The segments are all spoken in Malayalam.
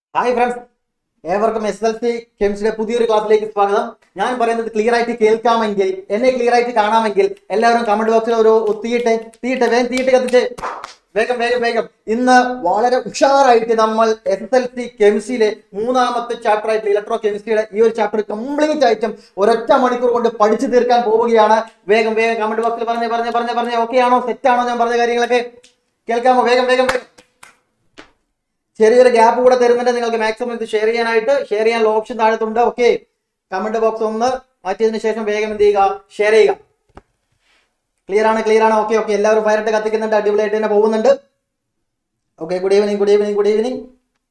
ഹായ് ഫ്രണ്ട്സ് ഏവർക്കും എസ് എൽ സി കെമിസ്ട്രിയുടെ പുതിയൊരു ക്ലാസ്സിലേക്ക് സ്വാഗതം ഞാൻ പറയുന്നത് ക്ലിയർ ആയിട്ട് കേൾക്കാമെങ്കിൽ എന്നെ ക്ലിയർ ആയിട്ട് കാണാമെങ്കിൽ എല്ലാവരും കമന്റ് ബോക്സിൽ ഒരു തീയിട്ടെ തീയിട്ടെ വേഗം തീയിട്ട് കത്തിച്ച് വേഗം വേഗം വേഗം ഇന്ന് വളരെ ഉഷാറായിട്ട് നമ്മൾ എസ് എൽ സി കെമിസ്ട്രിയിലെ മൂന്നാമത്തെ ചാപ്റ്റർ ആയിട്ട് ഇലക്ട്രോ കെമിസ്ട്രിയുടെ ഈ ഒരു ചാപ്റ്റർ കംപ്ലീറ്റ് ആയിട്ടും ഒരൊറ്റ മണിക്കൂർ കൊണ്ട് പഠിച്ചു തീർക്കാൻ പോവുകയാണ് വേഗം വേഗം കമന്റ് ബോക്സിൽ പറഞ്ഞ് പറഞ്ഞ് പറഞ്ഞ് പറഞ്ഞ് ഓക്കെ ആണോ സെറ്റ് ആണോ ഞാൻ പറഞ്ഞ കാര്യങ്ങളൊക്കെ കേൾക്കാമോ വേഗം വേഗം വേഗം ചെറിയൊരു ഗ്യാപ്പ് കൂടെ തരുന്നുണ്ട് നിങ്ങൾക്ക് മാക്സിമം ഇത് ഷെയർ ചെയ്യാനായിട്ട് ഷെയർ ചെയ്യാനുള്ള ഓപ്ഷൻ താഴത്തുണ്ട് ഓക്കെ കമന്റ് ബോക്സ് ഒന്ന് മാറ്റിയതിന് ശേഷം വേഗം എന്ത് ചെയ്യുക ഷെയർ ചെയ്യുക ക്ലിയർ ആണ് ക്ലിയർ ആണ് ഓക്കെ ഓക്കെ എല്ലാവരും ഫയറിട്ട് കത്തിക്കുന്നുണ്ട് അടിപൊളിയായിട്ട് തന്നെ പോകുന്നുണ്ട് okay good evening good evening good evening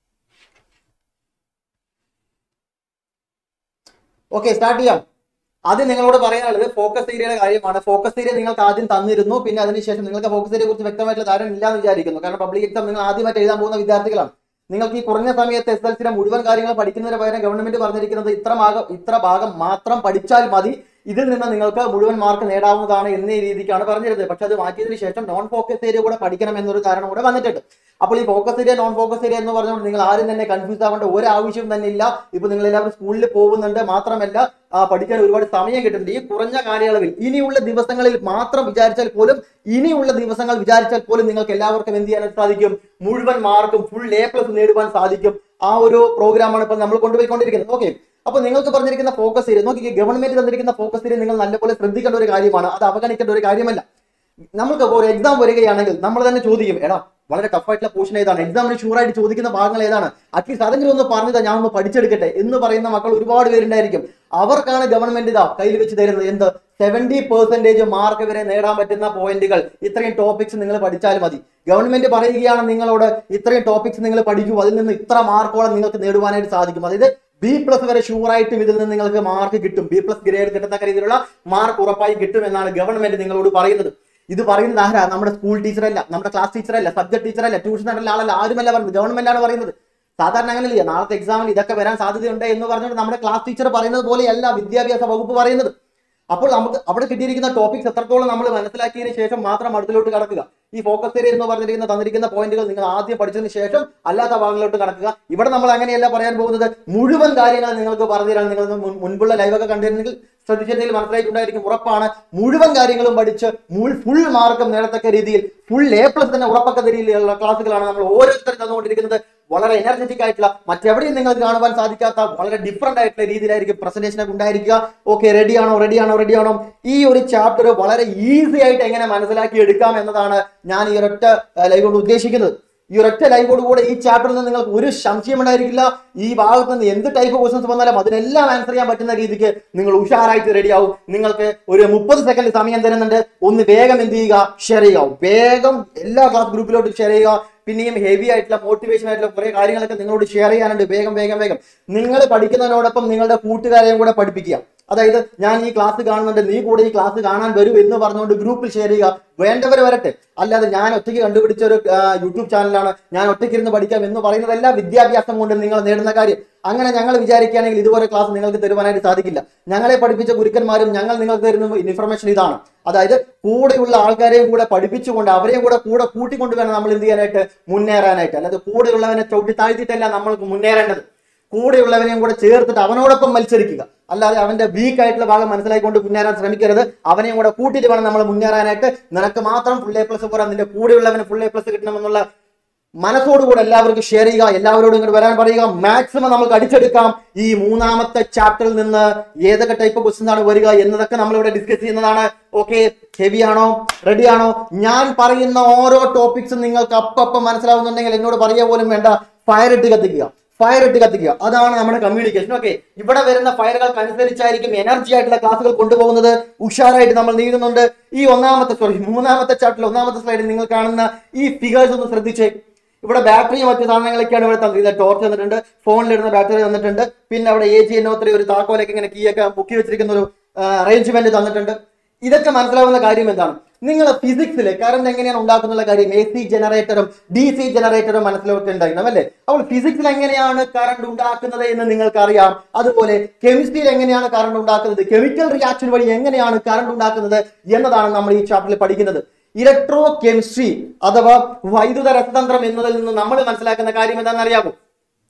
okay start ചെയ്യാം ആദ്യം നിങ്ങളോട് പറയാനുള്ളത് ഫോക്കസ് ഏരിയയുടെ കാര്യമാണ് ഫോക്കസ് ഏരിയ നിങ്ങൾക്ക് ആദ്യം തന്നിരുന്നു പിന്നെ അതിനുശേഷം നിങ്ങൾക്ക് ഫോക്കസ് ഏരിയയെ കുറിച്ച് വ്യക്തമായിട്ടുള്ള ധാരണ ഇല്ല എന്ന് വിചാരിക്കുന്നു കാരണം പബ്ലിക് എക്സാം നിങ്ങൾ ആദ്യമായിട്ട് എഴുതാൻ പോകുന്ന വിദ്യാർത്ഥികളാണ് നിങ്ങൾക്ക് ഈ കുറഞ്ഞ സമയത്ത് എസ് എൽ സിയുടെ മുഴുവൻ കാര്യങ്ങൾ പഠിക്കുന്നതിന് പകരം ഗവൺമെന്റ് പറഞ്ഞിരിക്കുന്നത് ഇത്ര ഭാഗം ഇത്ര ഭാഗം മാത്രം പഠിച്ചാൽ മതി ഇതിൽ നിന്ന് നിങ്ങൾക്ക് മുഴുവൻ മാർക്ക് നേടാവുന്നതാണ് എന്നീ രീതിക്കാണ് പറഞ്ഞിരുന്നത് പക്ഷെ അത് മാറ്റിയതിനു ശേഷം നോൺ ഫോക്കസ് ഏരിയ കൂടെ പഠിക്കണം എന്നൊരു കാരണം കൂടെ വന്നിട്ടുണ്ട് അപ്പോൾ ഈ focus area non focus area എന്ന് പറഞ്ഞുകൊണ്ട് നിങ്ങൾ ആരും തന്നെ കൺഫ്യൂസ് ആവേണ്ട ഒരു ആവശ്യവും തന്നെ ഇല്ല ഇപ്പൊ നിങ്ങൾ എല്ലാവരും സ്കൂളിൽ പോകുന്നുണ്ട് മാത്രമല്ല ആ, പഠിക്കാൻ ഒരുപാട് സമയം കിട്ടുന്നുണ്ട് ഈ കുറഞ്ഞ കാലയളവിൽ ഇനിയുള്ള ദിവസങ്ങളിൽ മാത്രം വിചാരിച്ചാൽ പോലും ഇനിയുള്ള ദിവസങ്ങൾ വിചാരിച്ചാൽ പോലും നിങ്ങൾക്ക് എല്ലാവർക്കും എന്ത് ചെയ്യാൻ സാധിക്കും മുഴുവൻ മാർക്കും ഫുൾ എ പ്ലസ് നേടുവാൻ സാധിക്കും ആ ഒരു പ്രോഗ്രാമാണ് ഇപ്പൊ നമ്മൾ കൊണ്ടുപോയിക്കൊണ്ടിരിക്കുന്നത് ഓക്കെ അപ്പൊ നിങ്ങൾക്ക് പറഞ്ഞിരിക്കുന്ന ഫോക്കസ് ഏരിയ നോക്കി ഗവൺമെന്റ് തന്നിരിക്കുന്ന ഫോക്കസ് ഏരിയ നിങ്ങൾ നല്ലപോലെ ശ്രദ്ധിക്കേണ്ട ഒരു കാര്യമാണ് അത് അവഗണിക്കേണ്ട ഒരു കാര്യമല്ല നമുക്ക് ഇപ്പോൾ ഒരു എക്സാം വരികയാണെങ്കിൽ നമ്മൾ തന്നെ ചോദിക്കും എടാ വളരെ ടഫ് ആയിട്ടുള്ള പോർഷൻ ഏതാണ് എക്സാമിന് ഷുവർ ആയിട്ട് ചോദിക്കുന്ന ഭാഗങ്ങൾ ഏതാണ് അറ്റ്ലീസ്റ്റ് അതെങ്കിലും ഒന്ന് പറഞ്ഞതാ ഞാൻ ഒന്ന് പഠിച്ചെടുക്കട്ടെ എന്ന് പറയുന്ന മക്കൾ ഒരുപാട് പേരുണ്ടായിരിക്കും അവർക്കാണ് ഗവൺമെന്റ് ഇതാ കയ്യിൽ വെച്ച് തരുന്നത് എന്ത് സെവന്റി പെർസെന്റേജ് മാർക്ക് വരെ നേടാൻ പറ്റുന്ന പോയിന്റുകൾ ഇത്രയും ടോപ്പിക്സ് നിങ്ങൾ പഠിച്ചാൽ മതി ഗവൺമെന്റ് പറയുകയാണ് നിങ്ങളോട് ഇത്രയും ടോപ്പിക്സ് നിങ്ങൾ പഠിക്കൂ അതിൽ നിന്ന് ഇത്ര മാർക്കോളം നിങ്ങൾക്ക് നേടുവാനായിട്ട് സാധിക്കും അതായത് ബി പ്ലസ് വരെ ഷുവർ ആയിട്ടും ഇതിൽ നിന്ന് നിങ്ങൾക്ക് മാർക്ക് കിട്ടും ബി പ്ലസ് ഗ്രേഡ് കിട്ടത്തക്ക രീതിയിലുള്ള മാർക്ക് ഉറപ്പായി കിട്ടും എന്നാണ് ഗവൺമെന്റ് നിങ്ങളോട് പറയുന്നത് ഇത് പറയുന്നത് ആരാ നമ്മുടെ സ്കൂൾ ടീച്ചറല്ല നമ്മുടെ ക്ലാസ് ടീച്ചറല്ല സബ്ജക്ട് ടീച്ചറല്ല ട്യൂഷൻ സെന്ററിലെ ആളല്ല ആരുമല്ല പറയുന്നത് ഗവൺമെന്റ് ആണ് പറയുന്നത് സാധാരണ അങ്ങനെയല്ല നാളത്തെ എക്സാമിൽ ഇതൊക്കെ വരാൻ സാധ്യതയുണ്ട് എന്ന് പറഞ്ഞുകൊണ്ട് നമ്മുടെ ക്ലാസ് ടീച്ചർ പറയുന്നത് പോലെയല്ല വിദ്യാഭ്യാസ വകുപ്പ് പറയുന്നത് അപ്പോൾ നമുക്ക് അവിടെ കിട്ടിയിരിക്കുന്ന ടോപ്പിക്സ് എത്രത്തോളം നമ്മൾ മനസ്സിലാക്കിയതിന് ശേഷം മാത്രം അടുത്തിലോട്ട് കടക്കുക ഈ ഫോക്കസ് ഏരിയ എന്ന് പറഞ്ഞിരിക്കുന്ന തന്നിരിക്കുന്ന പോയിന്റുകൾ നിങ്ങൾ ആദ്യം പഠിച്ചതിന് ശേഷം അല്ലാത്ത ഭാഗങ്ങളിലോട്ട് കടക്കുക ഇവിടെ നമ്മൾ അങ്ങനെയല്ല പറയാൻ പോകുന്നത് മുഴുവൻ കാര്യങ്ങൾ നിങ്ങൾക്ക് പറഞ്ഞു തരാൻ നിങ്ങൾ മുൻ- മുൻപുള്ള ലൈവൊക്കെ കണ്ടിരുന്നെങ്കിൽ ശ്രദ്ധിച്ചിരുന്നെങ്കിൽ മനസ്സിലായിട്ടുണ്ടായിരിക്കും ഉറപ്പാണ് മുഴുവൻ കാര്യങ്ങളും പഠിച്ച് ഫുൾ മാർക്കും നേടത്തക്ക രീതിയിൽ ഫുൾ എ പ്ലസ് തന്നെ ഉറപ്പക്ക രീതിയിലുള്ള ക്ലാസ്സുകളാണ് നമ്മൾ ഓരോരുത്തരും തന്നുകൊണ്ടിരിക്കുന്നത് വളരെ എനർജറ്റിക് ആയിട്ടുള്ള മറ്റെവിടെയും നിങ്ങൾക്ക് കാണുവാൻ സാധിക്കാത്ത വളരെ ഡിഫറെന്റ് ആയിട്ടുള്ള രീതിയിലായിരിക്കും പ്രസന്റേഷൻ ഒക്കെ ഉണ്ടായിരിക്കുക ഓക്കെ റെഡിയാണോ റെഡിയാണോ റെഡിയാണോ ഈ ഒരു ചാപ്റ്റർ വളരെ ഈസി ആയിട്ട് എങ്ങനെ മനസ്സിലാക്കി എടുക്കാം എന്നതാണ് ഞാൻ ഈ ഒരൊറ്റ ലൈവ് കൊണ്ട് ഉദ്ദേശിക്കുന്നത് ഈ ഒരൊറ്റ ലൈവോട് കൂടെ ഈ ചാപ്റ്ററിൽ നിന്ന് നിങ്ങൾക്ക് ഒരു സംശയം ഉണ്ടായിരിക്കില്ല ഈ ഭാഗത്ത് നിന്ന് എന്ത് ടൈപ്പ് ക്വസ്റ്റൻസ് വന്നാലും അതിനെല്ലാം ആൻസർ ചെയ്യാൻ പറ്റുന്ന രീതിക്ക് നിങ്ങൾ ഉഷാറായിട്ട് റെഡിയാവും നിങ്ങൾക്ക് ഒരു മുപ്പത് സെക്കൻഡ് സമയം തരുന്നുണ്ട് ഒന്ന് വേഗം എന്ത് ചെയ്യുക ഷെയർ ചെയ്യുക വേഗം എല്ലാ ക്ലാസ് ഗ്രൂപ്പിലോട്ട് ഷെയർ ചെയ്യുക പിന്നെയും ഹെവി ആയിട്ടുള്ള മോട്ടിവേഷൻ ആയിട്ടുള്ള കുറെ കാര്യങ്ങളൊക്കെ നിങ്ങളോട് ഷെയർ ചെയ്യാനുണ്ട് വേഗം വേഗം വേഗം നിങ്ങൾ പഠിക്കുന്നതിനോടൊപ്പം നിങ്ങളുടെ കൂട്ടുകാരെയും കൂടെ പഠിപ്പിക്കുക അതായത് ഞാൻ ഈ ക്ലാസ് കാണുന്നുണ്ട് നീ കൂടെ ഈ ക്ലാസ് കാണാൻ വരൂ എന്ന് പറഞ്ഞുകൊണ്ട് ഗ്രൂപ്പിൽ ഷെയർ ചെയ്യുക വേണ്ടവർ വരട്ടെ അല്ലാതെ ഞാൻ ഒറ്റയ്ക്ക് കണ്ടുപിടിച്ച ഒരു ആ, യൂട്യൂബ് ചാനലാണ് ഞാൻ ഒറ്റയ്ക്ക് ഇരുന്ന് പഠിക്കാം എന്ന് പറയുന്നതല്ല വിദ്യാഭ്യാസം കൊണ്ട് നിങ്ങൾ നേടുന്ന കാര്യം അങ്ങനെ ഞങ്ങൾ വിചാരിക്കുകയാണെങ്കിൽ ഇതുപോലെ ക്ലാസ് നിങ്ങൾക്ക് തരുവാനായിട്ട് സാധിക്കില്ല ഞങ്ങളെ പഠിപ്പിച്ച ഗുരുക്കന്മാരും ഞങ്ങൾ നിങ്ങൾക്ക് തരുന്ന ഇൻഫർമേഷൻ ഇതാണ് അതായത് കൂടെയുള്ള ആൾക്കാരെയും കൂടെ പഠിപ്പിച്ചുകൊണ്ട് അവരെയും കൂടെ കൂടെ കൂട്ടിക്കൊണ്ട് വേണം നമ്മൾ എന്ത് ചെയ്യാനായിട്ട് മുന്നേറാനായിട്ട് അല്ലാതെ കൂടെയുള്ളവനെ ചവിട്ടി താഴ്ത്തിയിട്ടല്ല നമ്മൾക്ക് മുന്നേറേണ്ടത് കൂടെയുള്ളവനെയും കൂടെ ചേർത്തിട്ട് അവനോടൊപ്പം മത്സരിക്കുക അല്ലാതെ അവന്റെ വീക്ക് ആയിട്ടുള്ള ഭാഗം മനസ്സിലാക്കിക്കൊണ്ട് മുന്നേറാൻ ശ്രമിക്കരുത് അവനെയും കൂടെ കൂട്ടിയിട്ട് വേണം നമ്മൾ മുന്നേറാനായിട്ട് നിനക്ക് മാത്രം ഫുൾ എ പ്ലസ് പോരാ നിന്റെ കൂടെയുള്ളവന് ഫുൾ എ പ്ലസ് കിട്ടണമെന്നുള്ള മനസ്സോടുകൂടെ എല്ലാവർക്കും ഷെയർ ചെയ്യുക എല്ലാവരോടും ഇങ്ങോട്ട് വരാൻ പറയുക മാക്സിമം നമുക്ക് അടിച്ചെടുക്കാം ഈ മൂന്നാമത്തെ ചാപ്റ്ററിൽ നിന്ന് ഏതൊക്കെ ടൈപ്പ് ക്വസ്റ്റ്യൻസ് ആണ് വരിക എന്നതൊക്കെ നമ്മൾ ഇവിടെ ഡിസ്കസ് ചെയ്യുന്നതാണ് ഓക്കെ ഹെവി ആണോ റെഡി ആണോ ഞാൻ പറയുന്ന ഓരോ ടോപ്പിക്സും നിങ്ങൾക്ക് അപ്പം മനസ്സിലാവുന്നുണ്ടെങ്കിൽ എന്നോട് പറയുക പോലും വേണ്ട ഫയർ ഇട്ട് കത്തിക്കുക ഫയർ ഇട്ട് കത്തിക്കുക അതാണ് നമ്മുടെ കമ്മ്യൂണിക്കേഷൻ ഓക്കെ ഇവിടെ വരുന്ന ഫയറുകൾക്ക് അനുസരിച്ചായിരിക്കും എനർജി ആയിട്ടുള്ള ക്ലാസ്സുകൾ കൊണ്ടുപോകുന്നത് ഉഷാറായിട്ട് നമ്മൾ നീങ്ങുന്നുണ്ട് ഈ ഒന്നാമത്തെ സോറി മൂന്നാമത്തെ ചാപ്റ്ററിൽ ഒന്നാമത്തെ സ്ലൈഡിൽ നിങ്ങൾ കാണുന്ന ഈ ഫിഗേഴ്സ് ഒന്ന് ശ്രദ്ധിച്ചേ ഇവിടെ ബാറ്ററിയും മറ്റു സാധനങ്ങളൊക്കെയാണ് ഇവിടെ തന്നിരിക്കുന്നത് ടോർച്ച് തന്നിട്ടുണ്ട് ഫോണിലിടുന്ന ബാറ്ററി തന്നിട്ടുണ്ട് പിന്നെ അവിടെ എ ജി എന്നോത്ര ഒരു താക്കോലൊക്കെ ഇങ്ങനെ കീ ഒക്കെ പൊക്കി വെച്ചിരിക്കുന്ന ഒരു അറേഞ്ച്മെന്റ് തന്നിട്ടുണ്ട് ഇതൊക്കെ മനസ്സിലാവുന്ന കാര്യം എന്താണ് നിങ്ങൾ ഫിസിക്സിൽ കറണ്ട് എങ്ങനെയാണ് ഉണ്ടാക്കുന്ന കാര്യം എ സി ജനറേറ്ററും ഡി സി ജനറേറ്ററും മനസ്സിലൊക്കെ ഉണ്ടായിരുന്നു അല്ലേ അപ്പോൾ ഫിസിക്സിൽ എങ്ങനെയാണ് കറണ്ട് ഉണ്ടാക്കുന്നത് എന്ന് നിങ്ങൾക്ക് അറിയാം അതുപോലെ കെമിസ്ട്രിയിൽ എങ്ങനെയാണ് കറണ്ട് ഉണ്ടാക്കുന്നത് കെമിക്കൽ റിയാക്ഷൻ വഴി എങ്ങനെയാണ് കറണ്ട് ഉണ്ടാക്കുന്നത് എന്നതാണ് നമ്മൾ ഈ ചാപ്റ്ററിൽ പഠിക്കുന്നത് ഇലക്ട്രോ കെമിസ്ട്രി അഥവാ വൈദ്യുത രസതന്ത്രം എന്നതിൽ നിന്ന് നമ്മൾ മനസ്സിലാക്കുന്ന കാര്യം എന്താണെന്ന് അറിയാമോ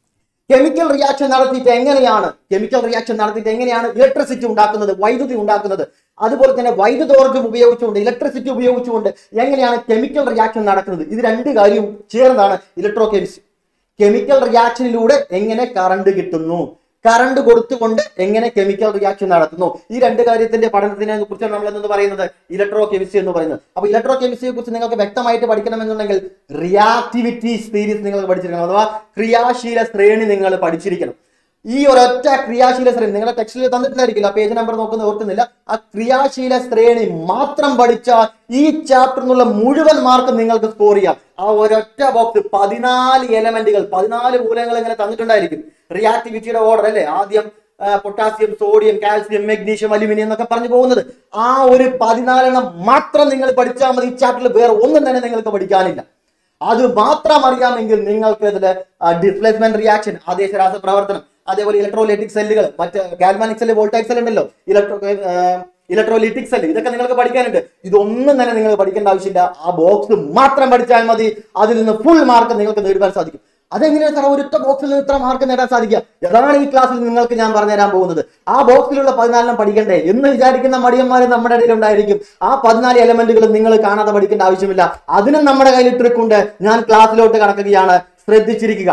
കെമിക്കൽ റിയാക്ഷൻ നടത്തിയിട്ട് എങ്ങനെയാണ് കെമിക്കൽ റിയാക്ഷൻ നടത്തിയിട്ട് എങ്ങനെയാണ് ഇലക്ട്രിസിറ്റി ഉണ്ടാക്കുന്നത് വൈദ്യുതി ഉണ്ടാക്കുന്നത് അതുപോലെ തന്നെ വൈദ്യുതോർജ്ജം ഉപയോഗിച്ചുകൊണ്ട് ഇലക്ട്രിസിറ്റി ഉപയോഗിച്ചുകൊണ്ട് എങ്ങനെയാണ് കെമിക്കൽ റിയാക്ഷൻ നടക്കുന്നത് ഇത് രണ്ട് കാര്യവും ചേർന്നതാണ് ഇലക്ട്രോ കെമിസ്ട്രി കെമിക്കൽ റിയാക്ഷനിലൂടെ എങ്ങനെ കറണ്ട് കിട്ടുന്നു കറണ്ട് കൊടുത്തുകൊണ്ട് എങ്ങനെ കെമിക്കൽ റിയാക്ഷൻ നടത്തുന്നു ഈ രണ്ട് കാര്യത്തിന്റെ പഠനത്തിനെ കുറിച്ചാണ് നമ്മൾ എന്ന് പറയുന്നത് ഇലക്ട്രോ കെമിസ്ട്രി എന്ന് പറയുന്നത് അപ്പൊ ഇലക്ട്രോ കെമിസ്ട്രിയെ കുറിച്ച് നിങ്ങൾക്ക് വ്യക്തമായിട്ട് പഠിക്കണമെന്നുണ്ടെങ്കിൽ റിയാക്ടിവിറ്റി സീരീസ് നിങ്ങൾ പഠിച്ചിരിക്കണം അഥവാ ക്രിയാശീല ശ്രേണി നിങ്ങൾ പഠിച്ചിരിക്കണം ഈ ഒരൊറ്റ ക്രിയാശീല ശ്രേണി നിങ്ങളുടെ ടെക്സ്റ്റിൽ തന്നിട്ടില്ലായിരിക്കില്ല പേജ് നമ്പർ നോക്കുന്ന ഓർക്കുന്നില്ല ആ ക്രിയാശീല ശ്രേണി മാത്രം പഠിച്ചാൽ ഈ ചാപ്റ്ററിനുള്ള മുഴുവൻ മാർക്ക് നിങ്ങൾക്ക് സ്കോർ ചെയ്യാം ആ ഒരൊറ്റ ബോക്സ് പതിനാല് എലമെന്റുകൾ പതിനാല് മൂലകങ്ങൾ ഇങ്ങനെ തന്നിട്ടുണ്ടായിരിക്കും റിയാക്ടിവിറ്റിയുടെ ഓർഡർ അല്ലേ ആദ്യം potassium sodium calcium magnesium aluminium എന്നൊക്കെ പറഞ്ഞു പോകുന്നത് ആ ഒരു പതിനാലെണ്ണം മാത്രം നിങ്ങൾ പഠിച്ചാൽ മതി ഈ ചാപ്റ്ററിൽ വേറെ ഒന്നും തന്നെ നിങ്ങൾക്ക് പഠിക്കാനില്ല അത് മാത്രം അറിയാമെങ്കിൽ നിങ്ങൾക്ക് ഇതിൽ ഡിസ്പ്ലേസ്മെന്റ് റിയാക്ഷൻ ആദേശ രാസപ്രവർത്തനം അതേപോലെ ഇലക്ട്രോലൈറ്റിക് സെല്ലുകൾ മറ്റ് ഗാൽമാനിക് സെല്ല് വോൾട്ടൈക് സെൽ ഉണ്ടല്ലോ ഇലക്ട്രോ ഇലക്ട്രോലിറ്റിക് സെല്ല് ഇതൊക്കെ നിങ്ങൾക്ക് പഠിക്കാനുണ്ട് ഇതൊന്നും തന്നെ നിങ്ങൾ പഠിക്കേണ്ട ആവശ്യമില്ല ആ ബോക്സ് മാത്രം പഠിച്ചാൽ മതി അതിൽ നിന്ന് ഫുൾ മാർക്ക് നിങ്ങൾക്ക് നേടുവാൻ സാധിക്കും അതെങ്ങനെയാണ് സാർ ഒരൊറ്റ ബോക്സിൽ നിന്ന് ഇത്ര മാർക്ക് നേടാൻ സാധിക്കുക അതാണ് ഈ ക്ലാസ്സിൽ നിങ്ങൾക്ക് ഞാൻ പറഞ്ഞുതരാൻ പോകുന്നത് ആ ബോക്സിലുള്ള പതിനാലിനും പഠിക്കണ്ടേ എന്ന് വിചാരിക്കുന്ന മടിയന്മാർ നമ്മുടെ ഇടയിൽ ഉണ്ടായിരിക്കും ആ പതിനാല് എലമെന്റുകൾ നിങ്ങൾ കാണാതെ പഠിക്കേണ്ട ആവശ്യമില്ല അതിനും നമ്മുടെ കയ്യിൽ ട്രിക്കുണ്ട് ഞാൻ ക്ലാസ്സിലോട്ട് കടക്കുകയാണ് ശ്രദ്ധിച്ചിരിക്കുക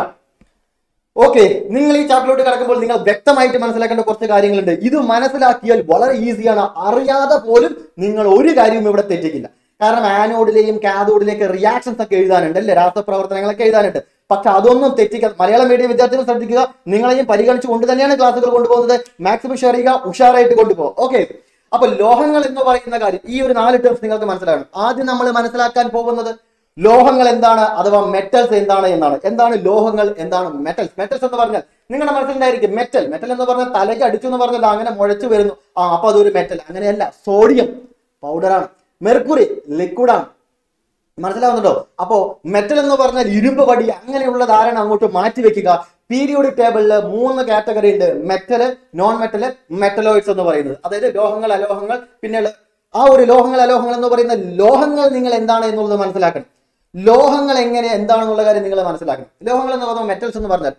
ഓക്കെ നിങ്ങൾ ഈ ചാപ്റ്ററിലോട്ട് കിടക്കുമ്പോൾ നിങ്ങൾ വ്യക്തമായിട്ട് മനസ്സിലാക്കേണ്ട കുറച്ച് കാര്യങ്ങളുണ്ട് ഇത് മനസ്സിലാക്കിയാൽ വളരെ ഈസിയാണ് അറിയാതെ പോലും നിങ്ങൾ ഒരു കാര്യവും ഇവിടെ തെറ്റിക്കില്ല കാരണം ആനോഡിലെയും കാഥോഡിലേക്ക് റിയാക്ഷൻസ് ഒക്കെ എഴുതാനുണ്ട് അല്ലേ രാസപ്രവർത്തനങ്ങളൊക്കെ എഴുതാനുണ്ട് പക്ഷെ അതൊന്നും തെറ്റിക്കാൻ മലയാളം മീഡിയം വിദ്യാർത്ഥികൾ ശ്രദ്ധിക്കുക നിങ്ങളെയും പരിഗണിച്ചു കൊണ്ട് തന്നെയാണ് ക്ലാസ്സുകൾ കൊണ്ടുപോകുന്നത് മാക്സിമം ഷെയർ ചെയ്യുക ഉഷാറായിട്ട് കൊണ്ടുപോകും ഓക്കെ അപ്പൊ ലോഹങ്ങൾ എന്ന് പറയുന്ന കാര്യം ഈ ഒരു നാല് ടേംസ് നിങ്ങൾക്ക് മനസ്സിലാകണം ആദ്യം നമ്മൾ മനസ്സിലാക്കാൻ പോകുന്നത് ലോഹങ്ങൾ എന്താണ് അഥവാ മെറ്റൽസ് എന്താണ് എന്നാണ് എന്താണ് ലോഹങ്ങൾ എന്താണ് മെറ്റൽസ് മെറ്റൽസ് എന്ന് പറഞ്ഞാൽ നിങ്ങളുടെ മനസ്സിലുണ്ടായിരിക്കും മെറ്റൽ മെറ്റൽ എന്ന് പറഞ്ഞാൽ തലയ്ക്ക് അടിച്ചു എന്ന് പറഞ്ഞാൽ അങ്ങനെ മുഴച്ചു വരുന്നു ആ അപ്പൊ അതൊരു മെറ്റൽ അങ്ങനെയല്ല സോഡിയം പൗഡറാണ് മെർക്കുറി ലിക്വിഡാണ് മനസ്സിലാവുന്നുണ്ടോ അപ്പോ മെറ്റൽ എന്ന് പറഞ്ഞാൽ ഇരുമ്പ് വടി അങ്ങനെയുള്ള ധാരണ അങ്ങോട്ട് മാറ്റി വെക്കുക പീരിയോഡിക് ടേബിളിൽ മൂന്ന് കാറ്റഗറി ഉണ്ട് മെറ്റല് നോൺ മെറ്റല് മെറ്റലോയിഡ്സ് എന്ന് പറയുന്നത് അതായത് ലോഹങ്ങൾ അലോഹങ്ങൾ പിന്നെ ഉള്ള- ആ ഒരു ലോഹങ്ങൾ അലോഹങ്ങൾ എന്ന് പറയുന്ന ലോഹങ്ങൾ നിങ്ങൾ എന്താണ് എന്നുള്ളത് മനസ്സിലാക്കണം ലോഹങ്ങൾ എങ്ങനെ എന്താണെന്നുള്ള കാര്യം നിങ്ങൾ മനസ്സിലാക്കണം ലോഹങ്ങൾ എന്ന് പറഞ്ഞാൽ മെറ്റൽസ് എന്ന് പറഞ്ഞാൽ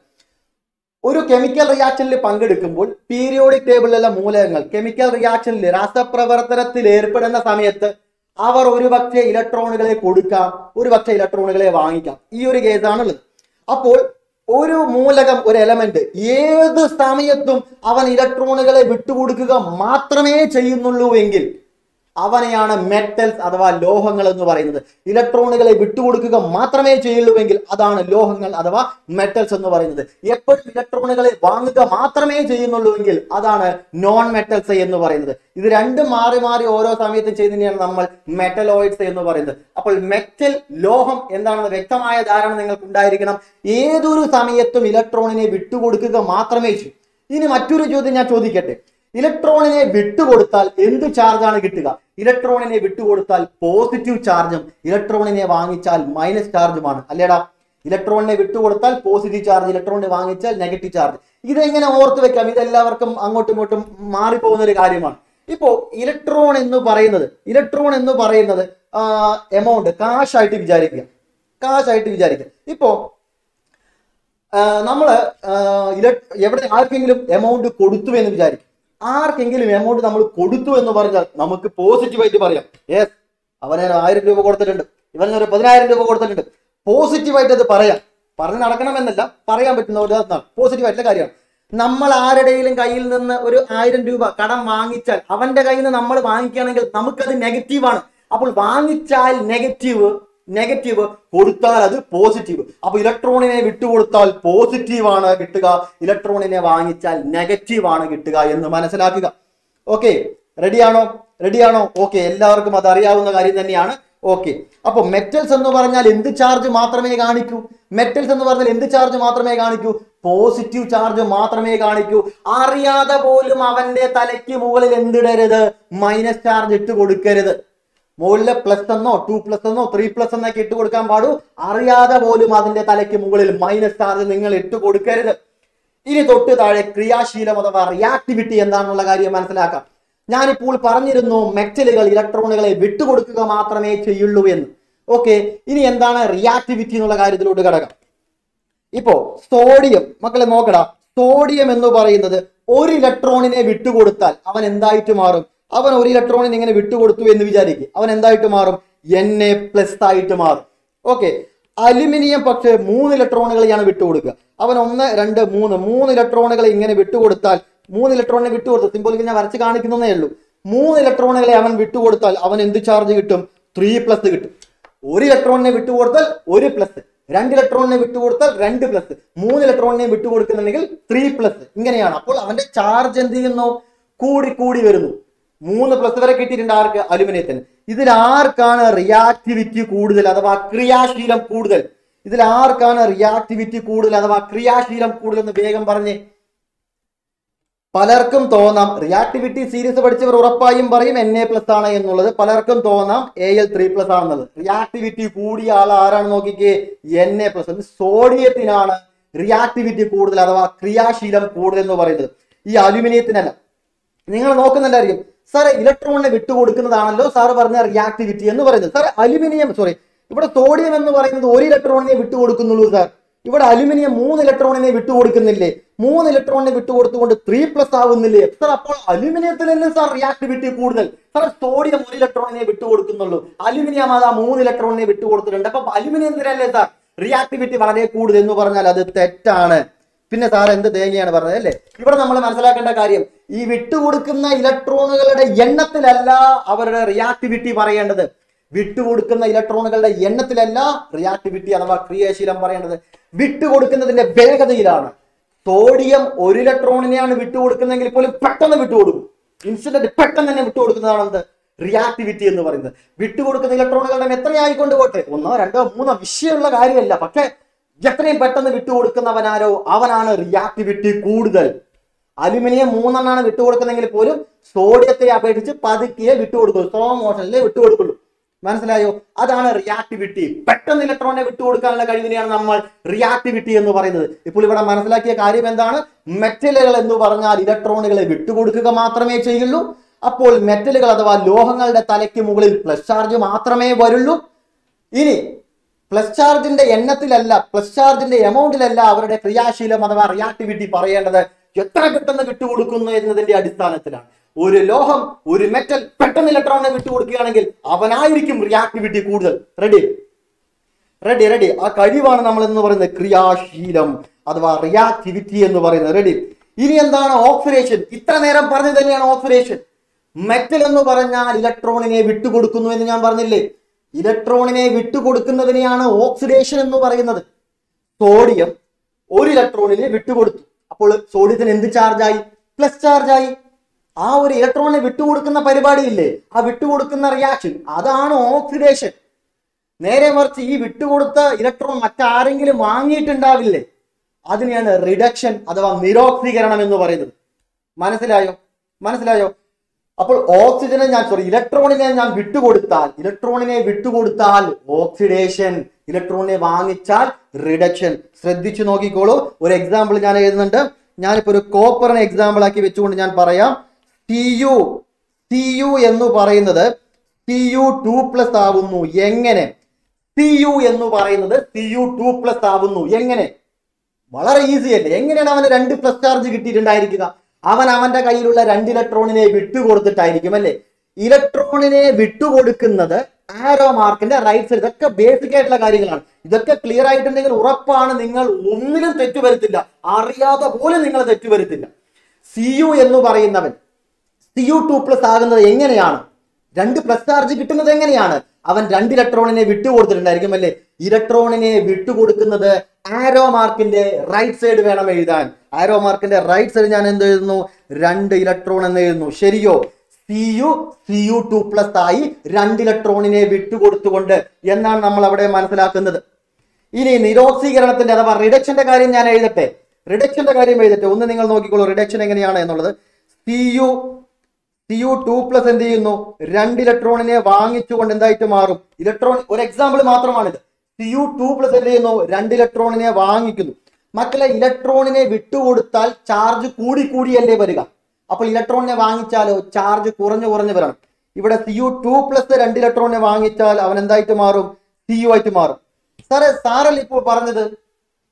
ഒരു കെമിക്കൽ റിയാക്ഷനിൽ പങ്കെടുക്കുമ്പോൾ പീരിയോഡിക് ടേബിളിലുള്ള മൂലകങ്ങൾ കെമിക്കൽ റിയാക്ഷനിൽ രാസപ്രവർത്തനത്തിൽ ഏർപ്പെടുന്ന സമയത്ത് അവർ ഒരുപക്ഷെ ഇലക്ട്രോണുകളെ കൊടുക്കാം ഒരുപക്ഷെ ഇലക്ട്രോണുകളെ വാങ്ങിക്കാം ഈ ഒരു കേസാണുള്ളത് അപ്പോൾ ഒരു മൂലകം ഒരു എലമെന്റ് ഏത് സമയത്തും അവൻ ഇലക്ട്രോണുകളെ വിട്ടുകൊടുക്കുക മാത്രമേ ചെയ്യുന്നുള്ളൂ എങ്കിൽ അവനെയാണ് മെറ്റൽസ് അഥവാ ലോഹങ്ങൾ എന്ന് പറയുന്നത് ഇലക്ട്രോണുകളെ വിട്ടുകൊടുക്കുക മാത്രമേ ചെയ്യുള്ളൂവെങ്കിൽ അതാണ് ലോഹങ്ങൾ അഥവാ മെറ്റൽസ് എന്ന് പറയുന്നത് എപ്പോഴും ഇലക്ട്രോണുകളെ വാങ്ങുക മാത്രമേ ചെയ്യുന്നുള്ളൂവെങ്കിൽ അതാണ് നോൺ മെറ്റൽസ് എന്ന് പറയുന്നത് ഇത് രണ്ടും മാറി മാറി ഓരോ സമയത്തും ചെയ്യുന്നതിനെയാണ് നമ്മൾ മെറ്റലോയിഡ്സ് എന്ന് പറയുന്നത് അപ്പോൾ മെറ്റൽ ലോഹം എന്താണെന്ന് വ്യക്തമായ ധാരണ നിങ്ങൾക്ക് ഉണ്ടായിരിക്കണം ഏതൊരു സമയത്തും ഇലക്ട്രോണിനെ വിട്ടുകൊടുക്കുക മാത്രമേ ചെയ്യൂ ഇനി മറ്റൊരു ചോദ്യം ഞാൻ ചോദിക്കട്ടെ ഇലക്ട്രോണിനെ വിട്ടുകൊടുത്താൽ എന്ത് ചാർജാണ് കിട്ടുക ഇലക്ട്രോണിനെ വിട്ടുകൊടുത്താൽ പോസിറ്റീവ് ചാർജും ഇലക്ട്രോണിനെ വാങ്ങിച്ചാൽ മൈനസ് ചാർജുമാണ് അല്ലേടാ ഇലക്ട്രോണിനെ വിട്ടുകൊടുത്താൽ പോസിറ്റീവ് ചാർജ് ഇലക്ട്രോണിനെ വാങ്ങിച്ചാൽ നെഗറ്റീവ് ചാർജ് ഇതെങ്ങനെ ഓർത്ത് വെക്കാം ഇതെല്ലാവർക്കും അങ്ങോട്ടും ഇങ്ങോട്ടും മാറിപ്പോകുന്ന ഒരു കാര്യമാണ് ഇപ്പോ ഇലക്ട്രോൺ എന്ന് പറയുന്നത് ഇലക്ട്രോൺ എന്ന് പറയുന്നത് എമൗണ്ട് കാശായിട്ട് വിചാരിക്കുക കാശായിട്ട് വിചാരിക്കുക ഇപ്പോ നമ്മൾ എവിടെ ആർക്കെങ്കിലും എമൗണ്ട് കൊടുത്തു എന്ന് വിചാരിക്കും ആർക്കെങ്കിലും എമൗണ്ട് നമ്മൾ കൊടുത്തു എന്ന് പറഞ്ഞാൽ നമുക്ക് പോസിറ്റീവായിട്ട് പറയാം യെസ് അവനെ ആയിരം രൂപ കൊടുത്തിട്ടുണ്ട് ഇവന് ഒരു പതിനായിരം രൂപ കൊടുത്തിട്ടുണ്ട് പോസിറ്റീവായിട്ട് അത് പറയാം പറഞ്ഞു നടക്കണമെന്നല്ല പറയാൻ പറ്റുന്ന ഒരു പോസിറ്റീവായിട്ടുള്ള കാര്യമാണ് നമ്മൾ ആരുടെയും കയ്യിൽ നിന്ന് ഒരു ആയിരം രൂപ കടം വാങ്ങിച്ചാൽ അവന്റെ കയ്യിൽ നിന്ന് നമ്മൾ വാങ്ങിക്കുകയാണെങ്കിൽ നമുക്കത് നെഗറ്റീവാണ് അപ്പോൾ വാങ്ങിച്ചാൽ നെഗറ്റീവ് നെഗറ്റീവ് കൊടുത്താൽ അത് പോസിറ്റീവ് അപ്പൊ ഇലക്ട്രോണിനെ വിട്ടുകൊടുത്താൽ പോസിറ്റീവ് ആണ് കിട്ടുക ഇലക്ട്രോണിനെ വാങ്ങിച്ചാൽ നെഗറ്റീവ് ആണ് കിട്ടുക എന്ന് മനസ്സിലാക്കുക ഓക്കെ റെഡിയാണോ റെഡിയാണോ ഓക്കെ എല്ലാവർക്കും അത് അറിയാവുന്ന കാര്യം തന്നെയാണ് ഓക്കെ അപ്പൊ മെറ്റൽസ് എന്ന് പറഞ്ഞാൽ എന്ത് ചാർജ് മാത്രമേ കാണിക്കൂ മെറ്റൽസ് എന്ന് പറഞ്ഞാൽ എന്ത് ചാർജ് മാത്രമേ കാണിക്കൂ പോസിറ്റീവ് ചാർജ് മാത്രമേ കാണിക്കൂ അറിയാതെ പോലും അവന്റെ തലയ്ക്ക് മുകളിൽ എന്തിടരുത് മൈനസ് ചാർജ് ഇട്ട് കൊടുക്കരുത് മുകളിലെ പ്ലസ് എന്നോ ടു പ്ലസ് എന്നോ ത്രീ പ്ലസ് എന്നൊക്കെ ഇട്ട് കൊടുക്കാൻ പാടൂ അറിയാതെ പോലും അതിന്റെ തലയ്ക്ക് മുകളിൽ മൈനസ് ചാർജ് നിങ്ങൾ ഇട്ട് കൊടുക്കരുത് ഇനി തൊട്ട് താഴെ ക്രിയാശീലം അഥവാ റിയാക്ടിവിറ്റി എന്താണെന്നുള്ള കാര്യം മനസ്സിലാക്കാം ഞാനിപ്പോൾ പറഞ്ഞിരുന്നു മെറ്റലുകൾ ഇലക്ട്രോണുകളെ വിട്ടുകൊടുക്കുക മാത്രമേ ചെയ്യുള്ളൂ എന്ന് ഓക്കെ ഇനി എന്താണ് റിയാക്ടിവിറ്റി എന്നുള്ള കാര്യത്തിലോട്ട് കിടക്കാം ഇപ്പോ സോഡിയം മക്കളെ നോക്കടാ സോഡിയം എന്ന് പറയുന്നത് ഒരു ഇലക്ട്രോണിനെ വിട്ടുകൊടുത്താൽ അവൻ എന്തായിട്ട് മാറും അവൻ ഒരു ഇലക്ട്രോണിനെ ഇങ്ങനെ വിട്ടുകൊടുത്തു എന്ന് വിചാരിക്കും അവൻ എന്തായിട്ട് മാറും എൻ എ പ്ലസ് ആയിട്ട് മാറും ഓക്കെ അലുമിനിയം പക്ഷേ മൂന്ന് ഇലക്ട്രോണുകളെയാണ് വിട്ടുകൊടുക്കുക അവൻ ഒന്ന് രണ്ട് മൂന്ന് മൂന്ന് ഇലക്ട്രോണുകളെ ഇങ്ങനെ വിട്ടുകൊടുത്താൽ മൂന്ന് ഇലക്ട്രോണിനെ വിട്ടുകൊടുത്തു സിംബോളിക്ക് ഞാൻ വരച്ച് കാണിക്കുന്നതേ ഉള്ളൂ മൂന്ന് ഇലക്ട്രോണുകളെ അവൻ വിട്ടുകൊടുത്താൽ അവൻ എന്ത് ചാർജ് കിട്ടും ത്രീ പ്ലസ് കിട്ടും ഒരു ഇലക്ട്രോണിനെ വിട്ടുകൊടുത്താൽ ഒരു പ്ലസ് രണ്ട് ഇലക്ട്രോണിനെ വിട്ടുകൊടുത്താൽ രണ്ട് പ്ലസ് മൂന്ന് ഇലക്ട്രോണിനെ വിട്ടുകൊടുക്കുന്നുണ്ടെങ്കിൽ ത്രീ പ്ലസ് ഇങ്ങനെയാണ് അപ്പോൾ അവന്റെ ചാർജ് എന്ത് ചെയ്യുന്നു കൂടി കൂടി വരുന്നു മൂന്ന് പ്ലസ് വരെ കിട്ടിയിട്ടുണ്ട് ആർക്ക് അലുമിനിയത്തിന് ഇതിൽ ആർക്കാണ് റിയാക്ടിവിറ്റി കൂടുതൽ അഥവാ ക്രിയാശീലം കൂടുതൽ ഇതിൽ ആർക്കാണ് റിയാക്ടിവിറ്റി കൂടുതൽ അഥവാ ക്രിയാശീലം കൂടുതൽ എന്ന് വേഗം പറഞ്ഞേ പലർക്കും തോന്നാം റിയാക്ടിവിറ്റി സീരീസ് പഠിച്ചവർ ഉറപ്പായും പറയും എൻ എ പ്ലസ് ആണ് എന്നുള്ളത് പലർക്കും തോന്നാം എ എൽ ത്രീ പ്ലസ് ആണെന്നുള്ളത് റിയാക്ടിവിറ്റി കൂടിയ ആൾ ആരാണ് നോക്കിക്കേ എൻ എ പ്ലസ് സോഡിയത്തിനാണ് റിയാക്ടിവിറ്റി കൂടുതൽ അഥവാ ക്രിയാശീലം കൂടുതൽ എന്ന് പറയുന്നത് ഈ അലുമിനിയത്തിനല്ല നിങ്ങൾ നോക്കുന്നുണ്ടായിരിക്കും സാർ ഇലക്ട്രോണിനെ വിട്ടുകൊടുക്കുന്നതാണല്ലോ സാർ പറഞ്ഞ റിയാക്ടിവിറ്റി എന്ന് പറയുന്നത് സാർ അലുമിനിയം സോറി ഇവിടെ സോഡിയം എന്ന് പറയുന്നത് ഒരു ഇലക്ട്രോണിനെ വിട്ടുകൊടുക്കുന്നുള്ളൂ സാർ ഇവിടെ അലുമിനിയം മൂന്ന് ഇലക്ട്രോണിനെ വിട്ടുകൊടുക്കുന്നില്ലേ മൂന്ന് ഇലക്ട്രോണിനെ വിട്ടുകൊടുത്തുകൊണ്ട് ത്രീ പ്ലസ് ആവുന്നില്ലേ സാർ അപ്പോൾ അലുമിനിയത്തിലല്ലേ സാർ റിയാക്ടിവിറ്റി കൂടുതൽ സാർ സോഡിയം ഒരു ഇലക്ട്രോണിനെ വിട്ടുകൊടുക്കുന്നുള്ളൂ അലുമിനിയം അത് ആ മൂന്ന് ഇലക്ട്രോണിനെ വിട്ടുകൊടുത്തിട്ടുണ്ട് അപ്പൊ അലുമിനിയത്തിലല്ലേ സാർ റിയാക്ടിവിറ്റി വളരെ കൂടുതൽ എന്ന് പറഞ്ഞാൽ അത് തെറ്റാണ് പിന്നെ സാർ എന്ത് തേങ്ങയാണ് പറഞ്ഞത് അല്ലേ ഇവിടെ നമ്മൾ മനസ്സിലാക്കേണ്ട കാര്യം ഈ വിട്ടുകൊടുക്കുന്ന ഇലക്ട്രോണുകളുടെ എണ്ണത്തിലല്ല അവരുടെ റിയാക്ടിവിറ്റി പറയേണ്ടത് വിട്ടുകൊടുക്കുന്ന ഇലക്ട്രോണുകളുടെ എണ്ണത്തിലല്ല റിയാക്ടിവിറ്റി അഥവാ ക്രിയാശീലം പറയേണ്ടത് വിട്ടുകൊടുക്കുന്നതിന്റെ വേഗതയിലാണ് സോഡിയം ഒരു ഇലക്ട്രോണിനെയാണ് വിട്ടുകൊടുക്കുന്നതെങ്കിൽ പോലും പെട്ടെന്ന് വിട്ടുകൊടുക്കും ഇൻസിഡന്റ് പെട്ടെന്ന് തന്നെ വിട്ടുകൊടുക്കുന്നതാണ് എന്ത് റിയാക്ടിവിറ്റി എന്ന് പറയുന്നത് വിട്ടുകൊടുക്കുന്ന ഇലക്ട്രോണുകളുടെ എത്രയായിക്കൊണ്ട് പോട്ടെ ഒന്നോ രണ്ടോ മൂന്നോ വിഷയമുള്ള കാര്യമല്ല പക്ഷെ എത്രയും പെട്ടെന്ന് വിട്ടുകൊടുക്കുന്നവനാരോ അവനാണ് റിയാക്ടിവിറ്റി കൂടുതൽ അലുമിനിയം മൂന്നെണ്ണാണ് വിട്ടുകൊടുക്കുന്നെങ്കിൽ പോലും സോഡിയത്തെ അപേക്ഷിച്ച് പതുക്കിയെ വിട്ടുകൊടുക്കുള്ളൂ സ്ലോ മോഷനിലേ വിട്ടുകൊടുക്കുള്ളൂ മനസ്സിലായോ അതാണ് റിയാക്ടിവിറ്റി പെട്ടെന്ന് ഇലക്ട്രോണിനെ വിട്ടുകൊടുക്കാനുള്ള കഴിവിനെയാണ് നമ്മൾ റിയാക്ടിവിറ്റി എന്ന് പറയുന്നത് ഇപ്പോൾ ഇവിടെ മനസ്സിലാക്കിയ കാര്യം എന്താണ് മെറ്റലുകൾ എന്ന് പറഞ്ഞാൽ ഇലക്ട്രോണുകളെ വിട്ടുകൊടുക്കുക മാത്രമേ ചെയ്യുള്ളൂ അപ്പോൾ മെറ്റലുകൾ അഥവാ ലോഹങ്ങളുടെ തലയ്ക്ക് മുകളിൽ പ്ലസ് ചാർജ് മാത്രമേ വരുള്ളൂ ഇനി പ്ലസ് ചാർജിന്റെ എണ്ണത്തിലല്ല പ്ലസ് ചാർജിന്റെ എമൗണ്ടിലല്ല അവരുടെ ക്രിയാശീലം അഥവാ റിയാക്ടിവിറ്റി പറയേണ്ടത് എത്ര പെട്ടെന്ന് വിട്ടുകൊടുക്കുന്നു എന്നതിന്റെ അടിസ്ഥാനത്തിലാണ് ഒരു ലോഹം ഒരു മെറ്റൽ പെട്ടെന്ന് ഇലക്ട്രോണിനെ വിട്ടുകൊടുക്കുകയാണെങ്കിൽ അവനായിരിക്കും റിയാക്ടിവിറ്റി കൂടുതൽ റെഡി റെഡി റെഡി ആ കഴിവാണ് നമ്മൾ എന്ന് പറയുന്നത് ക്രിയാശീലം അഥവാ റിയാക്ടിവിറ്റി എന്ന് പറയുന്നത് റെഡി ഇനി എന്താണ് ഓക്സിഡേഷൻ ഇത്ര നേരം പറഞ്ഞത് തന്നെയാണ് ഓക്സിഡേഷൻ മെറ്റൽ എന്ന് പറഞ്ഞാൽ ഇലക്ട്രോണിനെ വിട്ടുകൊടുക്കുന്നു എന്ന് ഞാൻ പറഞ്ഞില്ലേ ഇലക്ട്രോണിനെ വിട്ടുകൊടുക്കുന്നതിനെയാണ് ഓക്സിഡേഷൻ എന്ന് പറയുന്നത് സോഡിയം ഒരു ഇലക്ട്രോണിനെ വിട്ടുകൊടുത്തു അപ്പോൾ സോഡിയത്തിന് എന്ത് ചാർജായി പ്ലസ് ചാർജായി ആ ഒരു ഇലക്ട്രോണിനെ വിട്ടുകൊടുക്കുന്ന പരിപാടിയില്ലേ ആ വിട്ടുകൊടുക്കുന്ന റിയാക്ഷൻ അതാണ് ഓക്സിഡേഷൻ നേരെ മറിച്ച് ഈ വിട്ടുകൊടുത്ത ഇലക്ട്രോൺ മറ്റാരെങ്കിലും വാങ്ങിയിട്ടുണ്ടാവില്ലേ അതിനെയാണ് റിഡക്ഷൻ അഥവാ നിരോക്സീകരണം എന്ന് പറയുന്നത് മനസ്സിലായോ മനസ്സിലായോ അപ്പോൾ ഓക്സിജനെ ഞാൻ സോറി ഇലക്ട്രോണിനെ ഞാൻ വിട്ടുകൊടുത്താൽ ഇലക്ട്രോണിനെ വിട്ടുകൊടുത്താൽ ഓക്സിഡേഷൻ ഇലക്ട്രോണിനെ വാങ്ങിച്ചാൽ റിഡക്ഷൻ ശ്രദ്ധിച്ചു നോക്കിക്കോളൂ ഒരു എക്സാമ്പിൾ ഞാൻ എഴുതുന്നുണ്ട് ഞാനിപ്പോ ഒരു കോപ്പറിനെ എക്സാമ്പിൾ ആക്കി വെച്ചുകൊണ്ട് ഞാൻ പറയാം സി യു സി യു എന്ന് പറയുന്നത് സി യു ടു പ്ലസ് ആവുന്നു എങ്ങനെ സി യു എന്ന് പറയുന്നത് സി യു ടു പ്ലസ് ആവുന്നു എങ്ങനെ വളരെ ഈസി അല്ലേ എങ്ങനെയാണ് അവന് രണ്ട് പ്ലസ് ചാർജ് കിട്ടിയിട്ടുണ്ടായിരിക്കുക അവൻ അവന്റെ കയ്യിലുള്ള രണ്ട് ഇലക്ട്രോണിനെ വിട്ടുകൊടുത്തിട്ടായിരിക്കും അല്ലേ ഇലക്ട്രോണിനെ വിട്ടുകൊടുക്കുന്നത് ആരോ മാർക്കിന്റെ റൈറ്റ് സൈഡ് ഇതൊക്കെ ബേസിക് ആയിട്ടുള്ള കാര്യങ്ങളാണ് ഇതൊക്കെ ക്ലിയർ ആയിട്ടുണ്ടെങ്കിൽ ഉറപ്പാണ് നിങ്ങൾ ഒന്നിലും തെറ്റുവരുത്തില്ല അറിയാതെ പോലും നിങ്ങൾ തെറ്റുവരുത്തില്ല സി യു എന്ന് പറയുന്നവൻ സി യു ടു പ്ലസ് ആകുന്നത് എങ്ങനെയാണ് രണ്ട് പ്ലസ് ചാർജ് കിട്ടുന്നത് എങ്ങനെയാണ് അവൻ രണ്ട് ഇലക്ട്രോണിനെ വിട്ടുകൊടുത്തിട്ടുണ്ടായിരിക്കും അല്ലേ ഇലക്ട്രോണിനെ വിട്ടുകൊടുക്കുന്നത് ആരോ മാർക്കിന്റെ റൈറ്റ് സൈഡ് വേണം എഴുതാൻ ആരോ മാർക്കിന്റെ റൈറ്റ് സൈഡ് ഞാൻ എന്ത് എഴുതുന്നു രണ്ട് ഇലക്ട്രോൺ എന്ന് എഴുതുന്നു ശരിയോ C U C U two plus ആയി രണ്ട് ഇലക്ട്രോണിനെ വിട്ടുകൊടുത്തുകൊണ്ട് എന്നാണ് നമ്മൾ അവിടെ മനസ്സിലാക്കുന്നത് ഇനി നിരോക്സീകരണത്തിന്റെ അഥവാ റിഡക്ഷന്റെ കാര്യം ഞാൻ എഴുതട്ടെ റിഡക്ഷന്റെ കാര്യം എഴുതട്ടെ ഒന്ന് നിങ്ങൾ നോക്കിക്കോളൂ റിഡക്ഷൻ എങ്ങനെയാണ് എന്നുള്ളത് C U C U two plus എന്ത് ചെയ്യുന്നു രണ്ട് ഇലക്ട്രോണിനെ വാങ്ങിച്ചുകൊണ്ട് എന്തായിട്ട് മാറും ഇലക്ട്രോൺ ഒരു എക്സാമ്പിൾ മാത്രമാണിത് സി യു ടു പ്ലസ് എന്ത് ചെയ്യുന്നു രണ്ട് ഇലക്ട്രോണിനെ വാങ്ങിക്കുന്നു മക്കളെ ഇലക്ട്രോണിനെ വിട്ടുകൊടുത്താൽ ചാർജ് കൂടി കൂടിയല്ലേ വരിക അപ്പോൾ ഇലക്ട്രോണിനെ വാങ്ങിച്ചാലോ ചാർജ് കുറഞ്ഞു കുറഞ്ഞു വരണം ഇവിടെ സി യു ടു പ്ലസ് രണ്ട് ഇലക്ട്രോണിനെ വാങ്ങിച്ചാൽ അവൻ എന്തായിട്ട് മാറും സി യു ആയിട്ട് മാറും സാറേ സാറല്ല ഇപ്പോൾ പറഞ്ഞത്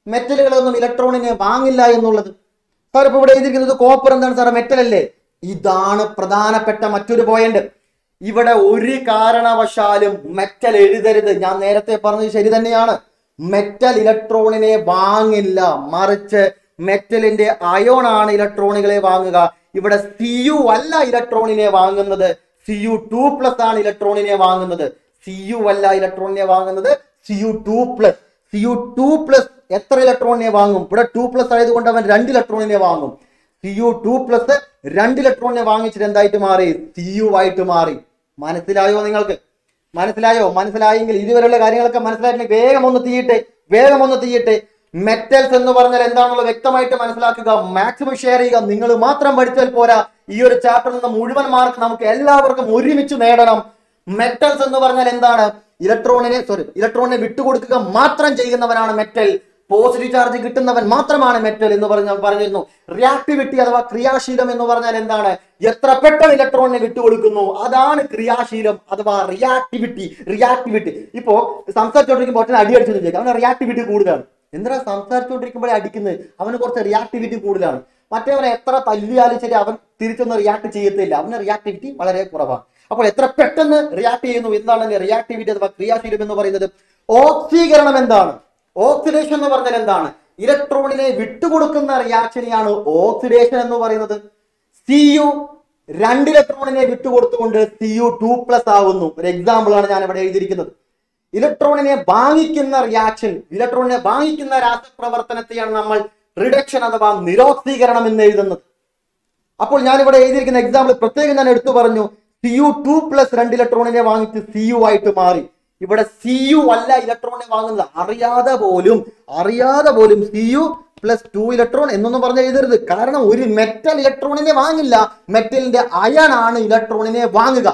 മെറ്റലുകളൊന്നും ഇലക്ട്രോണിനെ വാങ്ങില്ല എന്നുള്ളത് സാർ ഇപ്പൊ ഇവിടെ എഴുതിയിരിക്കുന്നത് കോപ്പർ എന്താണ് സാർ മെറ്റൽ അല്ലേ ഇതാണ് പ്രധാനപ്പെട്ട മറ്റൊരു പോയിന്റ് ഇവിടെ ഒരു കാരണവശാലും മെറ്റൽ എഴുതരുത് ഞാൻ നേരത്തെ പറഞ്ഞത് ശരി തന്നെയാണ് മെറ്റൽ ഇലക്ട്രോണിനെ വാങ്ങില്ല മറിച്ച് മെറ്റലിന്റെ അയോൺ ആണ് ഇലക്ട്രോണുകളെ വാങ്ങുക ഇവിടെ സി യു അല്ല ഇലക്ട്രോണിനെ വാങ്ങുന്നത് സി യു ടു പ്ലസ് ആണ് ഇലക്ട്രോണിനെ വാങ്ങുന്നത് സി യു അല്ല ഇലക്ട്രോണിനെ വാങ്ങുന്നത് C U two plus C U two plus എത്ര ഇലക്ട്രോണിനെ വാങ്ങും ഇവിടെ ടു പ്ലസ് ആയതുകൊണ്ട് അവൻ രണ്ട് ഇലക്ട്രോണിനെ വാങ്ങും സി യു ടു പ്ലസ് രണ്ട് ഇലക്ട്രോണിനെ വാങ്ങിച്ചിട്ട് എന്തായിട്ട് മാറി സി യു ആയിട്ട് മാറി മനസ്സിലായോ നിങ്ങൾക്ക് മനസ്സിലായോ മനസ്സിലായെങ്കിൽ ഇതുവരെയുള്ള കാര്യങ്ങളൊക്കെ മനസ്സിലായിട്ടില്ലെങ്കിൽ വേഗം ഒന്ന് തീയട്ടെ വേഗം ഒന്ന് തീയട്ടെ മെറ്റൽസ് എന്ന് പറഞ്ഞാൽ എന്താണെന്നുള്ളത് വ്യക്തമായിട്ട് മനസ്സിലാക്കുക മാക്സിമം ഷെയർ ചെയ്യുക നിങ്ങൾ മാത്രം പഠിച്ചാൽ പോരാ ഈ ഒരു ചാപ്റ്ററിൽ നിന്ന് മുഴുവൻ മാർക്ക് നമുക്ക് എല്ലാവർക്കും ഒരുമിച്ച് നേടണം മെറ്റൽസ് എന്ന് പറഞ്ഞാൽ എന്താണ് ഇലക്ട്രോണിനെ സോറി ഇലക്ട്രോണിനെ വിട്ടുകൊടുക്കുക മാത്രം ചെയ്യുന്നവനാണ് മെറ്റൽ പോസിറ്റീവ് ചാർജ് കിട്ടുന്നവൻ മാത്രമാണ് മെറ്റൽ എന്ന് പറഞ്ഞ പറഞ്ഞിരുന്നു റിയാക്ടിവിറ്റി അഥവാ ക്രിയാശീലം എന്ന് പറഞ്ഞാൽ എന്താണ് എത്ര പെട്ടെന്ന് ഇലക്ട്രോണിനെ വിട്ടുകൊടുക്കുന്നു അതാണ് ക്രിയാശീലം അഥവാ റിയാക്ടിവിറ്റി റിയാക്ടിവിറ്റി ഇപ്പോ സംസാരിച്ചോണ്ടിരിക്കുമ്പോൾ ഒറ്റ അടി അടിച്ചു ചോദിക്കാം അവന് റിയാക്ടിവിറ്റി കൂടുതലാണ് എന്തിനാ സംസാരിച്ചുകൊണ്ടിരിക്കുമ്പോഴേ അടിക്കുന്നത് അവന് കുറച്ച് റിയാക്ടിവിറ്റി കൂടുതലാണ് മറ്റേവനെ എത്ര തല്ലിയാലും ശരി അവൻ തിരിച്ചൊന്നും റിയാക്ട് ചെയ്യത്തില്ല അവന് റിയാക്ടിവിറ്റി വളരെ കുറവാണ് അപ്പോൾ എത്ര പെട്ടെന്ന് റിയാക്ട് ചെയ്യുന്നു എന്താണ് റിയാക്ടിവിറ്റി അഥവാ ക്രിയാശീലം എന്ന് പറയുന്നത് ഓക്സീകരണം എന്താണ് ഓക്സിഡേഷൻ എന്ന് പറഞ്ഞാൽ എന്താണ് ഇലക്ട്രോണിനെ വിട്ടുകൊടുക്കുന്ന റിയാക്ഷനെയാണ് ഓക്സിഡേഷൻ എന്ന് പറയുന്നത് സി യു രണ്ട് ഇലക്ട്രോണിനെ വിട്ടുകൊടുത്തുകൊണ്ട് സി യു ടു പ്ലസ് ആവുന്നു ഒരു എക്സാമ്പിൾ ആണ് ഞാൻ ഇവിടെ എഴുതിയിരിക്കുന്നത് ഇലക്ട്രോണിനെ വാങ്ങിക്കുന്ന റിയാക്ഷൻ ഇലക്ട്രോണിനെ വാങ്ങിക്കുന്ന രാസപ്രവർത്തനത്തെയാണ് നമ്മൾ റിഡക്ഷൻ അഥവാ നിരോക്സീകരണം എന്ന് എഴുതുന്നത് അപ്പോൾ ഞാൻ ഇവിടെ എഴുതിയിരിക്കുന്ന എക്സാമ്പിൾ പ്രത്യേകം ഞാൻ എടുത്തു പറഞ്ഞു സി യു ടു പ്ലസ് രണ്ട് ഇലക്ട്രോണിനെ വാങ്ങിച്ച് സി യു ആയിട്ട് മാറി ഇവിടെ സി യു അല്ല ഇലക്ട്രോണിനെ വാങ്ങുന്നത് അറിയാതെ പോലും അറിയാതെ പോലും C U plus two electron എന്നൊന്നും പറഞ്ഞ് എഴുതരുത് കാരണം ഒരു മെറ്റൽ ഇലക്ട്രോണിനെ വാങ്ങില്ല മെറ്റലിന്റെ അയൺ ആണ് ഇലക്ട്രോണിനെ വാങ്ങുക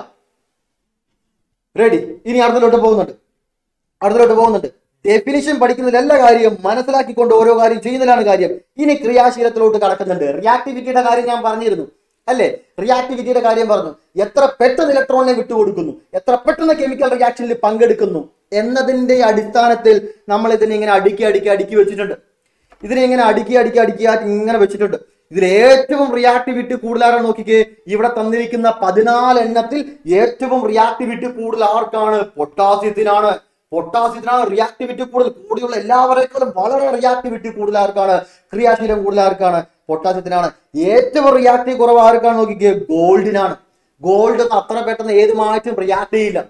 റെഡി ഇനി അടുത്തിലോട്ട് പോകുന്നുണ്ട് അടുത്തിലോട്ട് പോകുന്നുണ്ട് ഡെഫിനിഷൻ പഠിക്കുന്നതിൽ എല്ലാ കാര്യം മനസ്സിലാക്കിക്കൊണ്ട് ഓരോ കാര്യം ചെയ്യുന്നതിലാണ് കാര്യം ഇനി ക്രിയാശീലത്തിലോട്ട് കടക്കുന്നുണ്ട് റിയാക്ടിവിറ്റിയുടെ കാര്യം ഞാൻ പറഞ്ഞിരുന്നു അല്ലേ റിയാക്ടിവിറ്റിയുടെ കാര്യം പറഞ്ഞു എത്ര പെട്ടെന്ന് ഇലക്ട്രോണിനെ വിട്ടുകൊടുക്കുന്നു എത്ര പെട്ടെന്ന് കെമിക്കൽ റിയാക്ഷനിൽ പങ്കെടുക്കുന്നു എന്നതിന്റെ അടിസ്ഥാനത്തിൽ നമ്മൾ ഇതിനെ ഇങ്ങനെ അടുക്കി അടുക്കി അടുക്കി വെച്ചിട്ടുണ്ട് ഇതിനെ ഇങ്ങനെ അടുക്കി അടുക്കി അടുക്കി ആക്കി ഇങ്ങനെ വെച്ചിട്ടുണ്ട് ഇതിൽ ഏറ്റവും റിയാക്ടിവിറ്റി കൂടുതലാരാണ് നോക്കിക്കേ ഇവിടെ തന്നിരിക്കുന്ന പതിനാല് എണ്ണത്തിൽ ഏറ്റവും റിയാക്ടിവിറ്റി കൂടുതൽ ആർക്കാണ് പൊട്ടാസ്യത്തിനാണ് പൊട്ടാസ്യത്തിനാണ് റിയാക്ടിവിറ്റി കൂടുതൽ കൂടിയുള്ള എല്ലാവരേക്കാളും വളരെ റിയാക്ടിവിറ്റി കൂടുതൽ ആർക്കാണ് ക്രിയാശീലം കൂടുതൽ ആർക്കാണ് പൊട്ടാസ്യത്തിനാണ് ഏറ്റവും റിയാക്റ്റീവ് കുറവ് ആർക്കാണ് നോക്കിക്കേ ഗോൾഡിനാണ് ഗോൾഡ് ഒന്നും അത്ര പെട്ടെന്ന് ഏതുമായിട്ടും റിയാക്ട് ചെയ്യില്ല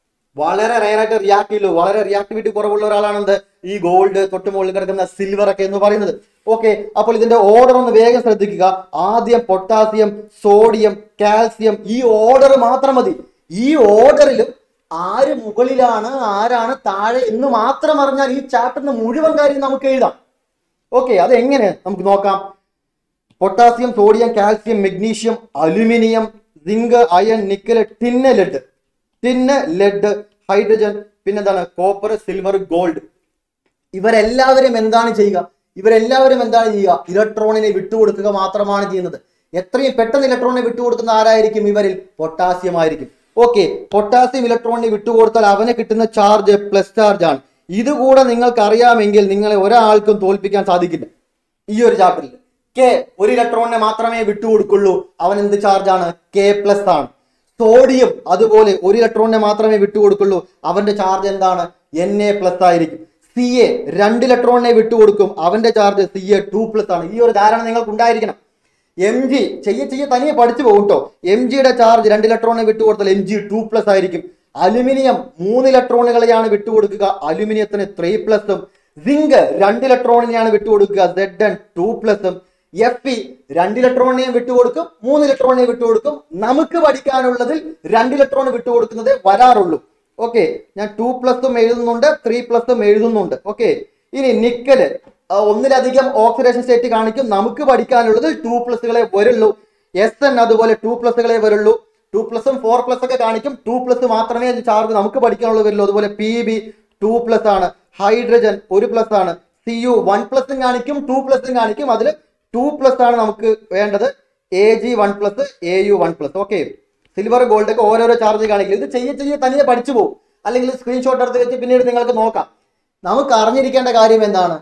വളരെ റയറായിട്ട് റിയാക്ട് ചെയ്യുള്ളൂ വളരെ റിയാക്ടിവിറ്റി കുറവുള്ള ഒരാളാണ് എന്ത് ഈ ഗോൾഡ് തൊട്ട് മുകളിൽ കിടക്കുന്ന സിൽവർ ഒക്കെ എന്ന് പറയുന്നത് ഓക്കെ അപ്പോൾ ഇതിന്റെ ഓർഡർ ഒന്ന് വേഗം ശ്രദ്ധിക്കുക ആദ്യം പൊട്ടാസ്യം സോഡിയം കാൽസ്യം ഈ ഓർഡർ മാത്രം മതി ഈ ഓർഡറിലും ആര് മുകളിലാണ് ആരാണ് താഴെ എന്ന് മാത്രം അറിഞ്ഞാൽ ഈ ചാപ്റ്ററിന് മുഴുവൻ കാര്യം നമുക്ക് എഴുതാം ഓക്കെ അത് എങ്ങനെ നമുക്ക് നോക്കാം potassium sodium calcium magnesium aluminium zinc iron nickel tin lead tin lead hydrogen പിന്നെന്താണ് കോപ്പർ സിൽവർ ഗോൾഡ് ഇവരെല്ലാവരും എന്താണ് ചെയ്യുക ഇവരെല്ലാവരും എന്താണ് ചെയ്യുക ഇലക്ട്രോണിനെ വിട്ടുകൊടുക്കുക മാത്രമാണ് ചെയ്യുന്നത് എത്രയും പെട്ടെന്ന് ഇലക്ട്രോണിനെ വിട്ടുകൊടുക്കുന്ന ആരായിരിക്കും ഇവരിൽ പൊട്ടാസ്യം ആയിരിക്കും ഓക്കെ പൊട്ടാസ്യം ഇലക്ട്രോണിനെ വിട്ടുകൊടുത്താൽ അവന് കിട്ടുന്ന ചാർജ് പ്ലസ് ചാർജ് ആണ് ഇതുകൂടെ നിങ്ങൾക്ക് അറിയാമെങ്കിൽ നിങ്ങളെ ഒരാൾക്കും തോൽപ്പിക്കാൻ സാധിക്കില്ല ഈ ഒരു ചാപ്റ്ററിൽ കെ ഒരു ഇലക്ട്രോണിനെ മാത്രമേ വിട്ടുകൊടുക്കുള്ളൂ അവൻ എന്ത് ചാർജ് ആണ് കെ പ്ലസ് ആണ് സോഡിയം അതുപോലെ ഒരു ഇലക്ട്രോണിനെ മാത്രമേ വിട്ടുകൊടുക്കുള്ളൂ അവന്റെ ചാർജ് എന്താണ് എൻ എ പ്ലസ് ആയിരിക്കും സി എ രണ്ട് ഇലക്ട്രോണിനെ വിട്ടുകൊടുക്കും അവന്റെ charge C A two plus ആണ് ഈ ഒരു ധാരണ നിങ്ങൾക്ക് ഉണ്ടായിരിക്കണം എം ജി ചെയ്യ ചെയ്യ തനിയെ പഠിച്ചു പോകും കേട്ടോ എം ജിയുടെ ചാർജ് രണ്ട് ഇലക്ട്രോണിനെ വിട്ടുകൊടുത്താൽ എം ജി ടു പ്ലസ് ആയിരിക്കും അലുമിനിയം മൂന്ന് ഇലക്ട്രോണുകളെയാണ് വിട്ടുകൊടുക്കുക അലുമിനിയത്തിന് ത്രീ പ്ലസും സിങ്ക് രണ്ട് ഇലക്ട്രോണിനെയാണ് വിട്ടുകൊടുക്കുക സെഡ് എൻ ടു പ്ലസും എഫ് ഇ രണ്ട് ഇലക്ട്രോണിനെയും വിട്ടുകൊടുക്കും മൂന്ന് ഇലക്ട്രോണിനെയും വിട്ടുകൊടുക്കും നമുക്ക് പഠിക്കാനുള്ളതിൽ രണ്ട് ഇലക്ട്രോൺ വിട്ടുകൊടുക്കുന്നതേ വരാറുള്ളൂ ഓക്കെ ഞാൻ ടു പ്ലസും എഴുതുന്നുണ്ട് ത്രീ പ്ലസും എഴുതുന്നുണ്ട് ഓക്കെ ഇനി നിക്കല് ആ, ഒന്നിലധികം ഓക്സിഡേഷൻ സ്റ്റേറ്റ് കാണിക്കും നമുക്ക് പഠിക്കാനുള്ളതിൽ ടു പ്ലസുകളെ വരുള്ളൂ എസ് എൻ അതുപോലെ ടു പ്ലസുകളെ വരുള്ളൂ ടു പ്ലസും ഫോർ പ്ലസ് ഒക്കെ കാണിക്കും ടു പ്ലസ് മാത്രമേ ചാർജ് നമുക്ക് പഠിക്കാനുള്ളത് വരുള്ളൂ അതുപോലെ പി ബി ടു പ്ലസ് ആണ് ഹൈഡ്രജൻ ഒരു പ്ലസ് ആണ് സി യു വൺ പ്ലസും കാണിക്കും ടു പ്ലസും കാണിക്കും അതിൽ ടു പ്ലസ് ആണ് നമുക്ക് വേണ്ടത് A G one plus A U one plus okay silver gold ഒക്കെ ഓരോരോ ചാർജ് കാണിക്കില്ല ഇത് ചെയ്യ ചെയ്യ തനിയെ പഠിച്ചു പോകും അല്ലെങ്കിൽ സ്ക്രീൻഷോട്ട് എടുത്ത് വെച്ച് പിന്നീട് നിങ്ങൾക്ക് നോക്കാം നമുക്ക് അറിഞ്ഞിരിക്കേണ്ട കാര്യം എന്താണ്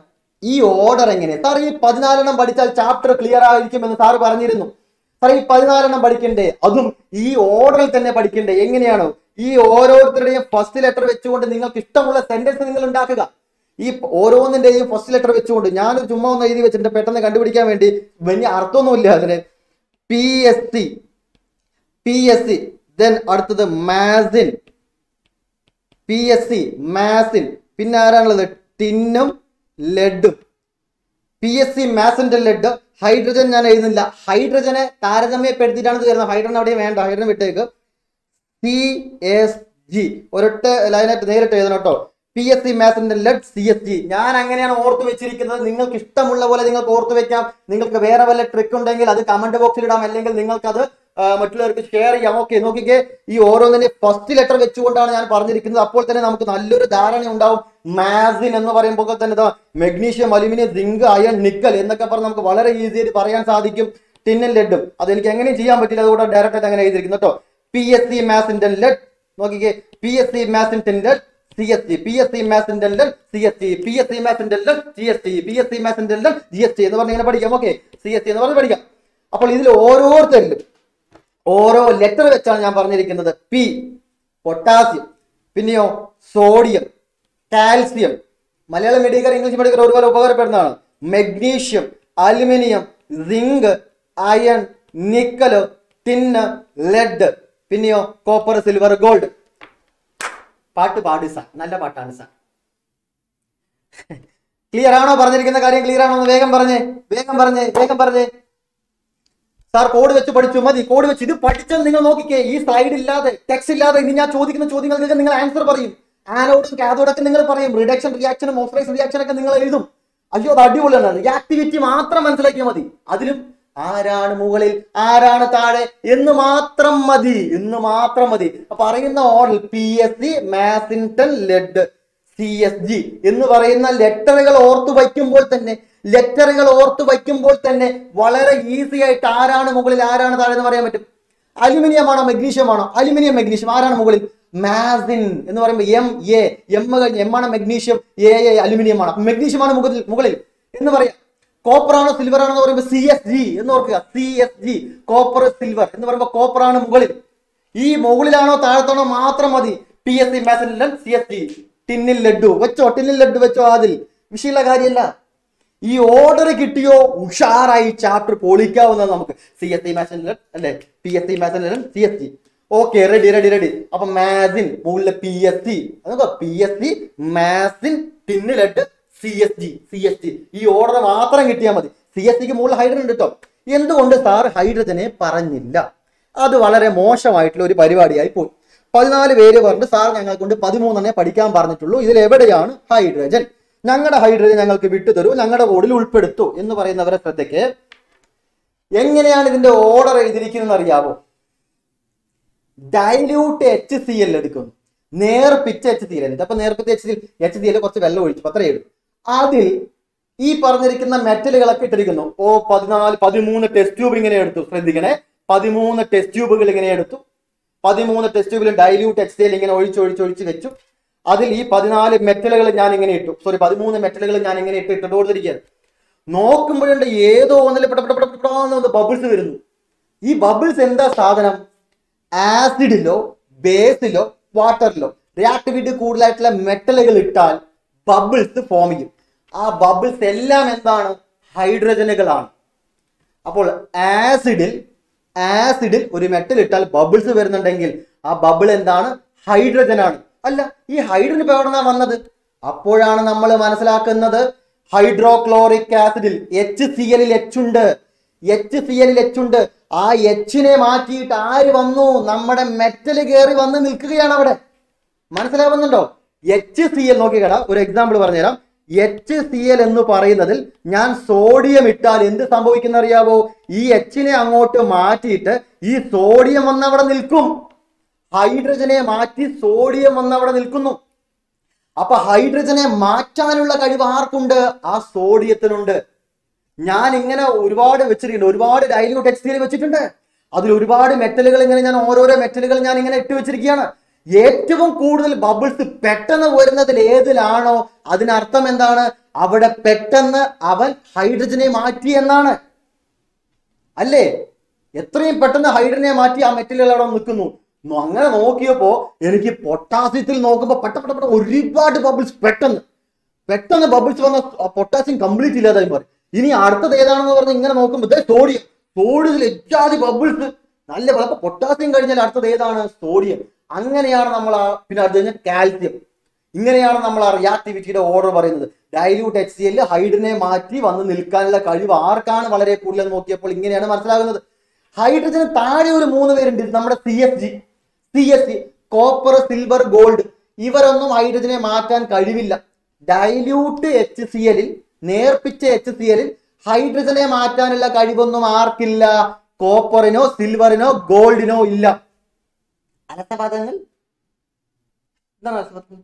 ഈ ഓർഡർ എങ്ങനെ സാർ ഈ പതിനാലെണ്ണം പഠിച്ചാൽ ചാപ്റ്റർ ക്ലിയർ ആയിരിക്കുമെന്ന് സാർ പറഞ്ഞിരുന്നു സാർ ഈ പതിനാലെണ്ണം പഠിക്കണ്ടേ അതും ഈ ഓർഡറിൽ തന്നെ പഠിക്കണ്ടേ എങ്ങനെയാണോ ഈ ഓരോരുത്തരുടെയും ഫസ്റ്റ് ലെറ്റർ വെച്ചുകൊണ്ട് നിങ്ങൾക്ക് ഇഷ്ടമുള്ള സെന്റൻസ് നിങ്ങൾ ഉണ്ടാക്കുക ഈ ഓരോന്നിന്റെയും ഫസ്റ്റ് ലെറ്റർ വെച്ചുകൊണ്ട് ഞാനൊരു ചുമ്മാ ഒന്ന് എഴുതി വെച്ചിട്ട് പെട്ടെന്ന് കണ്ടുപിടിക്കാൻ വേണ്ടി വലിയ അർത്ഥമൊന്നുമില്ല അതിന് P S C P S C then അടുത്തത് മാസിൻ പി എസ് സി മാസിൻ പിന്നെ ആരാണുള്ളത് ടിന്നും ലെഡും പി എസ് സി മാസിന്റെ ലെഡ് ഹൈഡ്രജൻ ഞാൻ എഴുതുന്നില്ല ഹൈഡ്രജനെ താരതമ്യപ്പെടുത്തിയിട്ടാണ് ഇത് വരുന്നത് ഹൈഡ്രജൻ അവിടെ വേണ്ട ഹൈഡ്രജൻ വിട്ടേക്ക് സി എസ് ജി ഒരൊറ്റ ലൈനായിട്ട് നേരിട്ട് എഴുതണം കേട്ടോ പി എസ് സി മാത്സിന്റെ ലെഡ് സി എസ് ജി ഞാൻ അങ്ങനെയാണ് ഓർത്ത് വെച്ചിരിക്കുന്നത് നിങ്ങൾക്ക് ഇഷ്ടമുള്ള പോലെ നിങ്ങൾക്ക് ഓർത്ത് വെക്കാം നിങ്ങൾക്ക് വേറെ വല്ല ട്രിക്ക് ഉണ്ടെങ്കിൽ അത് കമന്റ് ബോക്സിൽ ഇടാം അല്ലെങ്കിൽ നിങ്ങൾക്ക് അത് മറ്റുള്ളവർക്ക് ഷെയർ ചെയ്യാം ഓക്കെ നോക്കിക്കേ ഈ ഓരോന്നിന്റെ ഫസ്റ്റ് ലെറ്റർ വെച്ചുകൊണ്ടാണ് ഞാൻ പറഞ്ഞിരിക്കുന്നത് അപ്പോൾ തന്നെ നമുക്ക് നല്ലൊരു ധാരണ ഉണ്ടാവും മാസിൻ എന്ന് പറയുമ്പോൾ തന്നെ ഇതാ magnesium aluminium zinc iron nickel എന്നൊക്കെ പറഞ്ഞ് നമുക്ക് വളരെ ഈസി ആയിട്ട് പറയാൻ സാധിക്കും ടിന്നും ലെഡും അത് എനിക്ക് എങ്ങനെയും ചെയ്യാൻ പറ്റില്ല അതുകൊണ്ട് ഡയറക്റ്റ് ആയിട്ട് അങ്ങനെ എഴുതിയിരിക്കുന്നു കേട്ടോ പി എസ് സി മാസിന്റെ ലെഡ് നോക്കിക്കേ പി എസ് സി മാസിന്റെ lead C S T P S C മാസിന്റെ lead C S T P S C മാസിന്റെ lead G S T P S C മാസിന്റെ ലെഡ് ജി എസ് ടി എന്ന് പറഞ്ഞ് ഇങ്ങനെ പഠിക്കാം ഓക്കെ സി എസ് ടി എന്ന് പറഞ്ഞ് പഠിക്കാം അപ്പോൾ ഇതിൽ ഓരോരുത്തരിലും ഓരോ ലെറ്റർ വെച്ചാണ് ഞാൻ പറഞ്ഞിരിക്കുന്നത് പി പൊട്ടാസ്യം പിന്നെയോ sodium calcium Malayalam medical English medical ഒരുപോലെ ഉപകാരപ്പെടുന്നതാണ് magnesium aluminium zinc iron nickel tin lead പിന്നെയോ കോപ്പർ സിൽവർ ഗോൾഡ് പാട്ട് പാടി സാർ നല്ല പാട്ടാണ് സാർ ക്ലിയർ ആണോ പറഞ്ഞിരിക്കുന്ന കാര്യം ക്ലിയർ ആണോ എന്ന് വേഗം പറഞ്ഞേ വേഗം പറഞ്ഞേ വേഗം പറഞ്ഞേ സാർ കോഡ് വെച്ച് പഠിച്ചു മതി കോഡ് വെച്ച് ഇത് പഠിച്ചാൽ നിങ്ങൾ നോക്കിക്കേ ഈ സ്ലൈഡ് ഇല്ലാതെ ടെക്സ്റ്റ് ഇല്ലാതെ ഇനി ഞാൻ ചോദിക്കുന്ന ചോദ്യങ്ങൾക്ക് നിങ്ങൾ ആൻസർ പറയും ആനോഡും കാഥോഡൊക്കെ നിങ്ങൾ പറയും റിഡക്ഷൻ റിയാക്ഷനും ഓക്സിഡൈസ് റിയാക്ഷൻ ഒക്കെ നിങ്ങൾ എഴുതും അയ്യോ അത് അടിപൊളിയാണ് റിയാക്ടിവിറ്റി മാത്രം മനസ്സിലാക്കിയാൽ മതി അതിലും ആരാണ് മുകളിൽ ആരാണ് താഴെ എന്ന് മാത്രം മതി എന്ന് മാത്രം മതി അപ്പൊ പറയുന്ന ഓർഡർ പി എസ് സി മാസിൻടൺ ലെഡ് സി എസ് ജി എന്ന് പറയുന്ന ലെറ്ററുകൾ ഓർത്തു വയ്ക്കുമ്പോൾ തന്നെ ലെറ്ററുകൾ ഓർത്തു വയ്ക്കുമ്പോൾ തന്നെ വളരെ ഈസി ആയിട്ട് ആരാണ് മുകളിൽ ആരാണ് താഴെ എന്ന് പറയാൻ പറ്റും അലുമിനിയം ആണോ മെഗ്നീഷ്യം ആണോ അലുമിനിയം മെഗ്നീഷ്യം ആരാണ് മുകളിൽ മാസിൻ എന്ന് പറയുമ്പോൾ എം എ എം കഴിഞ്ഞ് എം ആണ് മെഗ്നീഷ്യം എ എ അലുമിനിയം ആണ് മെഗ്നീഷ്യം ആണ് മുകളിൽ മുകളിൽ എന്ന് പറയാം കോപ്പർ ആണോ സിൽവർ ആണോ എന്ന് പറയുമ്പോൾ സി എസ് ജി എന്ന് ഓർക്കുക C S G copper silver എന്ന് പറയുമ്പോൾ കോപ്പർ ആണ് മുകളിൽ ഈ മുകളിലാണോ താഴത്താണോ മാത്രം മതി പി എസ് സി മാസിൻ സി എസ് ജി ടിന്നിൽ ലഡു വെച്ചോ ടിന്നിൽ ലഡു വെച്ചോ അതിൽ വിഷയമുള്ള കാര്യമല്ല ഈ ഓർഡർ കിട്ടിയോ ഉഷാറായി ചാപ്റ്റർ പൊളിക്കാവുന്നത് നമുക്ക് സി എസ് സി മാസിൻ അല്ലെ പി എസ് സി മാസിൻ C S G okay ready ready ready അപ്പൊ മാസിൻ മുകളിലെ പി എസ് സി അതൊക്കെ പി എസ് സി മാസിൻ ടിന്നിലിട്ട് C S G C S G ഈ ഓർഡർ മാത്രം കിട്ടിയാൽ മതി സി എസ് ജിക്ക് മുകളിൽ ഹൈഡ്രജൻ ഉണ്ട് കേട്ടോ എന്തുകൊണ്ട് സാർ ഹൈഡ്രജനെ പറഞ്ഞില്ല അത് വളരെ മോശമായിട്ടുള്ള ഒരു പരിപാടിയായി പോയി പതിനാല് പേര് പറഞ്ഞിട്ട് സാർ ഞങ്ങളെ കൊണ്ട് പതിമൂന്നെണ്ണേ പഠിക്കാൻ പറഞ്ഞിട്ടുള്ളൂ ഇതിൽ എവിടെയാണ് ഹൈഡ്രജൻ ഞങ്ങളുടെ ഹൈഡ്രജൻ ഞങ്ങൾക്ക് വിട്ടുതരൂ ഞങ്ങളുടെ കോഡിൽ ഉൾപ്പെടുത്തു എന്ന് പറയുന്നവരെ ശ്രദ്ധയ്ക്ക് എങ്ങനെയാണ് ഇതിന്റെ ഓർഡർ എഴുതിയിരിക്കുന്നത് അറിയാവോ ഡൈല്യൂട്ട് എച്ച് സി എൽ എടുക്കുന്നു നേർപ്പിച്ച എച്ച് സി എൽ എന്നിട്ട് അപ്പൊ നേർപ്പിച്ച H C H C L കുറച്ച് വെള്ളം ഒഴിച്ചു അത്രയേ ഉള്ളൂ അതിൽ ഈ പറഞ്ഞിരിക്കുന്ന മെറ്റലുകളൊക്കെ ഇട്ടിരിക്കുന്നു ഓ പതിനാല് പതിമൂന്ന് ടെസ്റ്റ് ട്യൂബ് ഇങ്ങനെ എടുത്തു ശ്രദ്ധിക്കണേ പതിമൂന്ന് ടെസ്റ്റ് ട്യൂബുകൾ ഇങ്ങനെ എടുത്തു പതിമൂന്ന് ടെസ്റ്റ് ട്യൂബിൽ ഡൈല്യൂട്ട് എച്ച് സി എൽ ഇങ്ങനെ ഒഴിച്ച് ഒഴിച്ച് ഒഴിച്ച് വെച്ചു അതിൽ ഈ പതിനാല് മെറ്റലുകൾ ഞാൻ ഇങ്ങനെ ഇട്ടു സോറി പതിമൂന്ന് മെറ്റലുകൾ ഞാൻ ഇങ്ങനെ ഇട്ട് ഇട്ടിട്ട് കൊടുത്തിരിക്കുകയാണ് നോക്കുമ്പോഴുണ്ട് ഏതോ ഒന്നിൽ പെട്ട പെട്ട പെട്ട പെട്ടാന്ന് ബബിൾസ് വരുന്നു ഈ ബബിൾസ് എന്താ സാധനം ആസിഡിലോ ബേസിലോ വാട്ടറിലോ റിയാക്ടിവിറ്റി കൂടുതലായിട്ടുള്ള മെറ്റലുകൾ ഇട്ടാൽ ബബിൾസ് ഫോം ചെയ്യും ആ ബബിൾസ് എല്ലാം എന്താണ് ഹൈഡ്രജനുകളാണ് അപ്പോൾ ആസിഡിൽ ആസിഡിൽ ഒരു മെറ്റൽ ഇട്ടാൽ ബബിൾസ് വരുന്നുണ്ടെങ്കിൽ ആ ബബിൾ എന്താണ് ഹൈഡ്രജൻ ആണ് അല്ല ഈ ഹൈഡ്രജൻ ഇപ്പൊ എവിടെ വന്നത് അപ്പോഴാണ് നമ്മൾ മനസ്സിലാക്കുന്നത് ഹൈഡ്രോക്ലോറിക് ആസിഡിൽ എച്ച് സി എല്ലിൽ എച്ച് ഉണ്ട് എച്ച് സി എല്ലിൽ എച്ച് ഉണ്ട് ആ എച്ചിനെ മാറ്റിയിട്ട് ആര് വന്നു നമ്മുടെ മെറ്റൽ കയറി വന്ന് നിൽക്കുകയാണ് അവിടെ മനസ്സിലാവുന്നുണ്ടോ എച്ച് സി എൽ നോക്കിക്കട ഒരു എക്സാമ്പിൾ പറഞ്ഞുതരാം എച്ച് സി എൽ എന്ന് പറയുന്നതിൽ ഞാൻ സോഡിയം ഇട്ടാൽ എന്ത് സംഭവിക്കുന്ന അറിയാവോ ഈ എച്ചിനെ അങ്ങോട്ട് മാറ്റിയിട്ട് ഈ സോഡിയം വന്ന് അവിടെ നിൽക്കും ഹൈഡ്രജനെ മാറ്റി സോഡിയം വന്ന് അവിടെ നിൽക്കുന്നു അപ്പൊ ഹൈഡ്രജനെ മാറ്റാനുള്ള കഴിവ് ആർക്കുണ്ട് ആ സോഡിയത്തിനുണ്ട് ഞാൻ ഇങ്ങനെ ഒരുപാട് വെച്ചിട്ടുണ്ട് ഒരുപാട് ഡൈല്യൂട്ട് എച്ച് സി വെച്ചിട്ടുണ്ട് അതിൽ ഒരുപാട് മെറ്റലുകൾ ഇങ്ങനെ ഞാൻ ഓരോരോ മെറ്റലുകൾ ഞാൻ ഇങ്ങനെ ഇട്ട് വെച്ചിരിക്കുകയാണ് ഏറ്റവും കൂടുതൽ ബബിൾസ് പെട്ടെന്ന് വരുന്നതിൽ ഏതിലാണോ അതിനർത്ഥം എന്താണ് അവിടെ പെട്ടെന്ന് അവൻ ഹൈഡ്രജനെ മാറ്റി എന്നാണ് അല്ലേ എത്രയും പെട്ടെന്ന് ഹൈഡ്രജനെ മാറ്റി ആ മെറ്റലുകൾ അവിടെ നിൽക്കുന്നു നോ- അങ്ങനെ നോക്കിയപ്പോ എനിക്ക് പൊട്ടാസ്യത്തിൽ നോക്കുമ്പോൾ പെട്ട പെട്ട പെട്ട ഒരുപാട് ബബിൾസ് പെട്ടെന്ന് പെട്ടെന്ന് ബബിൾസ് വന്ന പൊട്ടാസ്യം കംപ്ലീറ്റ് ഇല്ലാതായി മാറി ഇനി അടുത്തത് ഏതാണെന്ന് പറഞ്ഞ് ഇങ്ങനെ നോക്കുമ്പോൾ സോഡിയം സോഡിയത്തിൽ എച്ചാതി ബബിൾസ് നല്ല അപ്പൊ പൊട്ടാസ്യം കഴിഞ്ഞാൽ അടുത്തത് ഏതാണ് സോഡിയം അങ്ങനെയാണ് നമ്മൾ ആ പിന്നെ അടുത്ത് കഴിഞ്ഞാൽ കാൽസ്യം ഇങ്ങനെയാണ് നമ്മൾ ആ റിയാക്ടിവിറ്റിയുടെ ഓർഡർ പറയുന്നത് ഡൈല്യൂട്ട് എച്ച് സി എൽ ഹൈഡ്രനെ മാറ്റി വന്ന് നിൽക്കാനുള്ള കഴിവ് ആർക്കാണ് വളരെ കൂടുതൽ നോക്കിയപ്പോൾ ഇങ്ങനെയാണ് മനസ്സിലാകുന്നത് ഹൈഡ്രജന് താഴെ ഒരു മൂന്ന് പേരുണ്ട് നമ്മുടെ C S G C S G copper silver gold ഇവരൊന്നും ഹൈഡ്രജനെ മാറ്റാൻ കഴിവില്ല ഡൈല്യൂട്ട് എച്ച് സി എല്ലിൽ നേർപ്പിച്ച എച്ച് സി എല്ലിൽ ഹൈഡ്രജനെ മാറ്റാനുള്ള കഴിവൊന്നും ആർക്കില്ല കോപ്പറിനോ സിൽവറിനോ ഗോൾഡിനോ ഇല്ല അലസവാദങ്ങൾ എന്താണ് അലസവാദങ്ങൾ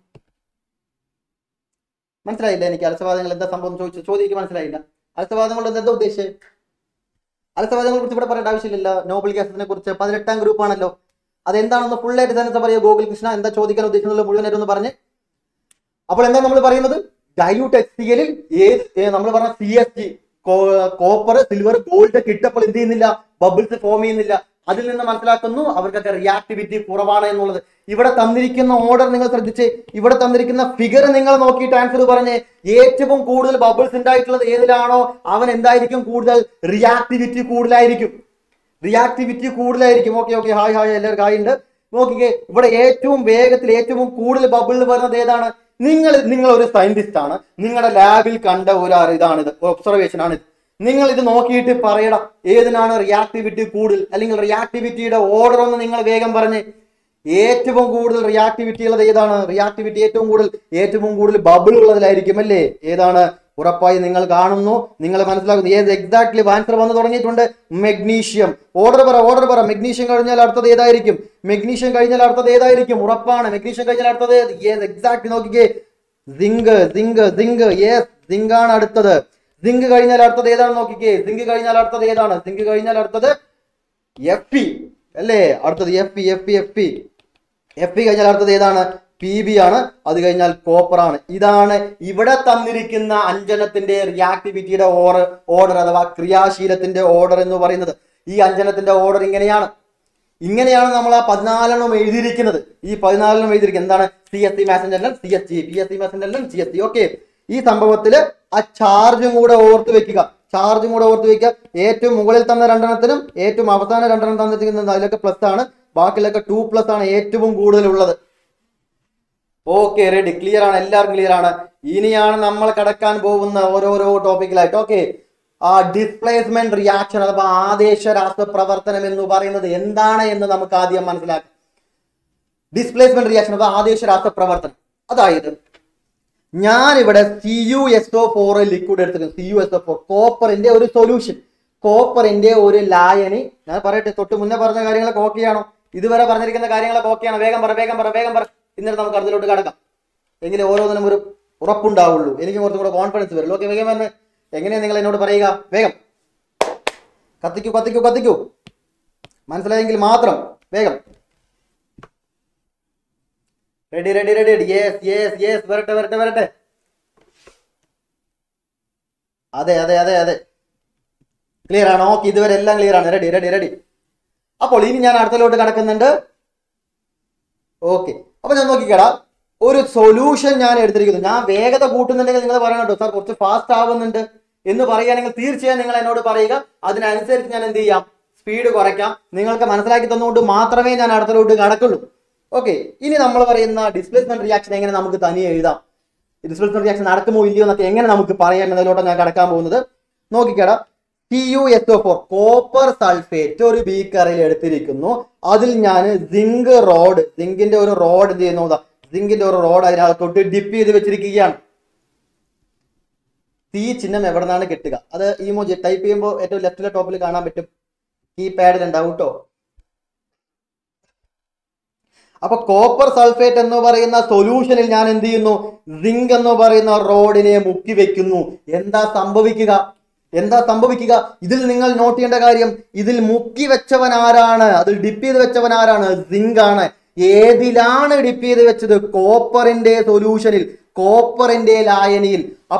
മനസ്സിലായില്ല എനിക്ക് അലസവാദങ്ങൾ എന്താ സംഭവം ചോദിച്ചു ചോദിക്ക് മനസ്സിലായില്ല അലസവാദങ്ങൾ കൊണ്ട് എന്താ ഉദ്ദേശിച്ചത് അലസവാദങ്ങളെ കുറിച്ച് ഇവിടെ പറയേണ്ട ആവശ്യമില്ല നോബൽ ഗ്യാസത്തിനെ കുറിച്ച് പതിനെട്ടാം ഗ്രൂപ്പ് ആണല്ലോ അതെന്താണെന്ന് ഫുൾ ആയിട്ട് തന്നെ എന്താ പറയുക ഗോകുൽ കൃഷ്ണ എന്താ ചോദിക്കാൻ ഉദ്ദേശിക്കുന്നത് മുഴുവനായിട്ട് ഒന്ന് പറഞ്ഞ് അപ്പോൾ എന്താ നമ്മൾ പറയുന്നത് ഡൈല്യൂട്ട് എച്ച് സി എല്ലിൽ ഏത് നമ്മൾ പറഞ്ഞ C S G copper silver gold കിട്ടപ്പോൾ എന്ത് ചെയ്യുന്നില്ല ബബിൾസ് ഫോം ചെയ്യുന്നില്ല അതിൽ നിന്ന് മനസ്സിലാക്കുന്നു അവർക്കൊക്കെ റിയാക്ടിവിറ്റി കുറവാണ് എന്നുള്ളത് ഇവിടെ തന്നിരിക്കുന്ന ഓർഡർ നിങ്ങൾ ശ്രദ്ധിച്ച് ഇവിടെ തന്നിരിക്കുന്ന ഫിഗർ നിങ്ങൾ നോക്കിയിട്ട് ആൻസർ പറഞ്ഞ് ഏറ്റവും കൂടുതൽ ബബിൾസ് ഉണ്ടായിട്ടുള്ളത് ഏതിലാണോ അവൻ എന്തായിരിക്കും കൂടുതൽ റിയാക്ടിവിറ്റി കൂടുതലായിരിക്കും റിയാക്ടിവിറ്റി കൂടുതലായിരിക്കും ഓക്കെ ഓക്കെ ഹായ് ഹായ് എല്ലാവർക്കും ഹായ് ഉണ്ട് നോക്കിക്കേ ഇവിടെ ഏറ്റവും വേഗത്തിൽ ഏറ്റവും കൂടുതൽ ബബിൾ വരുന്നത് ഏതാണ് നിങ്ങൾ നിങ്ങൾ ഒരു സയന്റിസ്റ്റ് ആണ് നിങ്ങളുടെ ലാബിൽ കണ്ട ഒരു അറി- ഇതാണിത് ഒബ്സർവേഷൻ ആണ് ഇത് നിങ്ങൾ ഇത് നോക്കിയിട്ട് പറയണം ഏതിനാണ് റിയാക്ടിവിറ്റി കൂടുതൽ അല്ലെങ്കിൽ റിയാക്ടിവിറ്റിയുടെ ഓർഡർ ഒന്ന് നിങ്ങൾ വേഗം പറഞ്ഞ് ഏറ്റവും കൂടുതൽ റിയാക്ടിവിറ്റി ഉള്ളത് ഏതാണ് റിയാക്ടിവിറ്റി ഏറ്റവും കൂടുതൽ ഏറ്റവും കൂടുതൽ ബബിൾ ഉള്ളതിലായിരിക്കും അല്ലേ ഏതാണ് ഉറപ്പായി നിങ്ങൾ കാണുന്നു നിങ്ങൾ മനസ്സിലാക്കുന്നു ഏത് എക്സാക്ട്ലി ആൻസർ വന്നു തുടങ്ങിയിട്ടുണ്ട് മെഗ്നീഷ്യം ഓർഡർ പറ ഓർഡർ പറ മെഗ്നീഷ്യം കഴിഞ്ഞാൽ അടുത്തത് ഏതായിരിക്കും മെഗ്നീഷ്യം കഴിഞ്ഞാൽ അടുത്തത് ഏതായിരിക്കും ഉറപ്പാണ് മെഗ്നീഷ്യം കഴിഞ്ഞാൽ അടുത്തത് ഏത് ഏത് എക്സാക്ട് നോക്കിക്കേ zinc zinc zinc yes zinc ആണ് അടുത്തത് സിങ്ക് കഴിഞ്ഞാൽ അടുത്തത് ഏതാണ് നോക്കിക്കേ സിങ്ക് കഴിഞ്ഞാൽ അടുത്തത് ഏതാണ് സിങ്ക് കഴിഞ്ഞാൽ അടുത്തത് എഫ് പി അല്ലേ അടുത്തത് F P F P F P F P കഴിഞ്ഞാൽ അടുത്തത് ഏതാണ് പി ബി ആണ് അത് കഴിഞ്ഞാൽ കോപ്പർ ആണ് ഇതാണ് ഇവിടെ തന്നിരിക്കുന്ന അഞ്ജനത്തിന്റെ റിയാക്ടിവിറ്റിയുടെ ഓർഡർ ഓർഡർ അഥവാ ക്രിയാശീലത്തിന്റെ ഓർഡർ എന്ന് പറയുന്നത് ഈ അഞ്ജനത്തിന്റെ ഓർഡർ ഇങ്ങനെയാണ് ഇങ്ങനെയാണ് നമ്മൾ ആ പതിനാലെണ്ണം എഴുതിയിരിക്കുന്നത് ഈ പതിനാലെണ്ണം എഴുതിയിരിക്കുന്നത് എന്താണ് സി എസ് സി മാസഞ്ചറിലും C S G P S C മാസഞ്ചറിലും സി എസ് സി ഓക്കെ ഈ സംഭവത്തിൽ ആ ചാർജും കൂടെ ഓർത്ത് വെക്കുക ചാർജും കൂടെ ഓർത്ത് വെക്കുക ഏറ്റവും മുകളിൽ തന്ന രണ്ടെണ്ണത്തിനും ഏറ്റവും അവസാന രണ്ടെണ്ണം തന്നിരിക്കുന്നത് അതിലൊക്കെ പ്ലസ് ആണ് ബാക്കിലൊക്കെ ടു പ്ലസ് ആണ് ഏറ്റവും കൂടുതൽ ഉള്ളത് ഓക്കെ റെഡി ക്ലിയർ ആണ് എല്ലാവർക്കും ക്ലിയർ ആണ് ഇനിയാണ് നമ്മൾ കടക്കാൻ പോകുന്ന ഓരോരോ ടോപ്പിക്കിലായിട്ട് ഓക്കെ ആ ഡിസ്പ്ലേസ്മെന്റ് റിയാക്ഷൻ അഥവാ ആദേശ രാസ പ്രവർത്തനം എന്ന് പറയുന്നത് എന്താണ് എന്ന് നമുക്ക് ആദ്യം മനസ്സിലാക്കാം ഡിസ്പ്ലേസ്മെന്റ് റിയാക്ഷൻ അഥവാ ആദേശ രാസ പ്രവർത്തനം അതായത് ഞാൻ ഇവിടെ C U S O four liquid എടുത്തിട്ടുണ്ട് C U S O four കോപ്പറിന്റെ ഒരു സൊല്യൂഷൻ കോപ്പറിന്റെ ഒരു ലായനി ഞാൻ പറയട്ടെ തൊട്ട് മുന്നേ പറഞ്ഞ കാര്യങ്ങളൊക്കെ ഓക്കെയാണോ ഇതുവരെ പറഞ്ഞിരിക്കുന്ന കാര്യങ്ങളൊക്കെ ഓക്കെയാണോ വേഗം പറ വേഗം പറ വേഗം പറ എന്നിട്ട് നമുക്ക് അടുത്തിലോട്ട് കടക്കാം എങ്കിലും ഓരോന്നിനും ഒരു ഉറപ്പുണ്ടാവുള്ളൂ എനിക്ക് കുറച്ചും കൂടെ കോൺഫിഡൻസ് വരുള്ളൂ ഓക്കെ വേഗം വന്ന് എങ്ങനെയാണ് നിങ്ങൾ എന്നോട് പറയുക വേഗം കത്തിക്കൂ കത്തിക്കൂ കത്തിക്കൂ മനസ്സിലായെങ്കിൽ മാത്രം വേഗം ready ready ready ready yes yes yes വരട്ടെ വരട്ടെ വരട്ടെ അതെ അതെ അതെ അതെ ക്ലിയർ ആണ് ഓക്കെ ഇതുവരെ എല്ലാം ക്ലിയർ ആണ് റെഡി റെഡി റെഡി അപ്പോൾ ഇനി ഞാൻ അടുത്തലോട്ട് കിടക്കുന്നുണ്ട് ഓക്കെ അപ്പൊ ഞാൻ നോക്കിക്കടാ ഒരു സൊല്യൂഷൻ ഞാൻ എടുത്തിരിക്കുന്നു ഞാൻ വേഗത കൂട്ടുന്നുണ്ടെങ്കിൽ നിങ്ങൾ പറയണം കേട്ടോ സാർ കുറച്ച് ഫാസ്റ്റ് ആവുന്നുണ്ട് എന്ന് പറയുകയാണെങ്കിൽ തീർച്ചയായും നിങ്ങൾ എന്നോട് പറയുക അതിനനുസരിച്ച് ഞാൻ എന്ത് ചെയ്യാം സ്പീഡ് കുറയ്ക്കാം നിങ്ങൾക്ക് മനസ്സിലാക്കി തന്നുകൊണ്ട് മാത്രമേ ഞാൻ അടുത്തലോട്ട് കടക്കുള്ളൂ ഓക്കെ ഇനി നമ്മൾ പറയുന്ന ഡിസ്പ്ലേസ്മെന്റ് റിയാക്ഷൻ എങ്ങനെ നമുക്ക് തനിയെ എഴുതാം ഡിസ്പ്ലേസ്മെന്റ് റിയാക്ഷൻ നടക്കുമോ ഇല്ലയോ എന്നൊക്കെ എങ്ങനെ നമുക്ക് പറയാം എന്നതിലോട്ട് ഞാൻ കടക്കാൻ പോകുന്നത് നോക്കിക്കട T U S O four copper sulphate ഒരു ബീക്കറിൽ എടുത്തിരിക്കുന്നു അതിൽ ഞാൻ സിങ്ക് റോഡ് സിങ്കിന്റെ ഒരു റോഡ് എന്ത് ചെയ്യുന്നു സിങ്കിന്റെ ഒരു റോഡ് അതിനകത്തോട്ട് ഡിപ്പ് ചെയ്ത് വെച്ചിരിക്കുകയാണ് തീ ചിഹ്നം എവിടെ നിന്നാണ് കിട്ടുക അത് ഈ മോജി ടൈപ്പ് ചെയ്യുമ്പോൾ ഏറ്റവും ലെഫ്റ്റിലെ ടോപ്പിൽ കാണാൻ പറ്റും കീ പാഡിൽ ഉണ്ടാവും കേട്ടോ അപ്പൊ കോപ്പർ സൾഫേറ്റ് എന്ന് പറയുന്ന സൊല്യൂഷനിൽ ഞാൻ എന്ത് ചെയ്യുന്നു സിങ്ക് എന്ന് പറയുന്ന റോഡിനെ മുക്കി വെക്കുന്നു എന്താ സംഭവിക്കുക എന്താ സംഭവിക്കുക ഇതിൽ നിങ്ങൾ നോട്ട് ചെയ്യേണ്ട കാര്യം ഇതിൽ മുക്കി വെച്ചവൻ ആരാണ് അതിൽ ഡിപ്പ് ചെയ്ത് വെച്ചവൻ ആരാണ് സിങ്ക് ആണ് ഏതിലാണ് ഡിപ്പ് ചെയ്ത് വെച്ചത് കോപ്പറിന്റെ സൊല്യൂഷനിൽ കോപ്പറിന്റെ ലായനിയിൽ അപ്പോൾ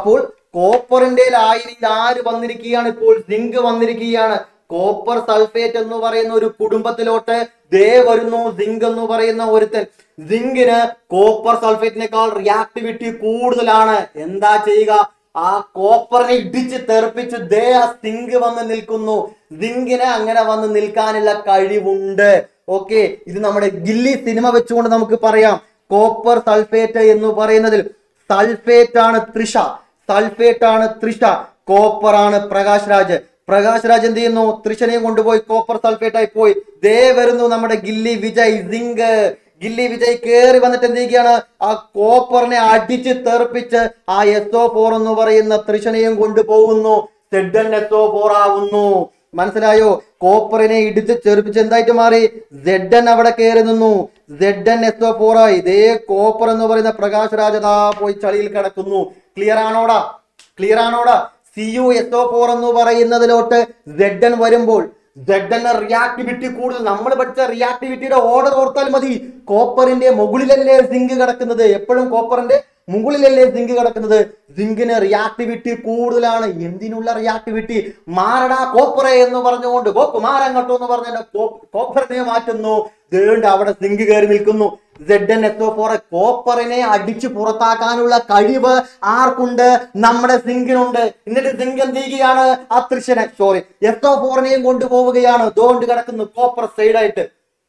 കോപ്പറിന്റെ ലായനിയിൽ ആര് വന്നിരിക്കുകയാണ് ഇപ്പോൾ സിങ്ക് വന്നിരിക്കുകയാണ് കോപ്പർ സൾഫേറ്റ് എന്ന് പറയുന്ന ഒരു കുടുംബത്തിലോട്ട് ദേ വരുന്നു സിങ്ക് എന്ന് പറയുന്ന ഒരുത്തൻ സിങ്കിന് കോപ്പർ സൾഫേറ്റിനേക്കാൾ റിയാക്ടിവിറ്റി കൂടുതലാണ് എന്താ ചെയ്യുക ആ കോപ്പറിനെ ഇടിച്ച് തെറിപ്പിച്ച് ദേ ആ സിങ്ക് വന്ന് നിൽക്കുന്നു സിങ്കിന് അങ്ങനെ വന്ന് നിൽക്കാനുള്ള കഴിവുണ്ട് ഓക്കെ ഇത് നമ്മുടെ ഗില്ലി സിനിമ വെച്ചുകൊണ്ട് നമുക്ക് പറയാം കോപ്പർ സൾഫേറ്റ് എന്ന് പറയുന്നതിൽ സൾഫേറ്റ് ആണ് തൃഷ സൾഫേറ്റ് ആണ് തൃഷ കോപ്പർ ആണ് പ്രകാശ് രാജ് പ്രകാശ് രാജ് എന്ത് ചെയ്യുന്നു തൃശനെയും കൊണ്ടുപോയി കോപ്പർ സൾഫേറ്റ് ആയി പോയി ദേ വരുന്നു നമ്മുടെ ഗില്ലി വിജയ് സിംഗ് ഗില്ലി വിജയ് കേറി വന്നിട്ട് എന്ത് ചെയ്യുകയാണ് ആ കോപ്പറിനെ അടിച്ച് തെറിപ്പിച്ച് ആ എസ് ഒ ഫോർ എന്ന് പറയുന്ന തൃശനെയും കൊണ്ടുപോകുന്നു സെഡൻ എസ് ഒ ഫോർ ആവുന്നു മനസ്സിലായോ കോപ്പറിനെ ഇടിച്ച് ചെറുപ്പിച്ച് എന്തായിട്ട് മാറി സെഡൻ അവിടെ കയറി നിന്നു സെഡൻ എസ് ഒ ഫോർ ആയി ഇതേ കോപ്പർ എന്ന് പറയുന്ന പ്രകാശ് രാജതാ പോയി ചളിയിൽ കിടക്കുന്നു ക്ലിയർ ആണോടാ ക്ലിയർ ആണോടാ C U S O four എന്ന് പറയുന്നതിലോട്ട് സെഡൻ വരുമ്പോൾ സെഡൻ റിയാക്ടിവിറ്റി കൂടുതൽ നമ്മൾ പഠിച്ച റിയാക്ടിവിറ്റിയുടെ ഓർഡർ ഓർത്താൽ മതി കോപ്പറിന്റെ മുകളിലല്ലേ സിങ്ക് കിടക്കുന്നത് എപ്പോഴും കോപ്പറിന്റെ മുകളിലല്ലേ സിങ്ക് കിടക്കുന്നത് സിങ്കിന് റിയാക്ടിവിറ്റി കൂടുതലാണ് എന്തിനുള്ള റിയാക്ടിവിറ്റി മാറടാ കോപ്പറെ എന്ന് പറഞ്ഞുകൊണ്ട് കോപ്പ് മാറങ്ങട്ടോ എന്ന് പറഞ്ഞ കോപ്പറിനെ മാറ്റുന്നു ദേണ്ട് അവിടെ സിങ്ക് കയറി നിൽക്കുന്നു Z N S O four കോപ്പറിനെ അടിച്ചു പുറത്താക്കാനുള്ള കഴിവ് ആർക്കുണ്ട് നമ്മുടെ സിങ്കിനുണ്ട് എന്നിട്ട് സിങ്ക് എന്ത് ചെയ്യുകയാണ് ആ തൃശ്ശനെ സോറി എസ് ഒ ഫോറിനെയും കൊണ്ടുപോവുകയാണ് ദോണ്ട് കിടക്കുന്നു കോപ്പർ സൈഡായിട്ട്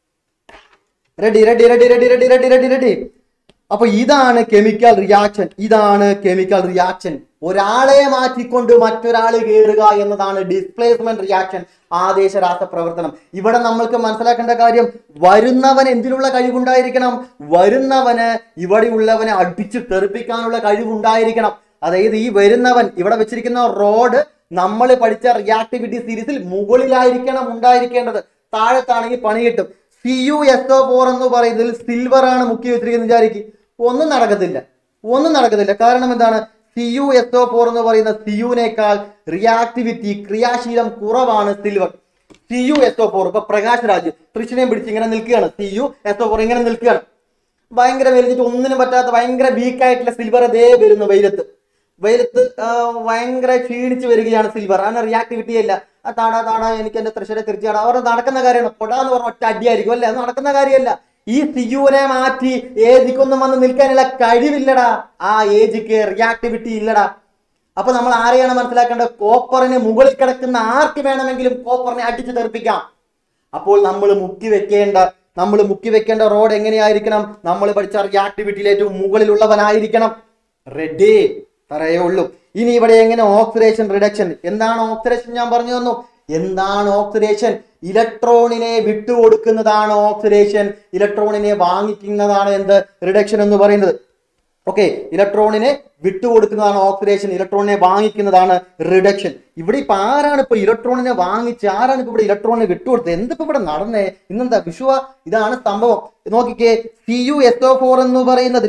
ready ready ready ready ready ready ready ready അപ്പൊ ഇതാണ് കെമിക്കൽ റിയാക്ഷൻ ഇതാണ് കെമിക്കൽ റിയാക്ഷൻ ഒരാളെ മാറ്റിക്കൊണ്ട് മറ്റൊരാൾ കയറുക എന്നതാണ് ഡിസ്പ്ലേസ്മെന്റ് റിയാക്ഷൻ ആദേശ രാസപ്രവർത്തനം ഇവിടെ നമ്മൾക്ക് മനസ്സിലാക്കേണ്ട കാര്യം വരുന്നവൻ എന്തിനുള്ള കഴിവുണ്ടായിരിക്കണം വരുന്നവന് ഇവിടെയുള്ളവനെ അടിച്ചു തെറിപ്പിക്കാനുള്ള കഴിവുണ്ടായിരിക്കണം അതായത് ഈ വരുന്നവൻ ഇവിടെ വെച്ചിരിക്കുന്ന റോഡ് നമ്മൾ പഠിച്ച റിയാക്ടിവിറ്റി സീരീസിൽ മുകളിലായിരിക്കണം ഉണ്ടായിരിക്കേണ്ടത് താഴത്താണെങ്കിൽ പണി കിട്ടും C U S O four എന്ന് പറയുന്നതിൽ സിൽവർ ആണ് മുക്കി വെച്ചിരിക്കുന്നത് വിചാരിക്കും ഒന്നും നടക്കത്തില്ല ഒന്നും നടക്കത്തില്ല കാരണം എന്താണ് C U S O four എന്ന് പറയുന്ന സി യുവിനേക്കാൾ റിയാക്ടിവിറ്റി ക്രിയാശീലം കുറവാണ് silver C U S O four ഇപ്പൊ പ്രകാശ് രാജ് തൃശ്ശിനെയും പിടിച്ച് ഇങ്ങനെ നിൽക്കുകയാണ് C U S O four ഇങ്ങനെ നിൽക്കുകയാണ് ഭയങ്കര വലിച്ചിട്ട് ഒന്നിനും പറ്റാത്ത ഭയങ്കര വീക്ക് ആയിട്ടുള്ള സിൽവർ അതേ വരുന്നു വെയിലത്ത് വെയിലത്ത് ആ, ഭയങ്കര ക്ഷീണിച്ച് വരികയാണ് സിൽവർ അങ്ങനെ റിയാക്ടിവിറ്റി ഇല്ല ആ താടാ താടാ എനിക്ക് എന്റെ തൃശ്ശൂരെ തിരിച്ചാടാ അവർ നടക്കുന്ന കാര്യമാണ് പൊടാന്ന് പറഞ്ഞ ഒറ്റ അടിയായിരിക്കും അല്ലേ അത് നടക്കുന്ന കാര്യമല്ല ഈ സിയുവിനെ മാറ്റി ഏജിക്കൊന്നും വന്ന് നിൽക്കാനുള്ള കഴിവില്ലടാ ആ ഏജിക്ക് റിയാക്ടിവിറ്റി ഇല്ലടാ അപ്പൊ നമ്മൾ ആരെയാണ് മനസ്സിലാക്കേണ്ടത് കോപ്പറിന് മുകളിൽ കിടക്കുന്ന ആർക്ക് വേണമെങ്കിലും കോപ്പറിനെ അടിച്ചു തെറിപ്പിക്കാം അപ്പോൾ നമ്മൾ മുക്കി വെക്കേണ്ട നമ്മൾ മുക്കി വെക്കേണ്ട റോഡ് എങ്ങനെയായിരിക്കണം നമ്മൾ പഠിച്ച റിയാക്ടിവിറ്റിയിൽ ഏറ്റവും മുകളിലുള്ളവനായിരിക്കണം റെഡി പറയേ ഉള്ളൂ ഇനി ഇവിടെ എങ്ങനെ ഓക്സിഡേഷൻ റിഡക്ഷൻ എന്താണ് ഓക്സിഡേഷൻ ഞാൻ പറഞ്ഞു തന്നു എന്താണ് ഓക്സിഡേഷൻ ഇലക്ട്രോണിനെ വിട്ടുകൊടുക്കുന്നതാണ് ഓക്സിഡേഷൻ ഇലക്ട്രോണിനെ വാങ്ങിക്കുന്നതാണ് എന്ത് റിഡക്ഷൻ എന്ന് പറയുന്നത് ഓക്കെ ഇലക്ട്രോണിനെ വിട്ടുകൊടുക്കുന്നതാണ് ഓക്സിഡേഷൻ ഇലക്ട്രോണിനെ വാങ്ങിക്കുന്നതാണ് റിഡക്ഷൻ ഇവിടെ ഇപ്പൊ ആരാണ് ഇപ്പൊ ഇലക്ട്രോണിനെ വാങ്ങിച്ച് ആരാണ് ഇപ്പൊ ഇവിടെ ഇലക്ട്രോണിനെ വിട്ടുകൊടുത്തത് എന്തിപ്പോ ഇവിടെ നടന്നേ ഇന്നെന്താ വിഷുവ ഇതാണ് സംഭവം നോക്കിക്കേ C U S O four എന്ന് പറയുന്നത്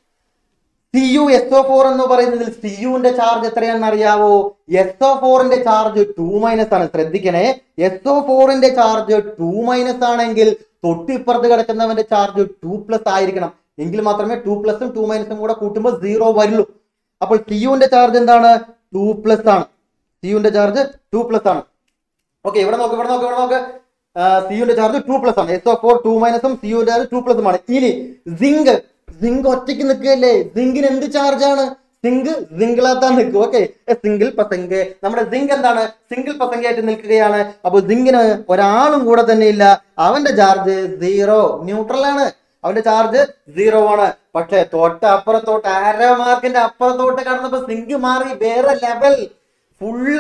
C U S O four എന്ന് പറയുന്നതിൽ സി യുവിന്റെ ചാർജ് എത്രയാണെന്ന് അറിയാവോ എസ് ഒ ഫോറിന്റെ ചാർജ് ടു മൈനസ് ആണ് ശ്രദ്ധിക്കണേ എസ് ഒ ഫോറിന്റെ ചാർജ് ടു മൈനസ് ആണെങ്കിൽ തൊട്ടിപ്പുറത്ത് കിടക്കുന്നവന്റെ ചാർജ് ടു പ്ലസ് ആയിരിക്കണം എങ്കിൽ മാത്രമേ ടു പ്ലസും ടു മൈനസും കൂടെ കൂട്ടുമ്പോൾ സീറോ വരുള്ളൂ അപ്പോൾ സി യുവിന്റെ ചാർജ് എന്താണ് ടു പ്ലസ് ആണ് സി യുവിന്റെ ചാർജ് ടു പ്ലസ് ആണ് ഓക്കെ ഇവിടെ നോക്ക് ഇവിടെ നോക്ക് ഇവിടെ നോക്ക് സി യുന്റെ ചാർജ് ടു പ്ലസ് ആണ് എസ് ഒ ഫോർ ടു മൈനസും സി യുന്റെ ചാർജ് ടു പ്ലസും ആണ് ഇനി സിങ്ക് സിങ്ക് ഒറ്റയ്ക്ക് നിൽക്കുകയല്ലേ സിങ്കിന് എന്ത് ചാർജ് ആണ് സിങ്ക് സിംഗിളാത്താൻ നിൽക്കും ഓക്കെ സിംഗിൾ പസംഗ് നമ്മുടെ സിങ്ക് എന്താണ് സിംഗിൾ പസംഗ് ആയിട്ട് നിൽക്കുകയാണ് അപ്പോൾ സിങ്കിന് ഒരാളും കൂടെ തന്നെ ഇല്ല അവന്റെ ചാർജ് സീറോ ന്യൂട്രൽ ആണ് അവന്റെ ചാർജ് സീറോ ആണ് പക്ഷെ തൊട്ട് അപ്പുറത്തോട്ട് അര മാർക്കിന്റെ അപ്പുറത്തോട്ട് കടന്നപ്പോ സിങ്ക് മാറി വേറെ ലെവൽ ഫുള്ള്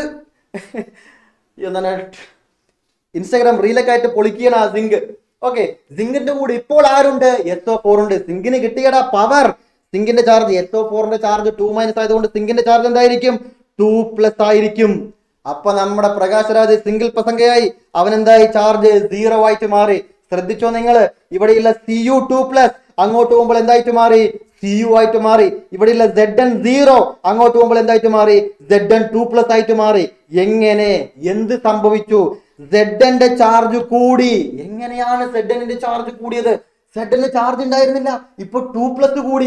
എന്താണ് ഇൻസ്റ്റാഗ്രാം റീലൊക്കെ ആയിട്ട് പൊളിക്കുകയാണ് ആ സിങ്ക് ഓക്കെ സിങ്കിന്റെ കൂടെ ഇപ്പോൾ ആരുണ്ട് എസ് ഒ ഫോർ ഉണ്ട് സിങ്കിന് കിട്ടിയടാ പവർ സിങ്കിന്റെ ചാർജ് എസ് ഒ ഫോറിന്റെ ചാർജ് ടു മൈനസ് ആയതുകൊണ്ട് സിങ്കിന്റെ ചാർജ് എന്തായിരിക്കും ടു പ്ലസ് ആയിരിക്കും അപ്പൊ നമ്മുടെ പ്രകാശരാജ് സിംഗിൾ പ്രസംഗയായി അവൻ എന്തായി ചാർജ് സീറോ ആയിട്ട് മാറി ശ്രദ്ധിച്ചോ നിങ്ങൾ ഇവിടെയുള്ള സി യു ടു പ്ലസ് അങ്ങോട്ട് പോകുമ്പോൾ എന്തായിട്ട് മാറി സി യു ആയിട്ട് മാറി ഇവിടെയുള്ള സെഡ് എൻ സീറോ അങ്ങോട്ട് പോകുമ്പോൾ എന്തായിട്ട് മാറി സെഡ് എൻ ടു പ്ലസ് ആയിട്ട് മാറി എങ്ങനെ എന്ത് സംഭവിച്ചു സെഡ് എന്റെ ചാർജ് കൂടി എങ്ങനെയാണ് സെഡ് എന്നിന്റെ ചാർജ് കൂടിയത് സെഡ് ചാർജ് ഉണ്ടായിരുന്നില്ല ഇപ്പൊ ടു പ്ലസ് കൂടി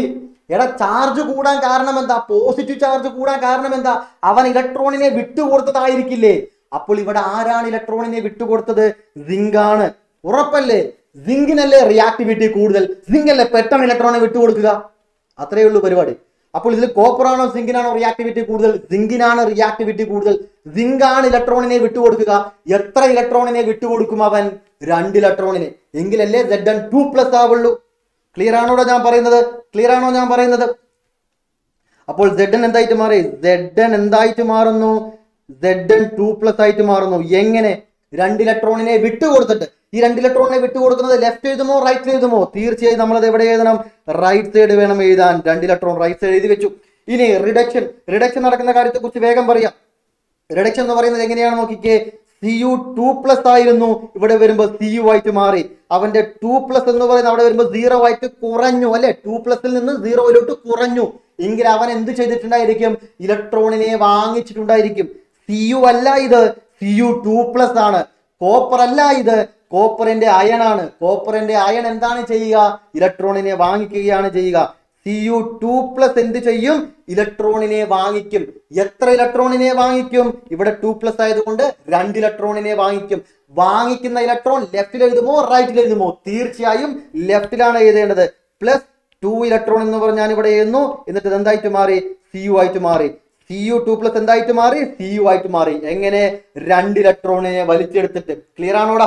എടാ ചാർജ് കൂടാൻ കാരണം എന്താ പോസിറ്റീവ് ചാർജ് കൂടാൻ കാരണം എന്താ അവൻ ഇലക്ട്രോണിനെ വിട്ടുകൊടുത്തതായിരിക്കില്ലേ അപ്പോൾ ഇവിടെ ആരാണ് ഇലക്ട്രോണിനെ വിട്ടുകൊടുത്തത് സിങ്ക് ആണ് ഉറപ്പല്ലേ സിങ്കിനല്ലേ റിയാക്ടിവിറ്റി കൂടുതൽ സിങ്ക് അല്ലേ പെട്ടെന്ന് ഇലക്ട്രോണെ വിട്ടുകൊടുക്കുക അത്രയേ ഉള്ളൂ പരിപാടി അപ്പോൾ ഇതിൽ കോപ്പറാണോ സിങ്കിനാണോ റിയാക്ടിവിറ്റി കൂടുതൽ സിങ്കിനാണ് റിയാക്ടിവിറ്റി കൂടുതൽ സിങ്ക് ആണ് ഇലക്ട്രോണിനെ വിട്ടുകൊടുക്കുക എത്ര ഇലക്ട്രോണിനെ വിട്ടുകൊടുക്കും അവൻ രണ്ട് ഇലക്ട്രോണിനെ എങ്കിലല്ലേ സെഡ് എൻ ടു പ്ലസ് ആവുള്ളൂ ക്ലിയർ ആണോടോ ഞാൻ പറയുന്നത് ക്ലിയർ ആണോ ഞാൻ പറയുന്നത് അപ്പോൾ സെഡ് എൻ എന്തായിട്ട് മാറി സെഡ് എൻ എന്തായിട്ട് മാറുന്നു സെഡ് എൻ ടു പ്ലസ് ആയിട്ട് മാറുന്നു എങ്ങനെ രണ്ട് ഇലക്ട്രോണിനെ വിട്ടുകൊടുത്തിട്ട് ഈ രണ്ട് ഇലക്ട്രോണിനെ വിട്ടുകൊടുക്കുന്നത് ലെഫ്റ്റ് എഴുതുമോ റൈറ്റ് എഴുതുമോ തീർച്ചയായും നമ്മളത് എവിടെ എഴുതണം റൈറ്റ് സൈഡ് വേണം എഴുതാൻ രണ്ട് ഇലക്ട്രോൺ റൈറ്റ് സൈഡ് എഴുതി വെച്ചു ഇനി റിഡക്ഷൻ റിഡക്ഷൻ നടക്കുന്ന കാര്യത്തെ കുറിച്ച് വേഗം പറയാം റിഡക്ഷൻ എന്ന് പറയുന്നത് എങ്ങനെയാണ് നോക്കിക്കേ സി യു ടു പ്ലസ് ആയിരുന്നു ഇവിടെ വരുമ്പോൾ സി യു ആയിട്ട് മാറി അവന്റെ ടു പ്ലസ് എന്ന് പറയുന്നത് അവിടെ വരുമ്പോൾ സീറോ ആയിട്ട് കുറഞ്ഞു അല്ലെ ടു പ്ലസിൽ നിന്ന് സീറോയിലോട്ട് കുറഞ്ഞു എങ്കിൽ അവൻ എന്ത് ചെയ്തിട്ടുണ്ടായിരിക്കും ഇലക്ട്രോണിനെ വാങ്ങിച്ചിട്ടുണ്ടായിരിക്കും സി യു അല്ല ഇത് സി യു ടു പ്ലസ് ആണ് കോപ്പർ അല്ല ഇത് കോപ്പറിന്റെ അയൺ ആണ് കോപ്പറിന്റെ അയൺ എന്താണ് ചെയ്യുക ഇലക്ട്രോണിനെ വാങ്ങിക്കുകയാണ് ചെയ്യുക സി യു ടു പ്ലസ് എന്ത് ചെയ്യും ഇലക്ട്രോണിനെ വാങ്ങിക്കും എത്ര ഇലക്ട്രോണിനെ വാങ്ങിക്കും ഇവിടെ ടു പ്ലസ് ആയതുകൊണ്ട് രണ്ട് ഇലക്ട്രോണിനെ വാങ്ങിക്കും വാങ്ങിക്കുന്ന ഇലക്ട്രോൺ ലെഫ്റ്റിൽ എഴുതുമോ റൈറ്റിൽ എഴുതുമോ തീർച്ചയായും ലെഫ്റ്റിലാണ് എഴുതേണ്ടത് പ്ലസ് ടു ഇലക്ട്രോൺ എന്ന് പറഞ്ഞ് ഞാൻ ഇവിടെ എഴുതുന്നു എന്നിട്ട് ഇത് എന്തായിട്ട് മാറി സി യു ആയിട്ട് മാറി സി യു ടു പ്ലസ് എന്തായിട്ട് മാറി സി യു ആയിട്ട് മാറി എങ്ങനെ രണ്ട് ഇലക്ട്രോണിനെ വലിച്ചെടുത്തിട്ട് ക്ലിയർ ആണോടാ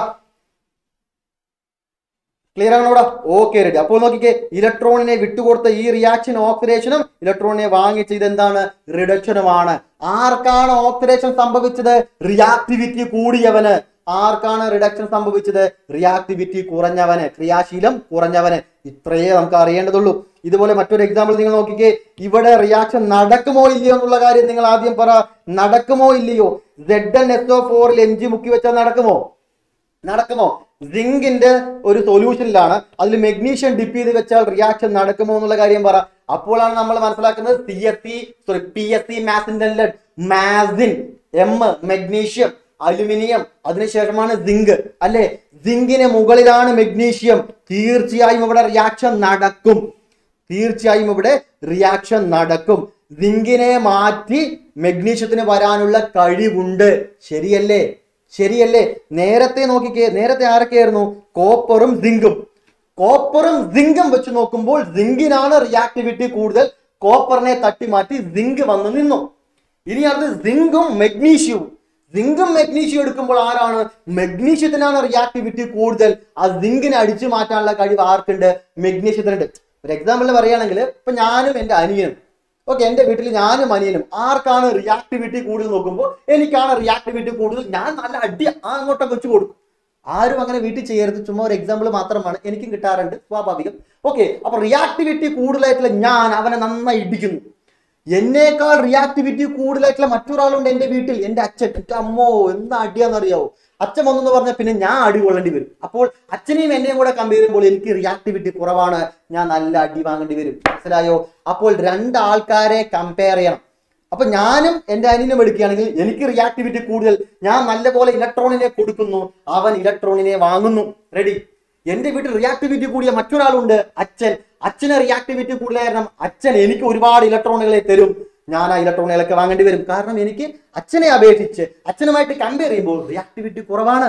ക്ലിയർ ആണോടാ ഓക്കെ റെഡി അപ്പോൾ നോക്കിക്കേ ഇലക്ട്രോണിനെ വിട്ടുകൊടുത്ത ഈ റിയാക്ഷൻ ഓക്സിഡേഷനും ഇലക്ട്രോണിനെ വാങ്ങിച്ച ഇതെന്താണ് റിഡക്ഷനുമാണ് ആർക്കാണ് ഓക്സിഡേഷൻ സംഭവിച്ചത് റിയാക്ടിവിറ്റി കൂടിയവന് ആർക്കാണ് റിഡക്ഷൻ സംഭവിച്ചത് റിയാക്ടിവിറ്റി കുറഞ്ഞവന് ക്രിയാശീലം കുറഞ്ഞവന് ഇത്രയേ നമുക്ക് അറിയേണ്ടതുള്ളൂ ഇതുപോലെ മറ്റൊരു എക്സാമ്പിൾ നിങ്ങൾ നോക്കിക്കേ ഇവിടെ റിയാക്ഷൻ നടക്കുമോ ഇല്ലയോ എന്നുള്ള കാര്യം നിങ്ങൾ ആദ്യം പറ നടക്കുമോ ഇല്ലയോ സെഡ് എൻ എസ് ഒ ഫോറിൽ എം ജി മുക്കി വെച്ചാൽ നടക്കുമോ നടക്കുമോ സിങ്കിന്റെ ഒരു സൊല്യൂഷനിലാണ് അതിൽ മെഗ്നീഷ്യം ഡിപ്പ് ചെയ്ത് വെച്ചാൽ റിയാക്ഷൻ നടക്കുമോ എന്നുള്ള കാര്യം പറ അപ്പോഴാണ് നമ്മൾ മനസ്സിലാക്കുന്നത് C S C sorry P S C മാസിന്റെ മാസിൻ എം മെഗ്നീഷ്യം അലുമിനിയം അതിനുശേഷമാണ് സിങ്ക് അല്ലെ സിങ്കിന് മുകളിലാണ് മെഗ്നീഷ്യം തീർച്ചയായും ഇവിടെ റിയാക്ഷൻ നടക്കും തീർച്ചയായും ഇവിടെ റിയാക്ഷൻ നടക്കും സിങ്കിനെ മാറ്റി മെഗ്നീഷ്യത്തിന് വരാനുള്ള കഴിവുണ്ട് ശരിയല്ലേ ശരിയല്ലേ നേരത്തെ നോക്കിക്കേ നേരത്തെ ആരൊക്കെയായിരുന്നു കോപ്പറും സിങ്കും കോപ്പറും സിങ്കും വെച്ച് നോക്കുമ്പോൾ സിങ്കിനാണ് റിയാക്ടിവിറ്റി കൂടുതൽ കോപ്പറിനെ തട്ടി മാറ്റി സിങ്ക് വന്ന് നിന്നു ഇനി അത് സിങ്കും മെഗ്നീഷ്യവും സിങ്കും മെഗ്നീഷ്യം എടുക്കുമ്പോൾ ആരാണ് മെഗ്നീഷ്യത്തിനാണ് റിയാക്ടിവിറ്റി കൂടുതൽ ആ സിങ്കിനെ അടിച്ചു മാറ്റാനുള്ള കഴിവ് ആർക്കുണ്ട് മെഗ്നീഷ്യത്തിനുണ്ട് ഒരു എക്സാമ്പിളിൽ പറയുകയാണെങ്കിൽ ഇപ്പൊ ഞാനും എന്റെ അനിയനും ഓക്കെ എന്റെ വീട്ടിൽ ഞാനും അനിയനും ആർക്കാണ് റിയാക്ടിവിറ്റി കൂടുതൽ നോക്കുമ്പോൾ എനിക്കാണ് റിയാക്ടിവിറ്റി കൂടുതൽ ഞാൻ നല്ല അടി ആ അങ്ങോട്ടൊക്കെ വെച്ച് കൊടുക്കും ആരും അങ്ങനെ വീട്ടിൽ ചെയ്യരുത് ചുമ്മാ ഒരു എക്സാമ്പിൾ മാത്രമാണ് എനിക്കും കിട്ടാറുണ്ട് സ്വാഭാവികം ഓക്കെ അപ്പൊ റിയാക്ടിവിറ്റി കൂടുതലായിട്ടുള്ള ഞാൻ അവനെ നന്നായി ഇടിക്കുന്നു എന്നേക്കാൾ റിയാക്ടിവിറ്റി കൂടുതലായിട്ടുള്ള മറ്റൊരാളുണ്ട് എന്റെ വീട്ടിൽ എന്റെ അച്ഛൻ എന്റെ അമ്മോ എന്താ അടിയാന്നറിയാവോ അച്ഛൻ വന്നെന്ന് പറഞ്ഞാൽ പിന്നെ ഞാൻ അടി കൊള്ളേണ്ടി വരും അപ്പോൾ അച്ഛനെയും എന്നെയും കൂടെ കമ്പയർ ചെയ്യുമ്പോൾ എനിക്ക് റിയാക്ടിവിറ്റി കുറവാണ് ഞാൻ നല്ല അടി വാങ്ങേണ്ടി വരും മനസ്സിലായോ അപ്പോൾ രണ്ട് ആൾക്കാരെ കമ്പയർ ചെയ്യണം അപ്പൊ ഞാനും എന്റെ അനിയനും എടുക്കുകയാണെങ്കിൽ എനിക്ക് റിയാക്ടിവിറ്റി കൂടുതൽ ഞാൻ നല്ലപോലെ ഇലക്ട്രോണിനെ കൊടുക്കുന്നു അവൻ ഇലക്ട്രോണിനെ വാങ്ങുന്നു റെഡി എന്റെ വീട്ടിൽ റിയാക്ടിവിറ്റി കൂടിയ മറ്റൊരാളുണ്ട് അച്ഛൻ അച്ഛന് റിയാക്ടിവിറ്റി കൂടുതൽ കാരണം അച്ഛൻ എനിക്ക് ഒരുപാട് ഇലക്ട്രോണുകളെ തരും ഞാൻ ആ ഇലക്ട്രോണുകളൊക്കെ വാങ്ങേണ്ടി വരും കാരണം എനിക്ക് അച്ഛനെ അപേക്ഷിച്ച് അച്ഛനുമായിട്ട് കമ്പയർ ചെയ്യുമ്പോൾ റിയാക്ടിവിറ്റി കുറവാണ്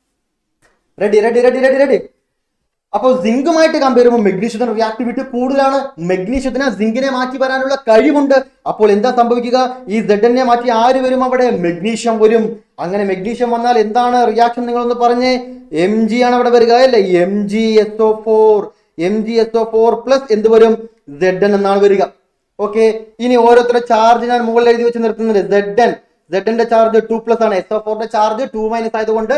ready ready ready ready ready അപ്പോൾ സിങ്കുമായിട്ട് കമ്പയർ ചെയ്യുമ്പോൾ മെഗ്നീഷ്യത്തിന് റിയാക്ടിവിറ്റി കൂടുതലാണ് മെഗ്നീഷ്യത്തിന് സിങ്കിനെ മാറ്റി വരാനുള്ള കഴിവുണ്ട് അപ്പോൾ എന്താ സംഭവിക്കുക ഈ സെഡിനെ മാറ്റി ആര് വരും അവിടെ മെഗ്നീഷ്യം വരും അങ്ങനെ മെഗ്നീഷ്യം വന്നാൽ എന്താണ് റിയാക്ഷൻ നിങ്ങളൊന്ന് പറഞ്ഞേ എം ജി ആണ് അവിടെ വരിക അല്ലേ M G S O four M G S O four plus എന്ത് വരും സെഡ് എൻ എന്നാണ് വരിക ഓക്കെ ഇനി ഓരോരുത്തരുടെ ചാർജ് ഞാൻ മുകളിൽ എഴുതി വെച്ച് നിർത്തുന്നുണ്ട് സെഡ് എൻ സെഡിന്റെ ചാർജ് ടു പ്ലസ് ആണ് എസ് ഒ ഫോറിന്റെ ചാർജ് ടു മൈനസ് ആയതുകൊണ്ട്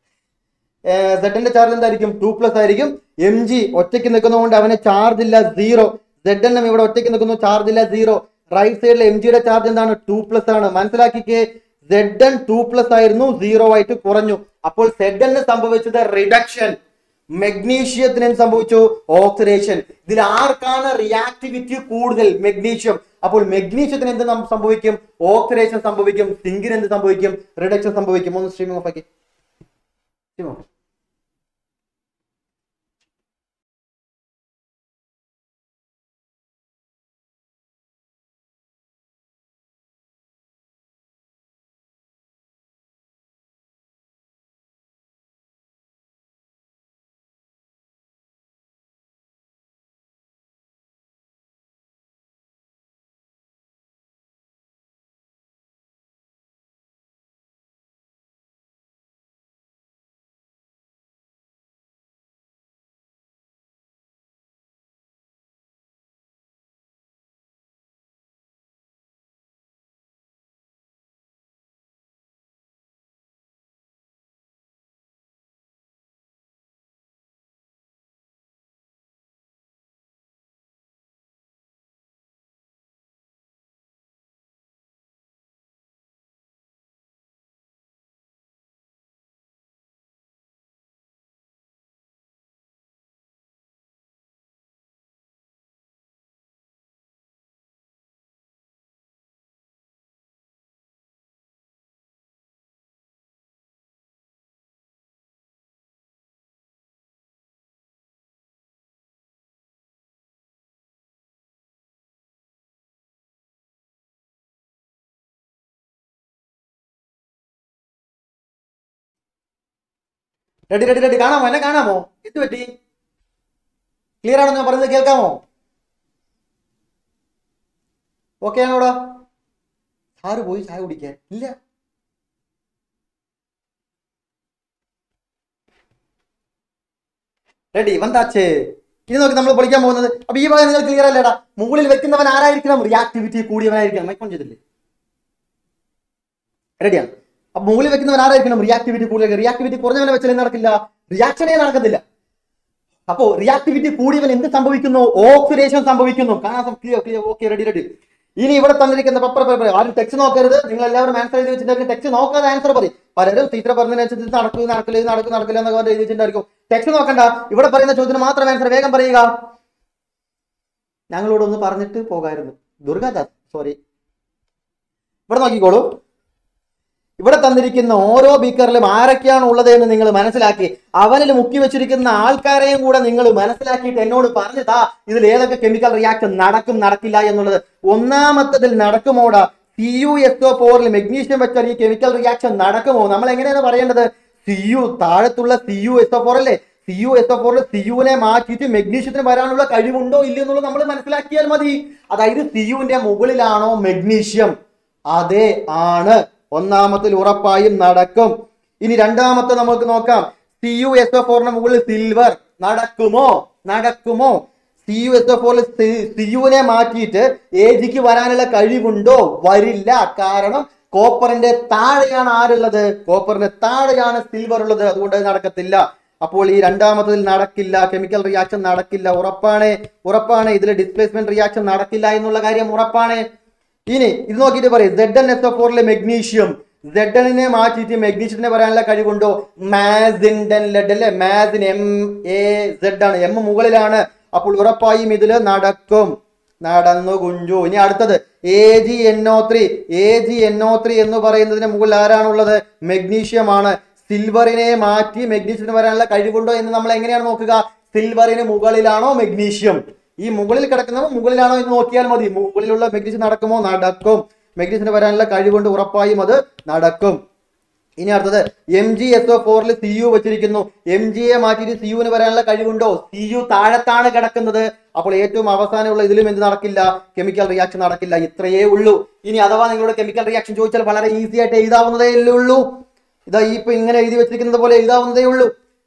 സെഡിന്റെ ചാർജ് എന്തായിരിക്കും ടു പ്ലസ് ആയിരിക്കും എം ജി ഒറ്റയ്ക്ക് നിൽക്കുന്നതുകൊണ്ട് അവന് ചാർജ് ഇല്ല സീറോ സെഡ് എണ്ണം ഇവിടെ ഒറ്റയ്ക്ക് നിൽക്കുന്നു ചാർജ് ഇല്ല സീറോ റൈറ്റ് സൈഡിൽ എം ജിയുടെ ചാർജ് എന്താണ് ടു പ്ലസ് ആണ് മനസ്സിലാക്കിക്കേ സെഡ് എൻ ടു പ്ലസ് ആയിരുന്നു സീറോ ആയിട്ട് കുറഞ്ഞു അപ്പോൾ സെഡ് എന് സംഭവിച്ചത് റിഡക്ഷൻ മെഗ്നീഷ്യത്തിന് എന്ത് സംഭവിച്ചു ഓക്സിഡേഷൻ ഇതിൽ ആർക്കാണ് റിയാക്ടിവിറ്റി കൂടുതൽ മെഗ്നീഷ്യം അപ്പോൾ മെഗ്നീഷ്യത്തിന് എന്ത് നം- സംഭവിക്കും ഓക്സിഡേഷൻ സംഭവിക്കും സിങ്കിന് എന്ത് സംഭവിക്കും റിഡക്ഷൻ സംഭവിക്കും ഒന്ന് സ്ട്രീമിംഗ് ഓഫ് ആക്കി stream off ready ready ready കാണാമോ എന്നെ കാണാമോ എന്ത് പറ്റി ക്ലിയർ ആണോ ഞാൻ പറയുന്നത് കേൾക്കാമോ ഓക്കെ ആണോടാ സാറ് പോയി ചായ കുടിക്കാൻ ഇല്ല റെഡി വന്താച്ചേ ഇനി നോക്കി നമ്മൾ പൊളിക്കാൻ പോകുന്നത് അപ്പൊ ഈ ഭാഗം നിങ്ങൾ ക്ലിയർ അല്ലേടാ മുകളിൽ വെക്കുന്നവൻ ആരായിരിക്കണം റിയാക്ടിവിറ്റി കൂടിയവനായിരിക്കണം മൈക്കോൺ ചെയ്തില്ലേ റെഡിയാണ് അപ്പൊ മുകളിൽ വെക്കുന്നവൻ ആരായിരിക്കണം റിയാക്ടിവിറ്റി കൂടുതൽ റിയാക്ടിവിറ്റി കുറഞ്ഞവനെ വെച്ചാൽ നടക്കില്ല റിയാക്ഷനേ നടക്കത്തില്ല അപ്പോ റിയാക്ടിവിറ്റി കൂടിയവൻ എന്ത് സംഭവിക്കുന്നു ഓക്സിഡേഷൻ സംഭവിക്കുന്നു കാണാൻ clear clear okay ready ready ഇനി ഇവിടെ തന്നിരിക്കുന്ന പേപ്പർ പേപ്പർ ആരും ടെക്സ്റ്റ് നോക്കരുത് നിങ്ങൾ എല്ലാവരും ആൻസർ എഴുതി വെച്ചിട്ടുണ്ടെങ്കിൽ ടെക്സ്റ്റ് നോക്കാതെ ആൻസർ പറയും പലരും ടീച്ചർ പറഞ്ഞതിനനുസരിച്ച് ഇത് നടക്കും ഇത് നടക്കില്ല ഇത് നടക്കും നടക്കില്ല എന്നൊക്കെ പറഞ്ഞ് എഴുതി വെച്ചിട്ടുണ്ടായിരിക്കും ടെക്സ്റ്റ് നോക്കണ്ട ഇവിടെ പറയുന്ന ചോദ്യത്തിന് മാത്രം ആൻസർ വേഗം പറയുക ഞങ്ങളോട് ഒന്ന് പറഞ്ഞിട്ട് പോകായിരുന്നു ദുർഗാദാസ് സോറി ഇവിടെ നോക്കിക്കോളൂ ഇവിടെ തന്നിരിക്കുന്ന ഓരോ ബീക്കറിലും ആരൊക്കെയാണ് ഉള്ളത് എന്ന് നിങ്ങൾ മനസ്സിലാക്കി അവനിൽ മുക്കി വെച്ചിരിക്കുന്ന ആൾക്കാരെയും കൂടെ നിങ്ങൾ മനസ്സിലാക്കിയിട്ട് എന്നോട് പറഞ്ഞു താ ഇതിൽ ഏതൊക്കെ കെമിക്കൽ റിയാക്ഷൻ നടക്കും നടക്കില്ല എന്നുള്ളത് ഒന്നാമത്തതിൽ നടക്കുമോടാ സി യു എസ് ഒ ഫോറിൽ മെഗ്നീഷ്യം വെച്ചാൽ ഈ കെമിക്കൽ റിയാക്ഷൻ നടക്കുമോ നമ്മൾ എങ്ങനെയാണ് പറയേണ്ടത് സി യു താഴത്തുള്ള C U S O four അല്ലേ സി യു എസ് ഒ ഫോറിൽ സി യുവിനെ മാറ്റിയിട്ട് മെഗ്നീഷ്യത്തിന് വരാനുള്ള കഴിവുണ്ടോ ഇല്ലയോ എന്നുള്ളത് നമ്മൾ മനസ്സിലാക്കിയാൽ മതി അതായത് സി യുവിന്റെ മുകളിലാണോ മെഗ്നീഷ്യം അതെ ആണ് ഒന്നാമത്തിൽ ഉറപ്പായും നടക്കും ഇനി രണ്ടാമത്തെ നമുക്ക് നോക്കാം സി യു എസ് ഒ ഫോറിന് മുകളിൽ സിൽവർ നടക്കുമോ നടക്കുമോ സി യു എസ് ഒ ഫോറിൽ സി യുവിനെ മാറ്റിയിട്ട് എ ജിക്ക് വരാനുള്ള കഴിവുണ്ടോ വരില്ല കാരണം കോപ്പറിന്റെ താഴെയാണ് ആരുള്ളത് കോപ്പറിന്റെ താഴെയാണ് സിൽവർ ഉള്ളത് അതുകൊണ്ട് അത് നടക്കത്തില്ല അപ്പോൾ ഈ രണ്ടാമത്തതിൽ നടക്കില്ല കെമിക്കൽ റിയാക്ഷൻ നടക്കില്ല ഉറപ്പാണ് ഉറപ്പാണ് ഇതിൽ ഡിസ്പ്ലേസ്മെന്റ് റിയാക്ഷൻ നടക്കില്ല എന്നുള്ള കാര്യം ഉറപ്പാണ് ഇനി ഇത് നോക്കിയിട്ട് പറയും സെഡ് എൻ എസ് ഒ ഫോറിലെ മെഗ്നീഷ്യം സെഡ് എന്നിനെ മാറ്റിയിട്ട് മെഗ്നീഷ്യത്തിന് വരാനുള്ള കഴിവുണ്ടോ മാസിൻഡൻ ലെഡ് അല്ലേ മാസിൻ എം എ സെഡ് ആണ് എം മുകളിലാണ് അപ്പോൾ ഉറപ്പായും ഇതില് നടക്കും നടന്നു കുഞ്ചു ഇനി അടുത്തത് A G N O three A G N O three എന്ന് പറയുന്നതിന് മുകളിൽ ആരാണുള്ളത് മെഗ്നീഷ്യം ആണ് സിൽവറിനെ മാറ്റി മെഗ്നീഷ്യത്തിന് വരാനുള്ള കഴിവുണ്ടോ എന്ന് നമ്മൾ എങ്ങനെയാണ് നോക്കുക സിൽവറിന് മുകളിലാണോ മെഗ്നീഷ്യം ഈ മുകളിൽ കിടക്കുന്നവ മുകളിലാണോ എന്ന് നോക്കിയാൽ മതി മുകളിലുള്ള മെഗ്നീഷ്യം നടക്കുമോ നടക്കും മെഗ്നീഷ്യത്തിന് വരാനുള്ള കഴിവുണ്ട് ഉറപ്പായും അത് നടക്കും ഇനി അടുത്തത് എം ജി എസ് ഒ ഫോറിൽ സി യു വെച്ചിരിക്കുന്നു എം ജിയെ മാറ്റിയിട്ട് സി യുവിന് വരാനുള്ള കഴിവുണ്ടോ സി യു താഴത്താണ് കിടക്കുന്നത് അപ്പോൾ ഏറ്റവും അവസാനമുള്ള ഇതിലും എന്ത് നടക്കില്ല കെമിക്കൽ റിയാക്ഷൻ നടക്കില്ല ഇത്രയേ ഉള്ളൂ ഇനി അഥവാ നിങ്ങളുടെ കെമിക്കൽ റിയാക്ഷൻ ചോദിച്ചാൽ വളരെ ഈസി ആയിട്ട് എഴുതാവുന്നതേ ഉള്ളൂ ഇതാ ഈ ഇപ്പൊ ഇങ്ങനെ എഴുതി വെച്ചിരിക്കുന്നത് പോലെ എഴുതാവുന്നതേ ഉള്ളൂ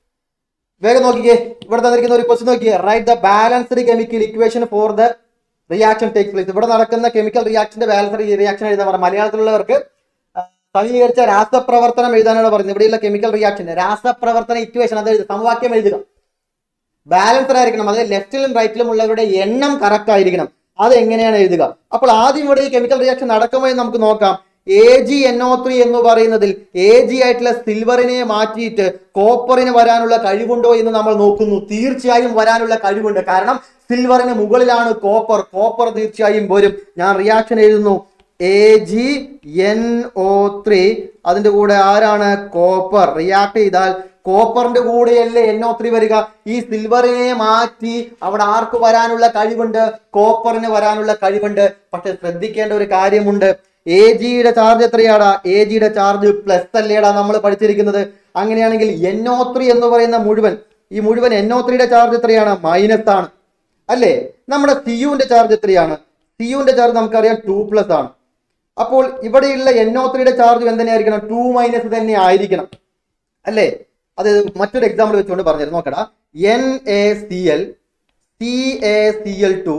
വേഗം നോക്കിക്കേ ഇവിടെ തന്നിരിക്കുന്ന ഒരു ക്വസ്റ്റ്യൻ നോക്കിയേ write the balanced chemical equation for the reaction take place ഇവിടെ നടക്കുന്ന കെമിക്കൽ റിയാക്ഷന്റെ ബാലൻസ്ഡ് റിയാക്ഷൻ എഴുതാൻ പറഞ്ഞു മലയാളത്തിലുള്ളവർക്ക് ആ, സമീകരിച്ച രാസപ്രവർത്തനം എഴുതാനാണ് പറയുന്നത് ഇവിടെയുള്ള കെമിക്കൽ റിയാക്ഷൻ രാസപ്രവർത്തന ഇക്വേഷൻ അത് എഴുതുക സമവാക്യം എഴുതുക ബാലൻസ്ഡ് ആയിരിക്കണം അതായത് ലെഫ്റ്റിലും റൈറ്റിലും ഉള്ളവരുടെ എണ്ണം കറക്റ്റ് ആയിരിക്കണം അത് എങ്ങനെയാണ് എഴുതുക അപ്പോൾ ആദ്യം ഇവിടെ ഈ കെമിക്കൽ റിയാക്ഷൻ നടക്കുമോ എന്ന് നമുക്ക് നോക്കാം എ ജി എൻഒ ത്രീ എന്ന് പറയുന്നതിൽ എ ജി ആയിട്ടുള്ള സിൽവറിനെ മാറ്റിയിട്ട് കോപ്പറിന് വരാനുള്ള കഴിവുണ്ടോ എന്ന് നമ്മൾ നോക്കുന്നു തീർച്ചയായും വരാനുള്ള കഴിവുണ്ട് കാരണം സിൽവറിന് മുകളിലാണ് കോപ്പർ കോപ്പർ തീർച്ചയായും വരും ഞാൻ റിയാക്ഷൻ എഴുതുന്നു A G N O three അതിന്റെ കൂടെ ആരാണ് കോപ്പർ റിയാക്ട് ചെയ്താൽ കോപ്പറിന്റെ കൂടെയല്ലേ എൻ ഒ ത്രീ വരിക ഈ സിൽവറിനെ മാറ്റി അവിടെ ആർക്ക് വരാനുള്ള കഴിവുണ്ട് കോപ്പറിന് വരാനുള്ള കഴിവുണ്ട് പക്ഷെ ശ്രദ്ധിക്കേണ്ട ഒരു കാര്യമുണ്ട് എ ജിയുടെ ചാർജ് എത്രയാടാ എ ജിയുടെ ചാർജ് പ്ലസ് അല്ലേടാ നമ്മൾ പഠിച്ചിരിക്കുന്നത് അങ്ങനെയാണെങ്കിൽ എൻ ഒ ത്രീ എന്ന് പറയുന്ന മുഴുവൻ ഈ മുഴുവൻ എൻ ഒ ത്രീയുടെ ചാർജ് എത്രയാണ് മൈനസ് ആണ് അല്ലേ നമ്മുടെ സിയുവിന്റെ ചാർജ് എത്രയാണ് സിയുവിന്റെ ചാർജ് നമുക്കറിയാം ടു പ്ലസ് ആണ് അപ്പോൾ ഇവിടെയുള്ള എൻ ഒ ത്രീയുടെ ചാർജ് എന്തിനായിരിക്കണം ടു മൈനസ് തന്നെ ആയിരിക്കണം അല്ലേ അത് മറ്റൊരു എക്സാമ്പിൾ വെച്ചുകൊണ്ട് പറഞ്ഞുതരാം നോക്കടാ N A C L C A C L two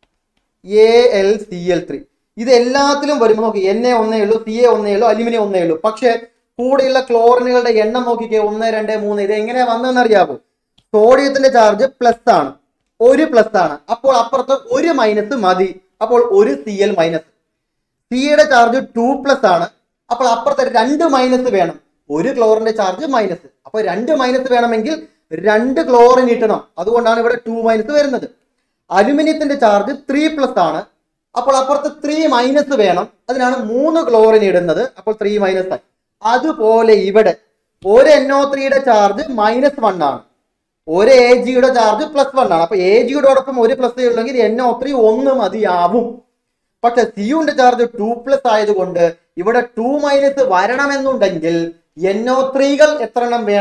A L C L three ഇത് എല്ലാത്തിലും വരുമ്പോൾ നോക്കി എൻ എ ഒന്നേ ഉള്ളൂ സി എ ഒന്നേ ഉള്ളൂ അലുമിനിയം ഒന്നേ ഉള്ളൂ പക്ഷേ കൂടെയുള്ള ക്ലോറിനുകളുടെ എണ്ണം നോക്കിക്കേ ഒന്ന് രണ്ട് മൂന്ന് ഇത് എങ്ങനെയാ വന്നതെന്ന് അറിയാമോ സോഡിയത്തിന്റെ ചാർജ് പ്ലസ് ആണ് ഒരു പ്ലസ് ആണ് അപ്പോൾ അപ്പുറത്ത് ഒരു മൈനസ് മതി അപ്പോൾ ഒരു സി എൽ മൈനസ് സിയുടെ ചാർജ് ടു പ്ലസ് ആണ് അപ്പോൾ അപ്പുറത്തെ രണ്ട് മൈനസ് വേണം ഒരു ക്ലോറിന്റെ ചാർജ് മൈനസ് അപ്പൊ രണ്ട് മൈനസ് വേണമെങ്കിൽ രണ്ട് ക്ലോറിൻ ഇട്ടണം അതുകൊണ്ടാണ് ഇവിടെ ടു മൈനസ് വരുന്നത് അലുമിനിയത്തിന്റെ ചാർജ് ത്രീ പ്ലസ് ആണ് അപ്പോൾ അപ്പുറത്ത് ത്രീ മൈനസ് വേണം അതിനാണ് മൂന്ന് ക്ലോറിൻ ഇടുന്നത് അപ്പോൾ ത്രീ മൈനസ് ആയി അതുപോലെ ഇവിടെ ഒരു എൻഒ ത്രീയുടെ ചാർജ് മൈനസ് വൺ ആണ് ഒരു എ ജിയുടെ ചാർജ് പ്ലസ് വൺ ആണ് അപ്പൊ എ ജിയോടൊപ്പം ഒരു പ്ലസ് ഉള്ളെങ്കിൽ എൻഒ ത്രീ ഒന്ന് മതിയാവും പക്ഷെ സിയുവിന്റെ ചാർജ് ടു പ്ലസ് ആയതുകൊണ്ട് ഇവിടെ ടു മൈനസ് വരണമെന്നുണ്ടെങ്കിൽ എൻഒ ത്രീകൾ എത്ര എണ്ണം വേണം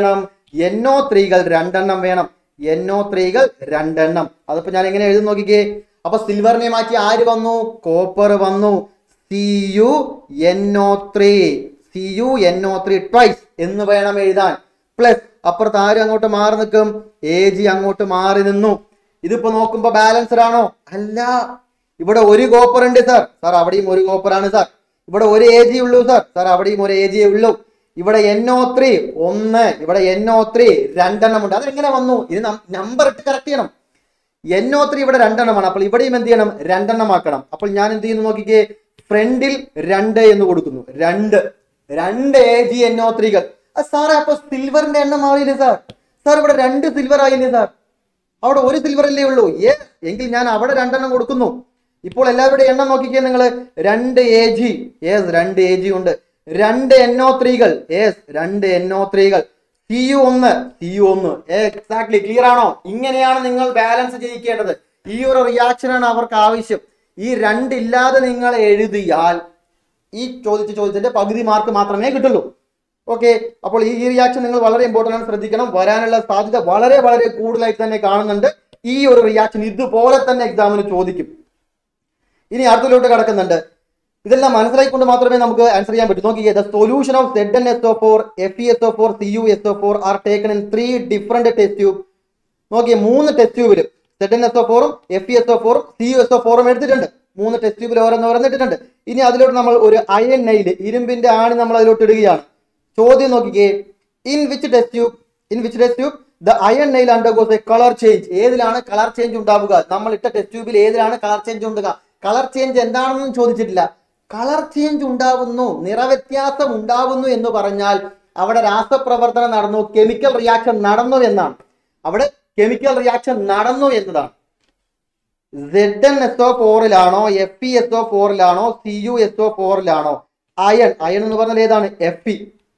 എന്നോ ത്രീകൾ രണ്ടെണ്ണം വേണം എന്നോ ത്രീകൾ രണ്ടെണ്ണം അതിപ്പോ ഞാൻ എങ്ങനെ എഴുതി നോക്കിക്കേ അപ്പൊ സിൽവറിനെ മാറ്റി ആര് വന്നു കോപ്പർ വന്നു C U N O three C U N O three twice എന്ന് വേണം എഴുതാൻ പ്ലസ് അപ്പുറത്ത് ആരും അങ്ങോട്ട് മാറി നിൽക്കും എ ജി അങ്ങോട്ട് മാറി നിന്നു ഇതിപ്പോ നോക്കുമ്പോ ബാലൻസ്ഡ് ആണോ അല്ല ഇവിടെ ഒരു കോപ്പർ ഉണ്ട് സാർ സാർ അവിടെയും ഒരു കോപ്പർ ആണ് സാർ ഇവിടെ ഒരു എ ജി ഉള്ളൂ സാർ സാർ അവിടെയും ഒരു എ ജി ഉള്ളൂ ഇവിടെ എന്നോ ത്രീ ഒന്ന് ഇവിടെ എന്നോ ത്രീ രണ്ടെണ്ണം ഉണ്ട് അതെങ്ങനെ വന്നു ഇത് നമ്പർ ഇട്ട് കറക്റ്റ് ചെയ്യണം എന്നോ ത്രീ ഇവിടെ രണ്ടെണ്ണമാണ് അപ്പോൾ ഇവിടെയും എന്ത് ചെയ്യണം രണ്ടെണ്ണം ആക്കണം അപ്പോൾ ഞാൻ എന്ത് ചെയ്യുന്നു നോക്കിക്കേ ഫ്രണ്ടിൽ രണ്ട് എന്ന് കൊടുക്കുന്നു രണ്ട് രണ്ട് എ ജി എന്നോ ത്രീകൾ സാറേ അപ്പൊ സിൽവറിന്റെ എണ്ണം മാറിയില്ലേ സാർ സാർ ഇവിടെ രണ്ട് സിൽവർ ആയില്ലേ സാർ അവിടെ ഒരു സിൽവർ അല്ലേ ഉള്ളൂ ഏ എങ്കിൽ ഞാൻ അവിടെ രണ്ടെണ്ണം കൊടുക്കുന്നു ഇപ്പോൾ എല്ലാവരുടെയും എണ്ണം നോക്കിക്കേ നിങ്ങൾ രണ്ട് എ ജി യെസ് രണ്ട് എ ജി ഉണ്ട് രണ്ട് എന്നോ ത്രീകൾ യെസ് രണ്ട് എന്നോ ത്രീകൾ സി യു ഒന്ന് സി യു ഒന്ന് എക്സാക്ട്ലി ക്ലിയർ ആണോ ഇങ്ങനെയാണ് നിങ്ങൾ ബാലൻസ് ചെയ്യിക്കേണ്ടത് ഈ ഒരു റിയാക്ഷൻ ആണ് അവർക്ക് ആവശ്യം ഈ രണ്ടില്ലാതെ നിങ്ങൾ എഴുതിയാൽ ഈ ചോദിച്ച ചോദ്യത്തിന്റെ പകുതി മാർക്ക് മാത്രമേ കിട്ടുള്ളൂ ഓക്കെ അപ്പോൾ ഈ റിയാക്ഷൻ നിങ്ങൾ വളരെ ഇമ്പോർട്ടൻ്റ് ആണ് ശ്രദ്ധിക്കണം വരാനുള്ള സാധ്യത വളരെ വളരെ കൂടുതലായിട്ട് തന്നെ കാണുന്നുണ്ട് ഈ ഒരു റിയാക്ഷൻ ഇതുപോലെ തന്നെ എക്സാമിന് ചോദിക്കും ഇനി അടുത്തിലോട്ട് കിടക്കുന്നുണ്ട് ഇതെല്ലാം മനസ്സിലാക്കിക്കൊണ്ട് മാത്രമേ നമുക്ക് ആൻസർ ചെയ്യാൻ പറ്റൂ നോക്കിയേ the solution of Z N S O four F E S O four C U S O four are taken in three different test tube നോക്കിയേ മൂന്ന് ടെസ്റ്റ് ട്യൂബിൽ സെഡ് എൻ എസ് ഒ ഫോറും എഫ് ഇ എസ് ഒ ഫോറും സി യു എസ് ഒ ഫോറും എടുത്തിട്ടുണ്ട് മൂന്ന് ടെസ്റ്റ് ട്യൂബിൽ ഓരോന്ന് ഓരോന്നിട്ടിട്ടുണ്ട് ഇനി അതിലോട്ട് നമ്മൾ ഒരു അയൺ നൈല് ഇരുമ്പിന്റെ ആണി നമ്മൾ അതിലോട്ട് ഇടുകയാണ് ചോദ്യം നോക്കിക്കേ in which test tube in which test tube the iron nail undergoes a colour change ഏതിലാണ് കളർ ചേഞ്ച് ഉണ്ടാവുക നമ്മൾ ഇട്ട ടെസ്റ്റ് ട്യൂബിൽ ഏതിലാണ് കളർ ചേഞ്ച് ഉണ്ടാകുക കളർ ചേഞ്ച് എന്താണെന്നും ചോദിച്ചിട്ടില്ല കളർ ചേഞ്ച് ഉണ്ടാവുന്നു നിറവ്യത്യാസം ഉണ്ടാവുന്നു എന്ന് പറഞ്ഞാൽ അവിടെ രാസപ്രവർത്തനം നടന്നു കെമിക്കൽ റിയാക്ഷൻ നടന്നു എന്നാണ് അവിടെ കെമിക്കൽ റിയാക്ഷൻ നടന്നു എന്നതാണ് സെഡ് എൻ എസ് ഒ ഫോറിലാണോ എഫ് ഇ എസ് ഒ ഫോറിലാണോ സി യു എസ് ഒ ഫോറിലാണോ അയൺ അയൺ എന്ന് പറഞ്ഞാൽ ഏതാണ് എഫ് ഇ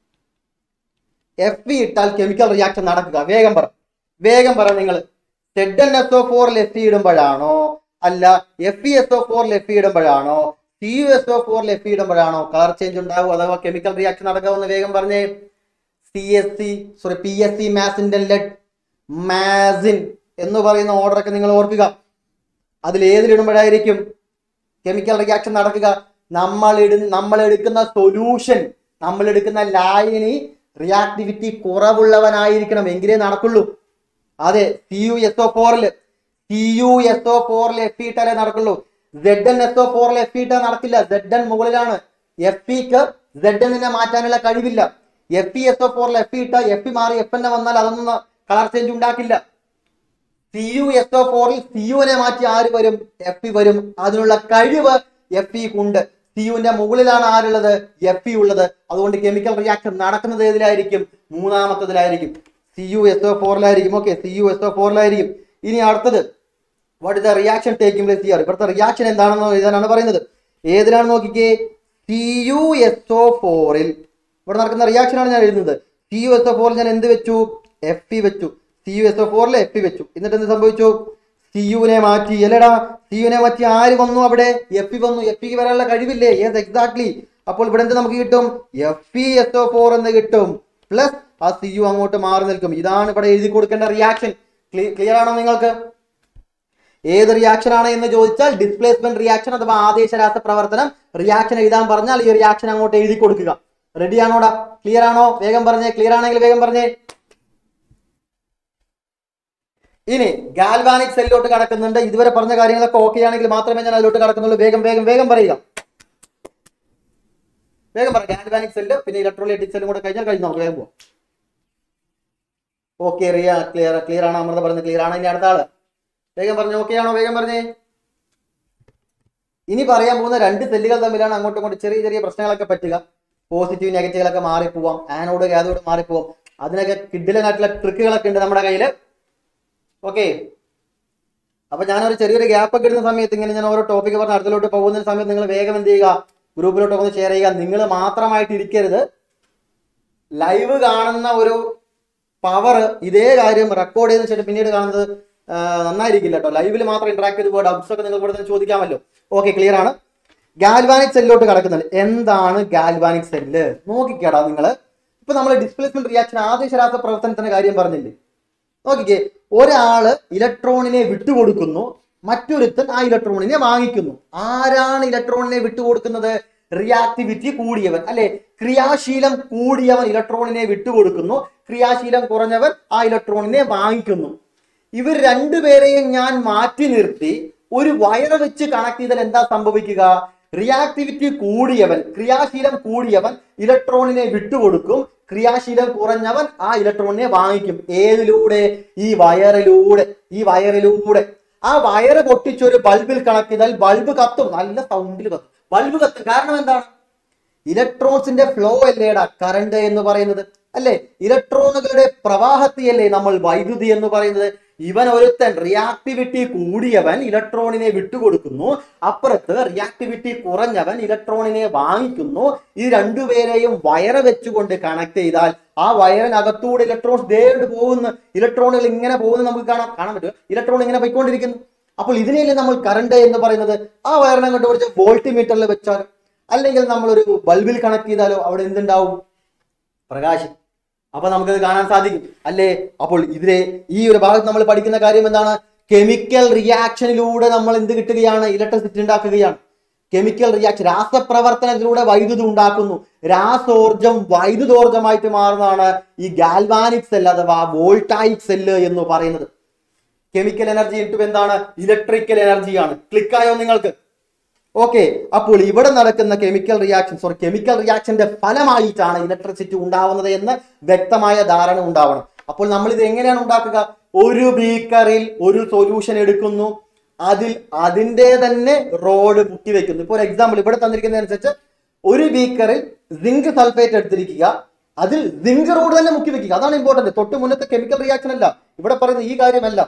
എഫ് ഇ ഇട്ടാൽ കെമിക്കൽ റിയാക്ഷൻ നടക്കുക വേഗം പറ വേഗം പറ നിങ്ങൾ സെഡ് എൻ എസ് ഒ ഫോറിൽ എഫ് ഇ ഇടുമ്പോഴാണോ അല്ല എഫ് ഇ എസ് ഒ ഫോറിൽ എഫ് ഇ ഇടുമ്പോഴാണോ സി യു എസ് ഒ ഫോറിൽ എഫ് ഇ ഇടുമ്പോഴാണോ കളർ ചേഞ്ച് ഉണ്ടാവും അഥവാ കെമിക്കൽ റിയാക്ഷൻ നടക്കാമെന്ന് വേഗം പറഞ്ഞേ C S C sorry P S C മാസിന്റെ ലെഡ് മാസിൻ എന്ന് പറയുന്ന ഓർഡറൊക്കെ നിങ്ങൾ ഓർക്കുക അതിൽ ഏതിലിടുമ്പോഴായിരിക്കും കെമിക്കൽ റിയാക്ഷൻ നടക്കുക നമ്മൾ ഇട നമ്മൾ എടുക്കുന്ന സൊല്യൂഷൻ നമ്മൾ എടുക്കുന്ന ലായനി റിയാക്ടിവിറ്റി കുറവുള്ളവനായിരിക്കണം എങ്കിലേ നടക്കുള്ളൂ അതെ സി യു എസ് ഒ ഫോറിൽ സി യു എസ് ഒ ഫോറിൽ എഫ് ഇട്ടാലേ നടക്കുള്ളൂ സെഡ് എൻ എസ് ഒ ഫോറിൽ എഫ് ഇട്ടാൽ നടക്കില്ല സെഡ് എൻ മുകളിലാണ് എഫ് ഇക്ക് സെഡ് എന്നിനെ മാറ്റാനുള്ള കഴിവില്ല എഫ് ഇ എസ് ഒ ഫോറിൽ എഫ് ഇട്ട എഫ് ഇ മാറി എഫ് എന്നെ വന്നാൽ അതൊന്നും കളർ ചേഞ്ച് ഉണ്ടാക്കില്ല സി യു എസ് ഒ ഫോറിൽ സി യുവിനെ മാറ്റി ആര് വരും എഫ് ഇ വരും അതിനുള്ള കഴിവ് എഫ് ഇ ഉണ്ട് സി യുവിന്റെ മുകളിലാണ് ആരുള്ളത് എഫ് ഇ ഉള്ളത് അതുകൊണ്ട് കെമിക്കൽ റിയാക്ഷൻ നടക്കുന്നത് ഏതിലായിരിക്കും മൂന്നാമത്തതിലായിരിക്കും സി യു എസ് ഒ ഫോറിലായിരിക്കും okay C U S O ഫോറിലായിരിക്കും ഇനി അടുത്തത് what is the reaction taking place ചെയ്യാറ് ഇവിടുത്തെ റിയാക്ഷൻ എന്താണെന്ന് എഴുതാനാണ് പറയുന്നത് ഏതിനാണ് നോക്കിക്കേ സി യു എസ് ഒ ഫോറിൽ ഇവിടെ നടക്കുന്ന റിയാക്ഷൻ ആണ് ഞാൻ എഴുതുന്നത് സി യു എസ് ഒ ഫോറിൽ ഞാൻ എന്ത് വെച്ചു എഫ് ഇ വെച്ചു സി യു എസ് ഒ ഫോറിൽ എഫ് ഇ വെച്ചു എന്നിട്ട് എന്ത് സംഭവിച്ചു സി യുവിനെ മാറ്റി അല്ലടാ സി യുവിനെ മാറ്റി ആര് വന്നു അവിടെ എഫ് ഇ വന്നു എഫ് ഇക്ക് വരാനുള്ള കഴിവില്ലേ യെസ് എക്സാക്ട്ലി അപ്പോൾ ഇവിടെ എന്ത് നമുക്ക് കിട്ടും F E S O four എന്ന് കിട്ടും പ്ലസ് ആ സി യു അങ്ങോട്ട് മാറി നിൽക്കും ഇതാണ് ഇവിടെ എഴുതി കൊടുക്കേണ്ട റിയാക്ഷൻ ക്ലിയർ ആണോ നിങ്ങൾക്ക് ഏത് റിയാക്ഷൻ ആണ് എന്ന് ചോദിച്ചാൽ ഡിസ്പ്ലേസ്മെന്റ് റിയാക്ഷൻ അഥവാ ആദേശരാസ പ്രവർത്തനം റിയാക്ഷൻ എഴുതാൻ പറഞ്ഞാൽ ഈ റിയാക്ഷൻ അങ്ങോട്ട് എഴുതി കൊടുക്കുക റെഡി ആണോടാ ക്ലിയർ ആണോ വേഗം പറഞ്ഞേ ക്ലിയർ ആണെങ്കിൽ വേഗം പറഞ്ഞേ ഇനി ഗാൽവാനിക് സെല്ലിലോട്ട് കടക്കുന്നുണ്ട് ഇതുവരെ പറഞ്ഞ കാര്യങ്ങളൊക്കെ ഓക്കെ ആണെങ്കിൽ മാത്രമേ ഞാൻ അതിലോട്ട് കടക്കുന്നുള്ളൂ വേഗം വേഗം വേഗം പറയുക വേഗം പറ ഗാൽവാനിക് സെല്ല് പിന്നെ ഇലക്ട്രോലൈറ്റിക് സെല്ലും കൂടെ കഴിഞ്ഞാൽ കഴിഞ്ഞ് നമുക്ക് വേഗം പോവാം ഓക്കെ റിയ ക്ലിയർ ക്ലിയർ ആണ് അമൃത പറയുന്നത് ക്ലിയർ ആണ് ഇനി അടുത്ത ആള് വേഗം പറഞ്ഞു ഓക്കെ ആണോ വേഗം പറഞ്ഞേ ഇനി പറയാൻ പോകുന്ന രണ്ട് സെല്ലുകൾ തമ്മിലാണ് അങ്ങോട്ടും ഇങ്ങോട്ടും ചെറിയ ചെറിയ പ്രശ്നങ്ങളൊക്കെ പറ്റുക പോസിറ്റീവ് നെഗറ്റീവുകളൊക്കെ മാറിപ്പോവാം ആനോട് കാതോട് മാറിപ്പോവാം അതിനൊക്കെ കിഡിലനായിട്ടുള്ള ട്രിക്കുകളൊക്കെ ഉണ്ട് നമ്മുടെ കയ്യിൽ ഓക്കെ അപ്പൊ ഞാനൊരു ചെറിയൊരു ഗ്യാപ്പ് ഒക്കെ ഇടുന്ന സമയത്ത് ഇങ്ങനെ ഞാൻ ഓരോ ടോപ്പിക് പറഞ്ഞ് അടുത്തിലോട്ട് പോകുന്ന സമയത്ത് നിങ്ങൾ വേഗം എന്ത് ചെയ്യുക ഗ്രൂപ്പിലോട്ട് ഒന്ന് ഷെയർ ചെയ്യുക നിങ്ങൾ മാത്രമായിട്ട് ഇരിക്കരുത് ലൈവ് കാണുന്ന ഒരു പവർ ഇതേ കാര്യം റെക്കോർഡ് ചെയ്തതിനു ശേഷം പിന്നീട് കാണുന്നത് ആ, നന്നായിരിക്കില്ല കേട്ടോ ലൈവിൽ മാത്രം ഇന്ററാക്ട് ചെയ്ത് പോയി ഡൗട്ട്സ് ഒക്കെ നിങ്ങൾക്ക് ഇവിടെ നിന്ന് ചോദിക്കാമല്ലോ ഓക്കെ ക്ലിയർ ആണ് ഗാൽവാനിക് സെല്ലിലോട്ട് കിടക്കുന്നുണ്ട് എന്താണ് ഗാൽവാനിക് സെല്ല് നോക്കിക്കേടാ നിങ്ങൾ ഇപ്പൊ ഇപ്പൊ നമ്മൾ ഡിസ്പ്ലേസ്മെന്റ് റിയാക്ഷൻ ആദേശരാസ പ്രവർത്തനത്തിന്റെ കാര്യം പറഞ്ഞില്ലേ നോക്കിക്കേ ഒരാള് ഇലക്ട്രോണിനെ വിട്ടുകൊടുക്കുന്നു മറ്റൊരുത്തൻ ആ ഇലക്ട്രോണിനെ വാങ്ങിക്കുന്നു ആരാണ് ഇലക്ട്രോണിനെ വിട്ടുകൊടുക്കുന്നത് റിയാക്ടിവിറ്റി കൂടിയവൻ അല്ലെ ക്രിയാശീലം കൂടിയവൻ ഇലക്ട്രോണിനെ വിട്ടുകൊടുക്കുന്നു ക്രിയാശീലം കുറഞ്ഞവൻ ആ ഇലക്ട്രോണിനെ വാങ്ങിക്കുന്നു ഇവർ രണ്ടുപേരെയും ഞാൻ മാറ്റി നിർത്തി ഒരു വയർ വെച്ച് കണക്ട് ചെയ്താൽ എന്താ സംഭവിക്കുക റിയാക്ടിവിറ്റി കൂടിയവൻ ക്രിയാശീലം കൂടിയവൻ ഇലക്ട്രോണിനെ വിട്ടുകൊടുക്കും ക്രിയാശീലം കുറഞ്ഞവൻ ആ ഇലക്ട്രോണിനെ വാങ്ങിക്കും ഏതിലൂടെ ഈ വയറിലൂടെ ഈ വയറിലൂടെ ആ വയറ് പൊട്ടിച്ചൊരു ബൾബിൽ കണക്ട് ചെയ്താൽ ബൾബ് കത്തും നല്ല സൗണ്ടിൽ കത്തും ബൾബ് കത്തും കാരണം എന്താണ് ഇലക്ട്രോൺസിന്റെ ഫ്ലോ അല്ലേടാ കറണ്ട് എന്ന് പറയുന്നത് അല്ലെ ഇലക്ട്രോണുകളുടെ പ്രവാഹത്തെയല്ലേ നമ്മൾ വൈദ്യുതി എന്ന് പറയുന്നത് ഇവൻ ഒരുത്തൻ റിയാക്ടിവിറ്റി കൂടിയവൻ ഇലക്ട്രോണിനെ വിട്ടുകൊടുക്കുന്നു അപ്പുറത്ത് റിയാക്ടിവിറ്റി കുറഞ്ഞവൻ ഇലക്ട്രോണിനെ വാങ്ങിക്കുന്നു ഈ രണ്ടുപേരെയും വയറ് വെച്ചുകൊണ്ട് കണക്ട് ചെയ്താൽ ആ വയറിനകത്തൂടെ ഇലക്ട്രോൺസ് ദേണ്ട് പോകുന്നു ഇലക്ട്രോണുകൾ ഇങ്ങനെ പോകുന്നത് നമുക്ക് കാണാം കാണാൻ പറ്റും ഇലക്ട്രോൺ ഇങ്ങനെ പോയിക്കൊണ്ടിരിക്കുന്നു അപ്പോൾ ഇതിനെയല്ലേ നമ്മൾ കറണ്ട് എന്ന് പറയുന്നത് ആ വയറിനെ കൊണ്ട് കുറച്ച് വോൾട്ട് മീറ്ററിൽ വെച്ചാൽ അല്ലെങ്കിൽ നമ്മൾ ഒരു ബൾബിൽ കണക്ട് ചെയ്താലോ അവിടെ എന്തുണ്ടാവും പ്രകാശം അപ്പൊ നമുക്കത് കാണാൻ സാധിക്കും അല്ലേ അപ്പോൾ ഇതിലെ ഈ ഒരു ഭാഗത്ത് നമ്മൾ പഠിക്കുന്ന കാര്യം എന്താണ് കെമിക്കൽ റിയാക്ഷനിലൂടെ നമ്മൾ എന്ത് കിട്ടുകയാണ് ഇലക്ട്രിസിറ്റി ഉണ്ടാക്കുകയാണ് കെമിക്കൽ റിയാക്ഷൻ രാസപ്രവർത്തനത്തിലൂടെ വൈദ്യുതി ഉണ്ടാക്കുന്നു രാസോർജം വൈദ്യുതോർജമായിട്ട് മാറുന്നതാണ് ഈ ഗാൽവാനിക് സെൽ അഥവാ വോൾട്ടായിക് സെല്ല് എന്ന് പറയുന്നത് കെമിക്കൽ എനർജി ഇട്ടു എന്താണ് ഇലക്ട്രിക്കൽ എനർജിയാണ് ക്ലിക്കായോ നിങ്ങൾക്ക് ഓക്കെ അപ്പോൾ ഇവിടെ നടക്കുന്ന കെമിക്കൽ റിയാക്ഷൻ സോറി കെമിക്കൽ റിയാക്ഷന്റെ ഫലമായിട്ടാണ് ഇലക്ട്രിസിറ്റി ഉണ്ടാവുന്നത് എന്ന് വ്യക്തമായ ധാരണ ഉണ്ടാവണം അപ്പോൾ നമ്മൾ ഇത് എങ്ങനെയാണ് ഉണ്ടാക്കുക ഒരു ബീക്കറിൽ ഒരു സൊല്യൂഷൻ എടുക്കുന്നു അതിൽ അതിന്റെ തന്നെ റോഡ് മുട്ടിവെക്കുന്നു ഇപ്പോൾ ഒരു എക്സാമ്പിൾ ഇവിടെ തന്നിരിക്കുന്നതനുസരിച്ച് ഒരു ബീക്കറിൽ സിങ്ക് സൾഫേറ്റ് എടുത്തിരിക്കുക അതിൽ സിങ്ക് റോഡ് തന്നെ മുക്കി വെക്കുക അതാണ് ഇമ്പോർട്ടന്റ് തൊട്ട് മുന്നത്തെ കെമിക്കൽ റിയാക്ഷൻ അല്ല ഇവിടെ പറയുന്ന ഈ കാര്യമല്ല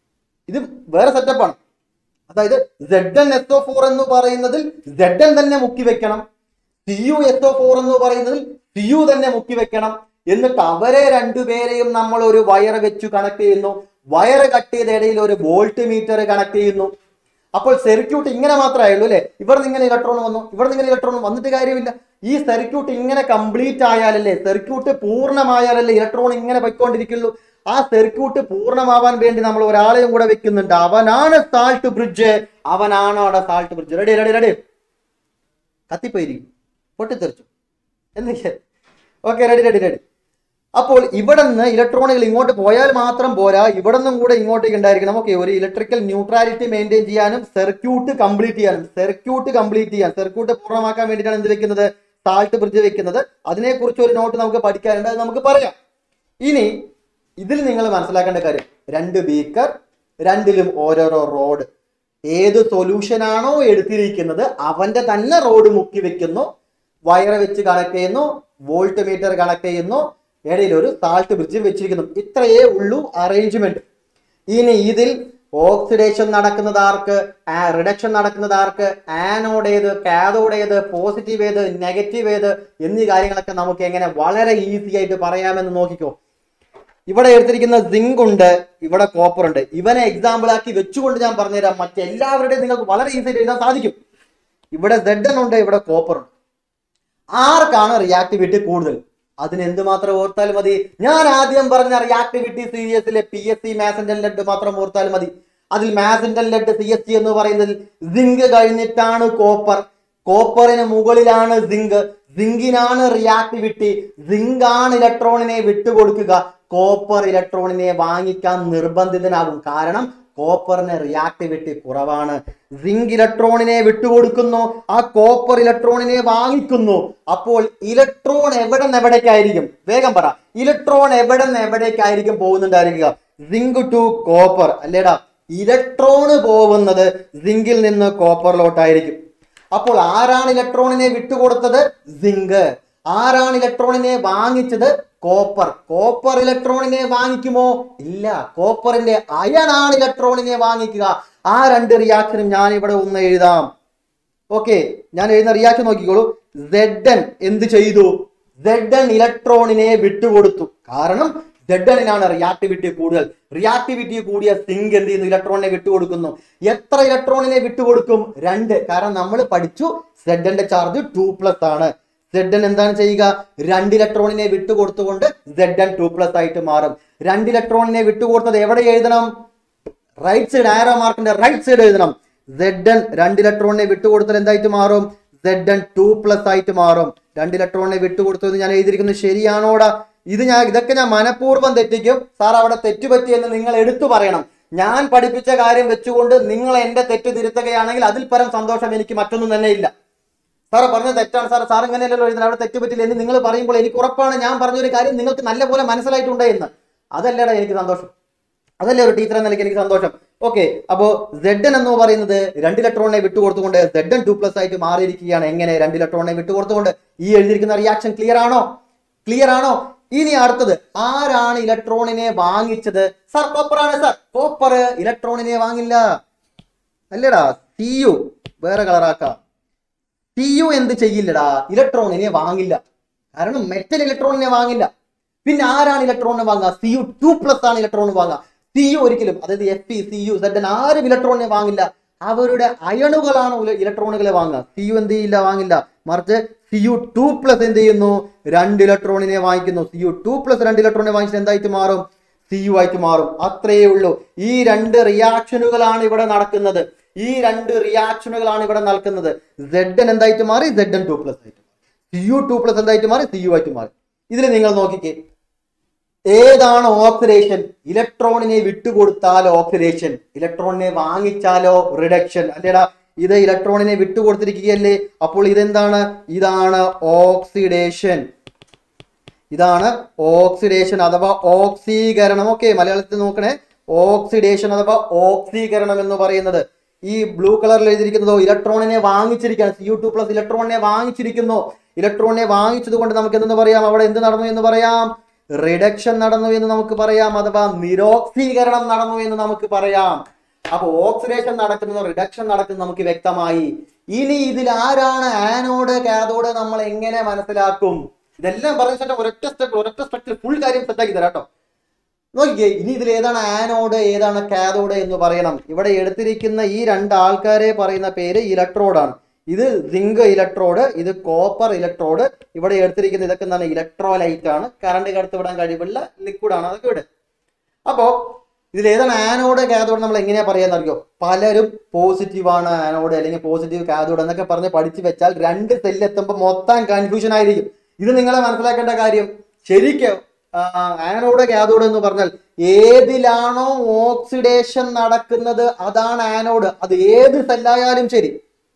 ഇത് വേറെ സെറ്റപ്പാണ് അതായത് Z N S O four എന്ന് പറയുന്നതിൽ സെഡ് എൻ തന്നെ മുക്കി വെക്കണം C U S O four എന്ന് പറയുന്നതിൽ സി യു തന്നെ മുക്കി വെക്കണം എന്നിട്ട് അവരെ രണ്ടുപേരെയും നമ്മൾ ഒരു വയർ വെച്ചു കണക്ട് ചെയ്യുന്നു വയർ കട്ട് ചെയ്ത ഇടയിൽ ഒരു വോൾട്ട് മീറ്റർ കണക്ട് ചെയ്യുന്നു അപ്പോൾ സർക്യൂട്ട് ഇങ്ങനെ മാത്രമേ ഉള്ളൂ അല്ലെ ഇവിടെ നിന്ന് ഇങ്ങനെ ഇലക്ട്രോൺ വന്നു ഇവിടെ നിന്ന് ഇങ്ങനെ ഇലക്ട്രോൺ വന്നിട്ട് കാര്യമില്ല ഈ സർക്യൂട്ട് ഇങ്ങനെ കംപ്ലീറ്റ് ആയാലല്ലേ സർക്യൂട്ട് പൂർണ്ണമായാലല്ലേ ഇലക്ട്രോൺ ഇങ്ങനെ പൊയ്ക്കൊണ്ടിരിക്കുള്ളൂ ആ സർക്യൂട്ട് പൂർണ്ണമാവാൻ വേണ്ടി നമ്മൾ ഒരാളെയും കൂടെ വെക്കുന്നുണ്ട് അവനാണ് സാൾട്ട് ബ്രിഡ്ജ് അവനാണ് അവിടെ salt bridge ready ready ready കത്തിപ്പോയിരിക്കും പൊട്ടിത്തെറിച്ചു എന്തൊക്കെ ഓക്കെ റെഡി റെഡി റെഡി അപ്പോൾ ഇവിടെ നിന്ന് ഇലക്ട്രോണുകൾ ഇങ്ങോട്ട് പോയാൽ മാത്രം പോരാ ഇവിടെ നിന്നും കൂടെ ഇങ്ങോട്ടേക്ക് ഉണ്ടായിരിക്കണം ഓക്കെ ഒരു ഇലക്ട്രിക്കൽ ന്യൂട്രാലിറ്റി മെയിൻറ്റെയിൻ ചെയ്യാനും സർക്യൂട്ട് കംപ്ലീറ്റ് ചെയ്യാനും സർക്യൂട്ട് കംപ്ലീറ്റ് ചെയ്യാൻ സർക്യൂട്ട് പൂർണ്ണമാക്കാൻ വേണ്ടിയിട്ടാണ് എന്ത് വെക്കുന്നത് സാൾട്ട് ബ്രിഡ്ജ് വെക്കുന്നത് അതിനെക്കുറിച്ച് ഒരു നോട്ട് നമുക്ക് പഠിക്കാനുണ്ട് അത് നമുക്ക് പറയാം ഇനി ഇതിൽ നിങ്ങൾ മനസ്സിലാക്കേണ്ട കാര്യം രണ്ട് ബീക്കർ രണ്ടിലും ഓരോരോ റോഡ് ഏത് സൊല്യൂഷൻ ആണോ എടുത്തിരിക്കുന്നത് അവന്റെ തന്നെ റോഡ് മുക്കി വെക്കുന്നു വയർ വെച്ച് കണക്ട് ചെയ്യുന്നു വോൾട്ട് മീറ്റർ കണക്ട് ചെയ്യുന്നു ഇടയിൽ ഒരു സാൾട്ട് ബ്രിഡ്ജ് വെച്ചിരിക്കുന്നു ഇത്രയേ ഉള്ളൂ അറേഞ്ച്മെന്റ് ഇനി ഇതിൽ ഓക്സിഡേഷൻ നടക്കുന്നത് ആർക്ക് റിഡക്ഷൻ നടക്കുന്നത് ആർക്ക് ആനോഡ് ഏത് കാഥോഡ് ഏത് പോസിറ്റീവ് ഏത് നെഗറ്റീവ് ഏത് എന്നീ കാര്യങ്ങളൊക്കെ നമുക്ക് എങ്ങനെ വളരെ ഈസി ആയിട്ട് പറയാമെന്ന് നോക്കിക്കോ ഇവിടെ എടുത്തിരിക്കുന്ന സിങ്ക് ഉണ്ട് ഇവിടെ കോപ്പർ ഉണ്ട് ഇവനെ എക്സാമ്പിൾ ആക്കി വെച്ചുകൊണ്ട് ഞാൻ പറഞ്ഞുതരാം മറ്റെല്ലാവരുടെയും നിങ്ങൾക്ക് വളരെ ഈസി ആയിട്ട് എഴുതാൻ സാധിക്കും ഇവിടെ സെഡ് ഉണ്ട് ഇവിടെ കോപ്പർ ഉണ്ട് ആർക്കാണ് റിയാക്ടിവിറ്റി കൂടുതൽ അതിന് എന്തുമാത്രം ഓർത്താൽ മതി ഞാൻ ആദ്യം പറഞ്ഞ റിയാക്ടിവിറ്റി സീരീസിലെ പി എസ് സി മാസൻഡൻ ലെഡ് മാത്രം ഓർത്താൽ മതി അതിൽ മാസൻഡൻ ലെഡ് സി എസ് സി എന്ന് പറയുന്നതിൽ സിങ്ക് കഴിഞ്ഞിട്ടാണ് കോപ്പർ കോപ്പറിന് മുകളിലാണ് സിങ്ക് സിങ്കിനാണ് റിയാക്ടിവിറ്റി സിങ്ക് ആണ് ഇലക്ട്രോണിനെ വിട്ടുകൊടുക്കുക കോപ്പർ ഇലക്ട്രോണിനെ വാങ്ങിക്കാൻ നിർബന്ധിതനാകും കാരണം കോപ്പറിന് റിയാക്ടിവിറ്റി കുറവാണ് സിങ്ക് ഇലക്ട്രോണിനെ വിട്ടുകൊടുക്കുന്നു ആ കോപ്പർ ഇലക്ട്രോണിനെ വാങ്ങിക്കുന്നു അപ്പോൾ ഇലക്ട്രോൺ എവിടെ നിന്ന് എവിടേക്കായിരിക്കും വേഗം പറ ഇലക്ട്രോൺ എവിടെ നിന്ന് എവിടേക്കായിരിക്കും പോകുന്നുണ്ടായിരിക്കുക സിങ്ക് ടു കോപ്പർ അല്ലേടാ ഇലക്ട്രോണ് പോകുന്നത് സിങ്കിൽ നിന്ന് കോപ്പറിലോട്ടായിരിക്കും അപ്പോൾ ആരാണ് ഇലക്ട്രോണിനെ വിട്ടുകൊടുത്തത് സിങ്ക് ആരാണ് ഇലക്ട്രോണിനെ വാങ്ങിച്ചത് കോപ്പർ കോപ്പർ ഇലക്ട്രോണിനെ വാങ്ങിക്കുമോ ഇല്ല കോപ്പറിന്റെ അയണാണ് ഇലക്ട്രോണിനെ വാങ്ങിക്കുക ആ രണ്ട് റിയാക്ഷനും ഞാൻ ഇവിടെ ഒന്ന് എഴുതാം ഓക്കെ ഞാൻ എഴുതുന്ന റിയാക്ഷൻ നോക്കിക്കോളൂ സെഡൻ എന്ത് ചെയ്തു സെഡൻ ഇലക്ട്രോണിനെ വിട്ടുകൊടുത്തു കാരണം സെഡനിനാണ് റിയാക്ടിവിറ്റി കൂടുതൽ റിയാക്ടിവിറ്റി കൂടിയ സിങ്ക് എന്ത് ചെയ്യുന്നു ഇലക്ട്രോണിനെ വിട്ടുകൊടുക്കുന്നു എത്ര ഇലക്ട്രോണിനെ വിട്ടുകൊടുക്കും രണ്ട് കാരണം നമ്മൾ പഠിച്ചു സെഡന്റെ ചാർജ് ടു പ്ലസ് ആണ് സെഡ് എൻ എന്താണ് ചെയ്യുക രണ്ട് ഇലക്ട്രോണിനെ വിട്ടുകൊടുത്തുകൊണ്ട് സെഡ് എൻ ടു പ്ലസ് ആയിട്ട് മാറും രണ്ട് ഇലക്ട്രോണിനെ വിട്ടുകൊടുത്തത് എവിടെ എഴുതണം റൈറ്റ് സൈഡ് ആരോ മാർക്കിന്റെ റൈറ്റ് സൈഡ് എഴുതണം സെഡ് എൻ രണ്ട് ഇലക്ട്രോണിനെ വിട്ടുകൊടുത്താൽ എന്തായിട്ട് മാറും സെഡ് എൻ ടു പ്ലസ് ആയിട്ട് മാറും രണ്ട് ഇലക്ട്രോണിനെ വിട്ടുകൊടുത്തു എന്ന് ഞാൻ എഴുതിയിരിക്കുന്നത് ശരിയാണോടാ ഇത് ഞാൻ ഇതൊക്കെ ഞാൻ മനഃപൂർവ്വം തെറ്റിക്കും സാർ അവിടെ തെറ്റുപറ്റി എന്ന് നിങ്ങൾ എടുത്തു പറയണം ഞാൻ പഠിപ്പിച്ച കാര്യം വെച്ചുകൊണ്ട് നിങ്ങൾ എന്റെ തെറ്റ് തിരുത്തുകയാണെങ്കിൽ അതിൽ പരം സന്തോഷം എനിക്ക് മറ്റൊന്നും തന്നെ ഇല്ല സാറ് പറഞ്ഞത് തെറ്റാണ് സാർ സാർ ഇങ്ങനെയല്ലല്ലോ എഴുതുന്നത് അവിടെ തെറ്റ് പറ്റില്ല എന്ന് നിങ്ങൾ പറയുമ്പോൾ എനിക്ക് ഉറപ്പാണ് ഞാൻ പറഞ്ഞൊരു കാര്യം നിങ്ങൾക്ക് നല്ലപോലെ മനസ്സിലായിട്ടുണ്ട് എന്ന് അതല്ലേടാ എനിക്ക് സന്തോഷം അതല്ലേ ഒരു ടീച്ചർ എന്ന നിലയ്ക്ക് എനിക്ക് സന്തോഷം ഓക്കെ അപ്പോ സെഡ് എൻ എന്ന് പറയുന്നത് രണ്ട് ഇലക്ട്രോണിനെ വിട്ടുകൊടുത്തുകൊണ്ട് സെഡ് എൻ ടു പ്ലസ് ആയിട്ട് മാറിയിരിക്കുകയാണ് എങ്ങനെ രണ്ട് ഇലക്ട്രോണിനെ വിട്ടുകൊടുത്തുകൊണ്ട് ഈ എഴുതിയിരിക്കുന്ന റിയാക്ഷൻ ക്ലിയർ ആണോ ക്ലിയർ ആണോ ഇനി അടുത്തത് ആരാണ് ഇലക്ട്രോണിനെ വാങ്ങിച്ചത് സാർ കോപ്പർ ആണ് സാർ കോപ്പർ ഇലക്ട്രോണിനെ വാങ്ങില്ല അല്ലേടാ സി യു വേറെ കളറാക്കാം സി യു എന്ത് ചെയ്യില്ലടാ ഇലക്ട്രോണിനെ വാങ്ങില്ല കാരണം മെറ്റൽ ഇലക്ട്രോണിനെ വാങ്ങില്ല പിന്നെ ആരാണ് ഇലക്ട്രോണിനെ വാങ്ങുക സി യു ടു പ്ലസ് ആണ് ഇലക്ട്രോൺ വാങ്ങുക സി യു ഒരിക്കലും അതായത് F P C U Z ആരും ഇലക്ട്രോണിനെ വാങ്ങില്ല അവരുടെ അയണുകളാണ് ഉല- ഇലക്ട്രോണുകളെ വാങ്ങുക സി യു എന്ത് ചെയ്യില്ല വാങ്ങില്ല മറിച്ച് സി യു ടു പ്ലസ് എന്ത് ചെയ്യുന്നു രണ്ട് ഇലക്ട്രോണിനെ വാങ്ങിക്കുന്നു സി യു ടു പ്ലസ് രണ്ട് ഇലക്ട്രോണിനെ വാങ്ങിച്ചിട്ട് എന്തായിട്ട് മാറും സി യു ആയിട്ട് മാറും അത്രയേ ഉള്ളൂ ഈ രണ്ട് റിയാക്ഷനുകളാണ് ഇവിടെ നടക്കുന്നത് ഈ രണ്ട് റിയാക്ഷനുകളാണ് ഇവിടെ നടക്കുന്നത് സെഡ് എൻ എന്തായിട്ട് മാറി സെഡ് എൻ ടു പ്ലസ് ആയിട്ട് സി യു ടു പ്ലസ് എന്തായിട്ട് മാറി സി യു ആയിട്ട് മാറി ഇതിൽ നിങ്ങൾ നോക്കിക്കേ ഏതാണ് ഓക്സിഡേഷൻ ഇലക്ട്രോണിനെ വിട്ടുകൊടുത്താൽ ഓക്സിഡേഷൻ ഇലക്ട്രോണിനെ വാങ്ങിച്ചാലോ റിഡക്ഷൻ അല്ലേടാ ഇത് ഇലക്ട്രോണിനെ വിട്ടുകൊടുത്തിരിക്കുകയല്ലേ അപ്പോൾ ഇതെന്താണ് ഇതാണ് ഓക്സിഡേഷൻ ഇതാണ് ഓക്സിഡേഷൻ അഥവാ ഓക്സീകരണം ഓക്കെ മലയാളത്തിൽ നോക്കണേ ഓക്സിഡേഷൻ അഥവാ ഓക്സീകരണം എന്ന് പറയുന്നത് ഈ ബ്ലൂ കളറിൽ എഴുതിയിരിക്കുന്നതോ ഇലക്ട്രോണിനെ വാങ്ങിച്ചിരിക്കുകയാണ് സി യു ടു പ്ലസ് ഇലക്ട്രോണിനെ വാങ്ങിച്ചിരിക്കുന്നു ഇലക്ട്രോണിനെ വാങ്ങിച്ചത് കൊണ്ട് നമുക്ക് എന്തെന്ന് പറയാം അവിടെ എന്ത് നടന്നു എന്ന് പറയാം റിഡക്ഷൻ നടന്നു എന്ന് നമുക്ക് പറയാം അഥവാ നിരോക്സീകരണം നടന്നു എന്ന് നമുക്ക് പറയാം അപ്പൊ ഓക്സിഡേഷൻ നടക്കുന്നത് റിഡക്ഷൻ നടക്കുന്നത് നമുക്ക് വ്യക്തമായി ഇനി ഇതിൽ ആരാണ് ആനോഡ് കാഥോഡ് നമ്മൾ എങ്ങനെ മനസ്സിലാക്കും ഇതെല്ലാം പറഞ്ഞ ശേഷം ഒരൊറ്റ സ്റ്റെപ്പ് ഒരൊറ്റ സ്ട്രക്ചർ ഫുൾ കാര്യം സെറ്റാക്കി തരാം കേട്ടോ നോക്കിക്കേ ഇനി ഇതിൽ ഏതാണ് ആനോഡ് ഏതാണ് കാഥോഡ് എന്ന് പറയണം ഇവിടെ എടുത്തിരിക്കുന്ന ഈ രണ്ട് ആൾക്കാരെ പറയുന്ന പേര് ഇലക്ട്രോഡാണ് ഇത് സിങ്ക് ഇലക്ട്രോഡ് ഇത് കോപ്പർ ഇലക്ട്രോഡ് ഇവിടെ എടുത്തിരിക്കുന്ന ഇതൊക്കെ എന്താണ് ഇലക്ട്രോലൈറ്റ് ആണ് കറണ്ട് കടത്തിവിടാൻ കഴിവുള്ള ലിക്വിഡ് ആണ് അതൊക്കെ ഇവിടെ അപ്പോ ഇതിൽ ഏതാണ് ആനോഡ് കാഥോഡ് നമ്മൾ എങ്ങനെയാ പറയാന്ന് അറിയോ പലരും പോസിറ്റീവ് ആണ് ആനോഡ് അല്ലെങ്കിൽ പോസിറ്റീവ് കാഥോഡ് എന്നൊക്കെ പറഞ്ഞ് പഠിച്ചു വെച്ചാൽ രണ്ട് സെല്ല് എത്തുമ്പോൾ മൊത്തം കൺഫ്യൂഷൻ ആയിരിക്കും ഇത് നിങ്ങളെ മനസ്സിലാക്കേണ്ട കാര്യം ശരിക്കും ആനോഡ് കാഥോഡ് എന്ന് പറഞ്ഞാൽ ഏതിലാണോ ഓക്സിഡേഷൻ നടക്കുന്നത് അതാണ് ആനോഡ് അത് ഏത് സെല്ലായാലും ശരി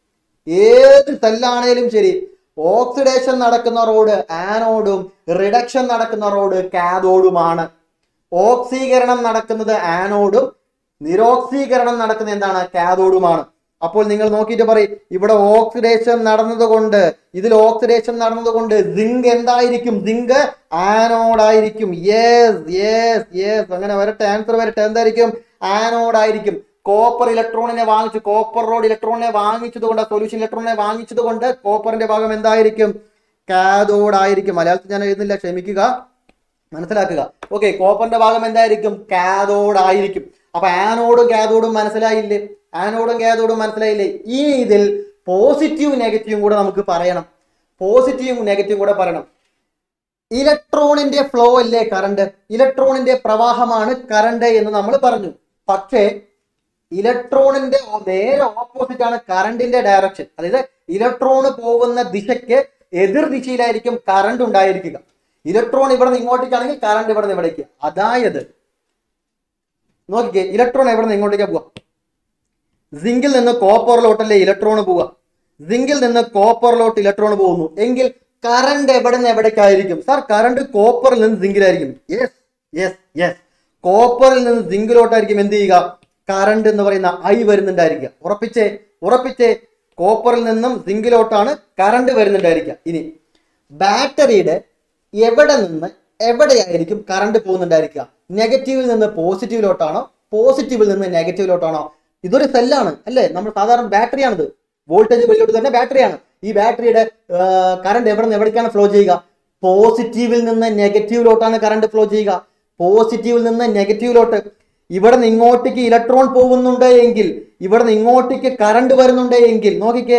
ഏത് സെല്ലാണേലും ശരി ഓക്സിഡേഷൻ നടക്കുന്ന റോഡ് ആനോഡും റിഡക്ഷൻ നടക്കുന്ന റോഡ് കാഥോഡുമാണ് ഓക്സീകരണം നടക്കുന്നത് ആനോഡും നിരോക്സീകരണം നടക്കുന്ന എന്താണ് കാഥോഡുമാണ് അപ്പോൾ നിങ്ങൾ നോക്കിയിട്ട് പറയും ഇവിടെ ഓക്സിഡേഷൻ നടന്നതുകൊണ്ട് ഇതിൽ ഓക്സിഡേഷൻ നടന്നതുകൊണ്ട് സിങ്ക് എന്തായിരിക്കും സിങ്ക് ആനോഡായിരിക്കും യെസ് യെസ് യെസ് അങ്ങനെ വരട്ടെ ആൻസർ വരട്ടെ എന്തായിരിക്കും ആനോഡായിരിക്കും കോപ്പർ ഇലക്ട്രോണിനെ വാങ്ങിച്ചു കോപ്പർ റോഡ് ഇലക്ട്രോണിനെ വാങ്ങിച്ചത് കൊണ്ട് സൊല്യൂഷൻ ഇലക്ട്രോണിനെ വാങ്ങിച്ചത് കൊണ്ട് കോപ്പറിന്റെ ഭാഗം എന്തായിരിക്കും കാഥോഡ് ആയിരിക്കും മലയാളത്തിൽ ഞാൻ എഴുതുന്നില്ല ക്ഷമിക്കുക മനസ്സിലാക്കുക ഓക്കെ കോപ്പറിന്റെ ഭാഗം എന്തായിരിക്കും കാഥോഡ് ആയിരിക്കും അപ്പൊ ആനോഡും കാഥോഡും മനസ്സിലായില്ലേ ആനോഡും കാഥോഡും മനസ്സിലായില്ലേ ഈ ഇതിൽ പോസിറ്റീവ് നെഗറ്റീവും കൂടെ നമുക്ക് പറയണം പോസിറ്റീവും നെഗറ്റീവും കൂടെ പറയണം ഇലക്ട്രോണിന്റെ ഫ്ലോ അല്ലേ കറണ്ട് ഇലക്ട്രോണിന്റെ പ്രവാഹമാണ് കറണ്ട് എന്ന് നമ്മൾ പറഞ്ഞു പക്ഷേ ഇലക്ട്രോണിന്റെ ഓ- നേരെ ഓപ്പോസിറ്റ് ആണ് കറണ്ടിന്റെ ഡയറക്ഷൻ അതായത് ഇലക്ട്രോൺ പോകുന്ന ദിശയ്ക്ക് എതിർ ദിശയിലായിരിക്കും കറണ്ട് ഉണ്ടായിരിക്കുക ഇലക്ട്രോൺ ഇവിടെ നിന്ന് ഇങ്ങോട്ടേക്കാണെങ്കിൽ കറണ്ട് ഇവിടെ നിന്ന് ഇവിടേക്ക് അതായത് നോക്കിക്കേ ഇലക്ട്രോൺ എവിടെ നിന്ന് ഇങ്ങോട്ടേക്കാ പോവാ സിങ്കിൽ നിന്ന് കോപ്പറിലോട്ടല്ലേ ഇലക്ട്രോൺ പോവുക സിങ്കിൽ നിന്ന് കോപ്പറിലോട്ട് ഇലക്ട്രോൺ പോകുന്നു എങ്കിൽ കറണ്ട് എവിടെ നിന്ന് എവിടേക്കായിരിക്കും സാർ കറണ്ട് കോപ്പറിൽ നിന്ന് സിങ്കിലായിരിക്കും യെസ് യെസ് യെസ് കോപ്പറിൽ നിന്ന് സിങ്കിലോട്ടായിരിക്കും എന്ത് ചെയ്യുക കറണ്ട് എന്ന് പറയുന്ന ഐ വരുന്നുണ്ടായിരിക്കുക ഉറപ്പിച്ചേ ഉറപ്പിച്ചേ കോപ്പറിൽ നിന്നും സിങ്കിലോട്ടാണ് കറണ്ട് വരുന്നുണ്ടായിരിക്കുക ഇനി ബാറ്ററിയുടെ എവിടെ നിന്ന് എവിടെയായിരിക്കും കറണ്ട് പോകുന്നുണ്ടായിരിക്കുക നെഗറ്റീവിൽ നിന്ന് പോസിറ്റീവിലോട്ടാണോ പോസിറ്റീവിൽ നിന്ന് നെഗറ്റീവിലോട്ടാണോ ഇതൊരു സെല്ലാണ് അല്ലേ നമ്മൾ സാധാരണ ബാറ്ററിയാണിത് വോൾട്ടേജ് വലിയോട്ട് തന്നെ ബാറ്ററിയാണ് ഈ ബാറ്ററിയുടെ കറണ്ട് എവിടെ നിന്ന് എവിടേക്കാണ് ഫ്ലോ ചെയ്യുക പോസിറ്റീവിൽ നിന്ന് നെഗറ്റീവിലോട്ടാണ് കറണ്ട് ഫ്ലോ ചെയ്യുക പോസിറ്റീവിൽ നിന്ന് നെഗറ്റീവിലോട്ട് ഇവിടെ നിന്ന് ഇങ്ങോട്ടേക്ക് ഇലക്ട്രോൺ പോകുന്നുണ്ട് എങ്കിൽ ഇവിടെ നിന്ന് ഇങ്ങോട്ടേക്ക് കറണ്ട് വരുന്നുണ്ട് എങ്കിൽ നോക്കിക്കേ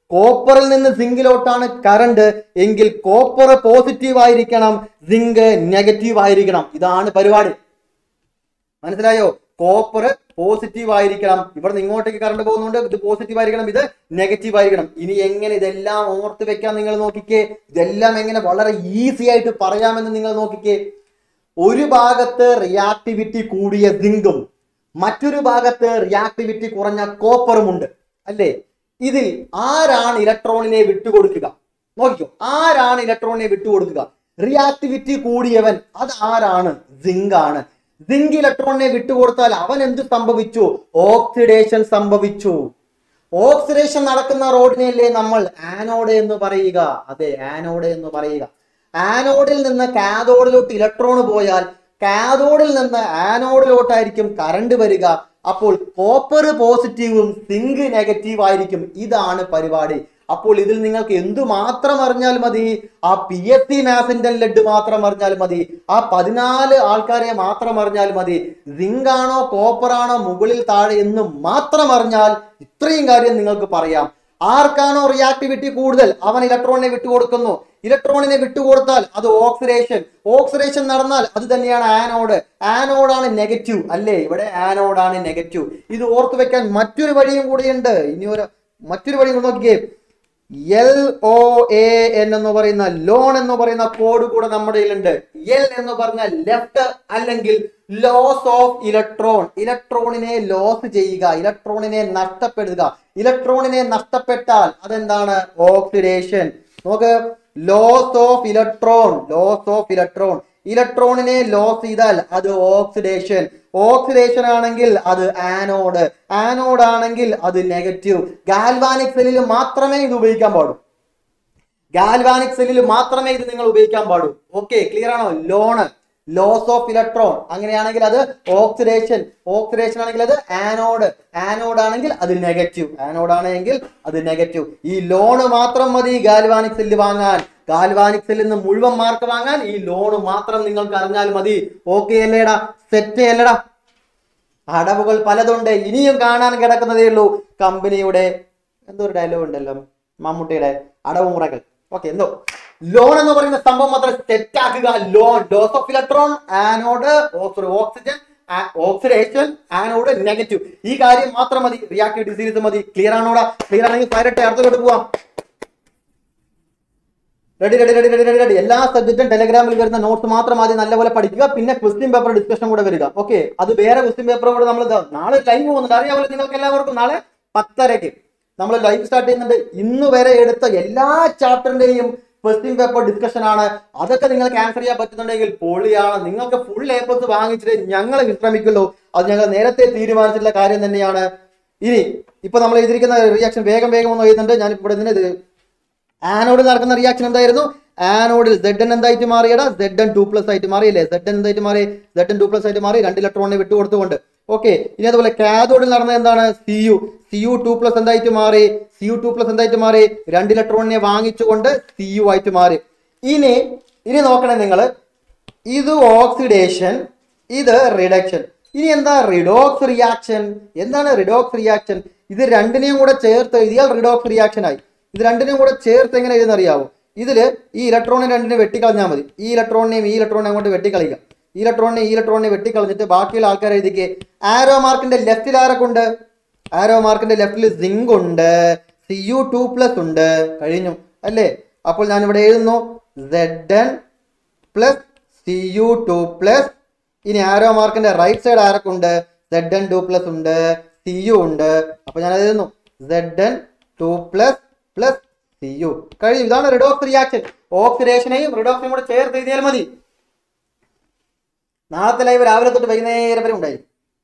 കോപ്പറിൽ നിന്ന് സിങ്കിലോട്ടാണ് കറണ്ട് എങ്കിൽ കോപ്പർ പോസിറ്റീവ് ആയിരിക്കണം സിങ്ക് നെഗറ്റീവ് ആയിരിക്കണം ഇതാണ് പരിപാടി മനസ്സിലായോ കോപ്പർ പോസിറ്റീവ് ആയിരിക്കണം ഇവിടെ നിന്ന് ഇങ്ങോട്ടേക്ക് കറണ്ട് പോകുന്നുണ്ട് ഇത് പോസിറ്റീവ് ആയിരിക്കണം ഇത് നെഗറ്റീവ് ആയിരിക്കണം ഇനി എങ്ങനെ ഇതെല്ലാം ഓർത്ത് വെക്കാൻ നിങ്ങൾ നോക്കിക്കേ ഇതെല്ലാം എങ്ങനെ വളരെ ഈസി ആയിട്ട് പറയാമെന്ന് നിങ്ങൾ നോക്കിക്കേ ഒരു ഭാഗത്ത് റിയാക്ടിവിറ്റി കൂടിയ സിങ്കും മറ്റൊരു ഭാഗത്ത് റിയാക്ടിവിറ്റി കുറഞ്ഞ കോപ്പറും ഉണ്ട് അല്ലേ ഇതിൽ ആരാണ് ഇലക്ട്രോണിനെ വിട്ടുകൊടുക്കുക നോക്കിക്കോ ആരാണ് ഇലക്ട്രോണിനെ വിട്ടുകൊടുക്കുക റിയാക്ടിവിറ്റി കൂടിയവൻ അത് ആരാണ് സിങ്ക് ആണ് സിങ്ക് ഇലക്ട്രോണിനെ വിട്ടുകൊടുത്താൽ അവൻ എന്ത് സംഭവിച്ചു ഓക്സിഡേഷൻ സംഭവിച്ചു ഓക്സിഡേഷൻ നടക്കുന്ന റോഡിനെയല്ലേ നമ്മൾ ആനോഡ് എന്ന് പറയുക അതെ ആനോഡ് എന്ന് പറയുക ആനോഡിൽ നിന്ന് കാഥോഡിലോട്ട് ഇലക്ട്രോൺ പോയാൽ കാഥോഡിൽ നിന്ന് ആനോഡിലോട്ടായിരിക്കും കറണ്ട് വരിക അപ്പോൾ കോപ്പർ പോസിറ്റീവും സിങ്ക് നെഗറ്റീവ് ആയിരിക്കും ഇതാണ് പരിപാടി അപ്പോൾ ഇതിൽ നിങ്ങൾക്ക് എന്തു മാത്രം അറിഞ്ഞാൽ മതി ആ പി എസ് സി മാസിന്റെ ലെഡ് മാത്രം അറിഞ്ഞാൽ മതി ആ പതിനാല് ആൾക്കാരെ മാത്രം അറിഞ്ഞാൽ മതി സിങ്ക് ആണോ കോപ്പർ ആണോ മുകളിൽ താഴെ എന്ന് മാത്രം അറിഞ്ഞാൽ ഇത്രയും കാര്യം നിങ്ങൾക്ക് പറയാം ആർക്കാണോ റിയാക്ടിവിറ്റി കൂടുതൽ അവൻ ഇലക്ട്രോണിനെ വിട്ടുകൊടുക്കുന്നു ഇലക്ട്രോണിനെ വിട്ടുകൊടുത്താൽ അത് ഓക്സിഡേഷൻ ഓക്സിഡേഷൻ നടന്നാൽ അത് തന്നെയാണ് ആനോഡ് ആനോഡാണ് നെഗറ്റീവ് അല്ലേ ഇവിടെ ആനോഡാണ് നെഗറ്റീവ് ഇത് ഓർത്തു വെക്കാൻ മറ്റൊരു വഴിയും കൂടിയുണ്ട് ഇനി ഒരു മറ്റൊരു വഴിയും കൂടി നോക്കിയേ എൽ ഒ എ എൻ എന്ന് പറയുന്ന ലോൺ എന്ന് പറയുന്ന കോഡ് കൂടെ നമ്മുടെ കയ്യിലുണ്ട് എൽ എന്ന് പറഞ്ഞ ലെഫ്റ്റ് അല്ലെങ്കിൽ ലോസ് ഓഫ് ഇലക്ട്രോൺ ഇലക്ട്രോണിനെ ലോസ് ചെയ്യുക ഇലക്ട്രോണിനെ നഷ്ടപ്പെടുക ഇലക്ട്രോണിനെ നഷ്ടപ്പെട്ടാൽ അതെന്താണ് ഓക്സിഡേഷൻ നോക്ക് loss of electron loss of electron ഇലക്ട്രോണിനെ ലോസ് ചെയ്താൽ അത് ഓക്സിഡേഷൻ ഓക്സിഡേഷൻ ആണെങ്കിൽ അത് ആനോഡ് ആനോഡ് ആണെങ്കിൽ അത് നെഗറ്റീവ് ഗാൽവാനിക് സെല്ലിൽ മാത്രമേ ഇത് ഉപയോഗിക്കാൻ പാടൂ ഗാൽവാനിക് സെല്ലിൽ മാത്രമേ ഇത് നിങ്ങൾ ഉപയോഗിക്കാൻ പാടൂ ഓക്കെ ക്ലിയർ ആണോ ലോണ് ലോസ് ഓഫ് ഇലക്ട്രോൺ അങ്ങനെയാണെങ്കിൽ അത് ഓക്സിഡേഷൻ ഓക്സിഡേഷൻ ആണെങ്കിൽ അത് ആനോഡ് ആനോഡ് ആണെങ്കിൽ അത് നെഗറ്റീവ് ആനോഡ് ആണെങ്കിൽ അത് നെഗറ്റീവ് ഈ ലോണ് മാത്രം മതി ഗാൽവാനിക് സെല്ല് വാങ്ങാൻ ഗാൽവാനിക് സെല്ലിൽ നിന്ന് മുഴുവൻ മാർക്ക് വാങ്ങാൻ ഈ ലോണ് മാത്രം നിങ്ങൾക്ക് അറിഞ്ഞാൽ മതി ഓക്കെ അല്ലേടാ സെറ്റ് അല്ലേടാ അടവുകൾ പലതുണ്ട് ഇനിയും കാണാൻ കിടക്കുന്നതേ ഉള്ളൂ കമ്പനിയുടെ എന്തോ ഒരു ഡയലോഗ് ഉണ്ടല്ലോ മമ്മൂട്ടിയുടെ അടവ് മുറകൾ ഓക്കെ എന്തോ ലോൺ എന്ന് പറയുന്ന സംഭവം മാത്രം സെറ്റ് ആക്കുക loan loss of electron anode oxygen oxidation anode negative ഈ കാര്യം മാത്രം മതി റിയാക്ടിവിറ്റി സീരീസ് മതി ക്ലിയർ ആണോടാ ക്ലിയർ ആണെങ്കിൽ ഫയറട്ടെ അടുത്തോട്ട് പോവാം ready ready ready ready ready ready എല്ലാ സബ്ജക്റ്റും ടെലഗ്രാമിൽ വരുന്ന നോട്ട്സ് മാത്രം ആദ്യം നല്ലപോലെ പഠിക്കുക പിന്നെ ക്വസ്റ്റ്യൻ പേപ്പർ ഡിസ്കഷൻ കൂടെ വരിക ഓക്കെ അത് വേറെ ക്വസ്റ്റ്യൻ പേപ്പർ കൂടെ നമ്മൾ നാളെ ടൈം പോകുന്നുണ്ട് അറിയാമല്ലോ നിങ്ങൾക്ക് എല്ലാവർക്കും നാളെ പത്തരയ്ക്ക് നമ്മൾ ലൈവ് സ്റ്റാർട്ട് ചെയ്യുന്നുണ്ട് ഇന്ന് വരെ എടുത്ത എല്ലാ ചാപ്റ്ററിന്റെയും ക്വസ്റ്റ്യൻ പേപ്പർ ഡിസ്കഷൻ ആണ് അതൊക്കെ നിങ്ങൾക്ക് ആൻസർ ചെയ്യാൻ പറ്റുന്നുണ്ടെങ്കിൽ പൊളിയാണ് നിങ്ങൾക്ക് ഫുൾ എ പ്ലസ് വാങ്ങിച്ചിട്ട് ഞങ്ങൾ വിശ്രമിക്കുള്ളൂ അത് ഞങ്ങൾ നേരത്തെ തീരുമാനിച്ചിട്ടുള്ള കാര്യം തന്നെയാണ് ഇനി ഇപ്പൊ നമ്മൾ എഴുതിയിരിക്കുന്ന റിയാക്ഷൻ വേഗം വേഗം ഒന്ന് എഴുതുന്നുണ്ട് ഞാൻ ഇവിടെ നിന്ന് ഇത് ആനോഡിൽ നടക്കുന്ന റിയാക്ഷൻ എന്തായിരുന്നു ആനോഡിൽ സെഡ് എൻ എന്തായിട്ട് മാറിയടാ സെഡ് എൻ ടു പ്ലസ് ആയിട്ട് മാറിയില്ലേ സെഡ് എൻ എന്തായിട്ട് മാറി സെഡ് എൻ ടു പ്ലസ് ആയിട്ട് മാറി രണ്ട് ഇലക്ട്രോണിനെ വിട്ടുകൊടുത്തുകൊണ്ട് ഓക്കെ ഇനി അതുപോലെ കാഥോഡിൽ നടന്നത് എന്താണ് C U C U two plus എന്തായിട്ട് മാറി സി യു ടു പ്ലസ് എന്തായിട്ട് മാറി രണ്ട് ഇലക്ട്രോണിനെ വാങ്ങിച്ചുകൊണ്ട് സി യു ആയിട്ട് മാറി ഇനി ഇനി നോക്കണേ നിങ്ങൾ ഇത് ഓക്സിഡേഷൻ ഇത് റിഡക്ഷൻ ഇനി എന്താ റിഡോക്സ് റിയാക്ഷൻ എന്താണ് റിഡോക്സ് റിയാക്ഷൻ ഇത് രണ്ടിനെയും കൂടെ ചേർത്ത് എഴുതിയാൽ റിഡോക്സ് റിയാക്ഷൻ ആയി ഇത് രണ്ടിനെയും കൂടെ ചേർത്ത് എങ്ങനെ എഴുതുന്ന അറിയാവോ ഇതില് ഈ ഇലക്ട്രോണിനെ രണ്ടിനെ വെട്ടിക്കളഞ്ഞാൽ മതി ഈ ഇലക്ട്രോണിനെയും ഈ ഇലക്ട്രോണിനെ അങ്ങോട്ട് വെട്ടിക്കളയുക ഈ ഇലക്ട്രോണിനെ ഈ ഇലക്ട്രോണിനെ വെട്ടിക്കളഞ്ഞിട്ട് ബാക്കിയുള്ള ആൾക്കാർ എഴുതിക്ക് ആരോ മാർക്കിന്റെ ലെഫ്റ്റിൽ ആരൊക്കെ ഉണ്ട് ആരോ മാർക്കിന്റെ ലെഫ്റ്റിൽ സിങ്ക് ഉണ്ട് സി യു ടു പ്ലസ് ഉണ്ട് കഴിഞ്ഞു അല്ലേ അപ്പോൾ ഞാൻ ഇവിടെ എഴുതുന്നു Z N plus C U two plus ഇനി ആരോ മാർക്കിന്റെ റൈറ്റ് സൈഡ് ആരൊക്കെ ഉണ്ട് സെഡ് എൻ ടു പ്ലസ് ഉണ്ട് സി യു ഉണ്ട് അപ്പൊ ഞാൻ എഴുതുന്നു Z N two plus plus C U കഴിഞ്ഞു ഇതാണ് റിഡോക്സ് റിയാക്ഷൻ ഓക്സിഡേഷനെയും റിഡോക്സിനെയും കൂടെ ചേർത്ത് എഴുതിയാൽ മതി നാളത്തെ ലൈവ് രാവിലെ തൊട്ട് വൈകുന്നേരം വരെ ഉണ്ടായി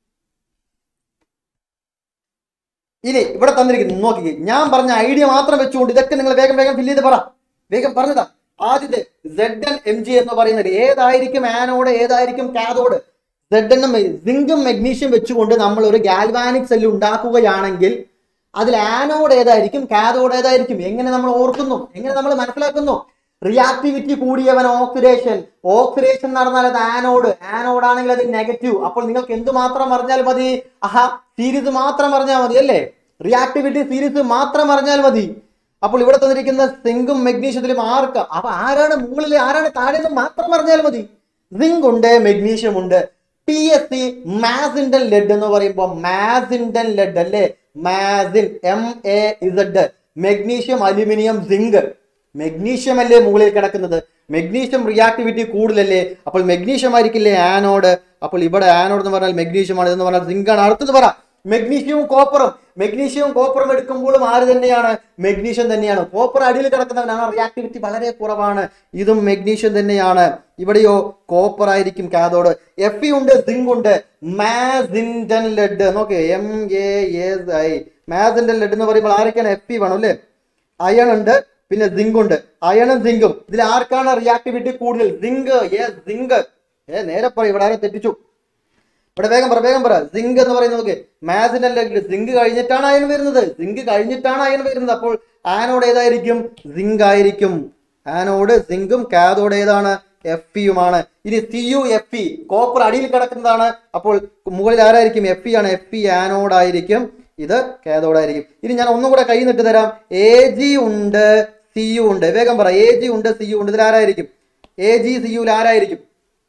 ഇനി ഇവിടെ തന്നിരിക്കുന്നു നോക്കിക്കേ ഞാൻ പറഞ്ഞ ഐഡിയ മാത്രം വെച്ചുകൊണ്ട് ഇതൊക്കെ നിങ്ങൾ വേഗം വേഗം ഫില്ല് ചെയ്ത് പറ വേഗം പറഞ്ഞതാ ആദ്യത്തെ സെഡ് എൻ എം ജി എന്ന് പറയുന്നത് ഏതായിരിക്കും ആനോഡ് ഏതായിരിക്കും കാഥോഡ് സെഡ് എന്നും സിങ്കും മെഗ്നീഷ്യം വെച്ചുകൊണ്ട് നമ്മൾ ഒരു ഗാൽവാനിക് സെല്ല് ഉണ്ടാക്കുകയാണെങ്കിൽ അതിൽ ആനോഡ് ഏതായിരിക്കും കാഥോഡ് ഏതായിരിക്കും എങ്ങനെ നമ്മൾ ഓർക്കുന്നു എങ്ങനെ നമ്മൾ മനസ്സിലാക്കുന്നു റിയാക്ടിവിറ്റി കൂടിയവൻ ഓക്സിഡേഷൻ ഓക്സിഡേഷൻ നടന്നാൽ അത് ആനോഡ് ആനോഡ് ആണെങ്കിൽ അത് നെഗറ്റീവ് അപ്പോൾ നിങ്ങൾക്ക് എന്ത് മാത്രം അറിഞ്ഞാൽ മതി ആഹാ സീരീസ് മാത്രം അറിഞ്ഞാൽ മതി അല്ലേ റിയാക്ടിവിറ്റി സീരീസ് മാത്രം അറിഞ്ഞാൽ മതി അപ്പോൾ ഇവിടെ തന്നിരിക്കുന്ന സിങ്കും മെഗ്നീഷ്യത്തിലും ആർക്ക അപ്പൊ ആരാണ് മുകളിൽ ആരാണ് താഴെ എന്ന് മാത്രം പറഞ്ഞാൽ മതി സിങ്ക് ഉണ്ട് മെഗ്നീഷ്യം ഉണ്ട് പി എസ് സി മാസിൻഡൻ ലെഡ് എന്ന് പറയുമ്പോൾ മാസിൻഡൻ ലെഡ് അല്ലേ മാസിൻ M A Z magnesium aluminium zinc magnesium അല്ലേ മുകളിൽ കിടക്കുന്നത് മെഗ്നീഷ്യം റിയാക്ടിവിറ്റി കൂടുതലല്ലേ അപ്പോൾ മെഗ്നീഷ്യം ആയിരിക്കില്ലേ ആനോഡ് അപ്പോൾ ഇവിടെ ആനോഡ് എന്ന് പറഞ്ഞാൽ മെഗ്നീഷ്യം ആണ് എന്ന് പറഞ്ഞാൽ സിങ്ക് ആണ് അടുത്തത് പറ മെഗ്നീഷ്യവും കോപ്പറും മെഗ്നീഷ്യവും കോപ്പറും എടുക്കുമ്പോഴും ആര് തന്നെയാണ് മെഗ്നീഷ്യം തന്നെയാണ് കോപ്പർ അടിയിൽ കിടക്കുന്നവനാണ് റിയാക്ടിവിറ്റി വളരെ കുറവാണ് ഇതും മെഗ്നീഷ്യം തന്നെയാണ് ഇവിടെയോ കോപ്പർ ആയിരിക്കും കാഥോഡ് എഫ് ഉണ്ട് സിങ്ക് ഉണ്ട് മാസിൻഡൻ ലെഡ് നോക്കേ എം എ എസ് ഐ മാസിൻഡൻ ലെഡ് എന്ന് പറയുമ്പോൾ ആരൊക്കെയാണ് എഫ് ഇ വേണം അല്ലേ അയൺ ഉണ്ട് പിന്നെ സിങ്ക് ഉണ്ട് അയണും സിങ്കും ഇതിൽ ആർക്കാണ് റിയാക്ടിവിറ്റി കൂടുതൽ സിങ്ക് യെസ് സിങ്ക് ഏ നേരെ പറ ഇവിടെ ആരും തെറ്റിച്ചു ഇവിടെ വേഗം പറ വേഗം പറ സിങ്ക് എന്ന് പറയുന്നത് നോക്ക് മാസിന്റെ അല്ലെങ്കിൽ സിങ്ക് കഴിഞ്ഞിട്ടാണ് അയൺ വരുന്നത് സിങ്ക് കഴിഞ്ഞിട്ടാണ് അയൺ വരുന്നത് അപ്പോൾ ആനോഡ് ഏതായിരിക്കും സിങ്ക് ആയിരിക്കും ആനോഡ് സിങ്കും കാഥോഡ് ഏതാണ് എഫ് ഇയുമാണ് ഇനി C U F E copper അടിയിൽ കിടക്കുന്നതാണ് അപ്പോൾ മുകളിൽ ആരായിരിക്കും എഫ് ഇ ആണ് എഫ് ഇ ആനോഡ് ആയിരിക്കും ഇത് കാഥോഡ് ആയിരിക്കും ഇനി ഞാൻ ഒന്നും കൂടെ കൈ നിട്ട് തരാം എ ജി ഉണ്ട് സി യു ഉണ്ട് വേഗം പറ എ ജി ഉണ്ട് സി യു ഉണ്ട് ഇതിൽ ആരായിരിക്കും എ ജി സി യുയിൽ ആരായിരിക്കും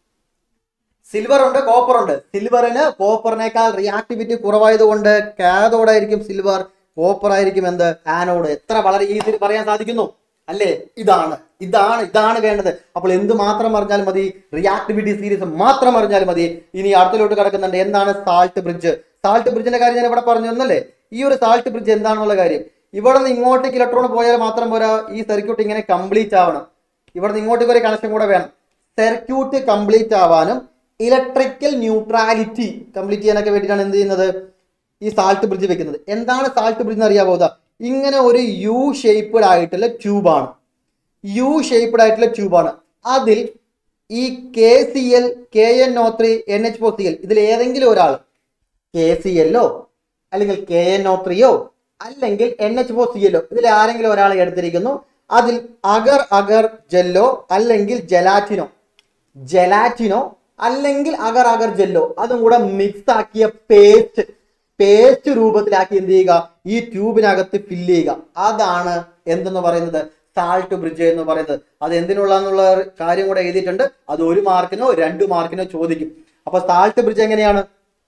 സിൽവർ ഉണ്ട് കോപ്പർ ഉണ്ട് സിൽവറിന് കോപ്പറിനേക്കാൾ റിയാക്ടിവിറ്റി കുറവായതുകൊണ്ട് കാഥോഡ് ആയിരിക്കും സിൽവർ കോപ്പർ ആയിരിക്കും എന്ത് ആനോഡ് എത്ര വളരെ ഈസിയിൽ പറയാൻ സാധിക്കുന്നു അല്ലേ ഇതാണ് ഇതാണ് ഇതാണ് വേണ്ടത് അപ്പോൾ എന്ത് മാത്രം അറിഞ്ഞാൽ മതി റിയാക്ടിവിറ്റി സീരീസ് മാത്രം അറിഞ്ഞാൽ മതി ഇനി അടുത്തിലോട്ട് കിടക്കുന്നുണ്ട് എന്താണ് സാൾട്ട് ബ്രിഡ്ജ് സാൾട്ട് ബ്രിഡ്ജിന്റെ കാര്യം ഞാൻ ഇവിടെ പറഞ്ഞു തന്നല്ലേ ഈ ഒരു സാൾട്ട് ബ്രിഡ്ജ് എന്താണെന്നുള്ള കാര്യം ഇവിടെ നിന്ന് ഇങ്ങോട്ടേക്ക് ഇലക്ട്രോൺ പോയാൽ മാത്രം പോരാ ഈ സർക്യൂട്ട് ഇങ്ങനെ കംപ്ലീറ്റ് ആവണം ഇവിടെ നിന്ന് ഇങ്ങോട്ടേക്ക് ഒരു കണക്ഷൻ കൂടെ വേണം സർക്യൂട്ട് കംപ്ലീറ്റ് ആവാനും ഇലക്ട്രിക്കൽ ന്യൂട്രാലിറ്റി കംപ്ലീറ്റ് ചെയ്യാനൊക്കെ വേണ്ടിയിട്ടാണ് എന്ത് ചെയ്യുന്നത് ഈ സാൾട്ട് ബ്രിഡ്ജ് വെക്കുന്നത് എന്താണ് സാൾട്ട് ബ്രിഡ്ജ് എന്ന് അറിയാമോ ഇതാ ഇങ്ങനെ ഒരു യു ഷേപ്പ്ഡ് ആയിട്ടുള്ള ട്യൂബാണ് യു ഷേപ്പ്ഡ് ആയിട്ടുള്ള ട്യൂബാണ് അതിൽ ഈ K C L K N O three N H four C L ഇതിൽ ഏതെങ്കിലും ഒരാൾ കെ സി എല്ലോ അല്ലെങ്കിൽ കെ എൻ ഒ ത്രീയോ അല്ലെങ്കിൽ എൻ എച്ച് ഫോർ സി എല്ലോ ഇതിൽ ആരെങ്കിലും ഒരാളെ എടുത്തിരിക്കുന്നു അതിൽ അഗർ അഗർ ജെല്ലോ അല്ലെങ്കിൽ ജലാറ്റിനോ ജലാറ്റിനോ അല്ലെങ്കിൽ അഗർ അഗർ ജെല്ലോ അതും കൂടെ മിക്സ് ആക്കിയ പേസ്റ്റ് പേസ്റ്റ് രൂപത്തിലാക്കി എന്ത് ചെയ്യുക ഈ ട്യൂബിനകത്ത് ഫില്ല് ചെയ്യുക അതാണ് എന്തെന്ന് പറയുന്നത് സാൾട്ട് ബ്രിഡ്ജ് എന്ന് പറയുന്നത് അത് എന്തിനുള്ളതെന്നുള്ള കാര്യം കൂടെ എഴുതിയിട്ടുണ്ട് അത് ഒരു മാർക്കിനോ രണ്ട് മാർക്കിനോ ചോദിക്കും അപ്പൊ സാൾട്ട് ബ്രിഡ്ജ് എങ്ങനെയാണ്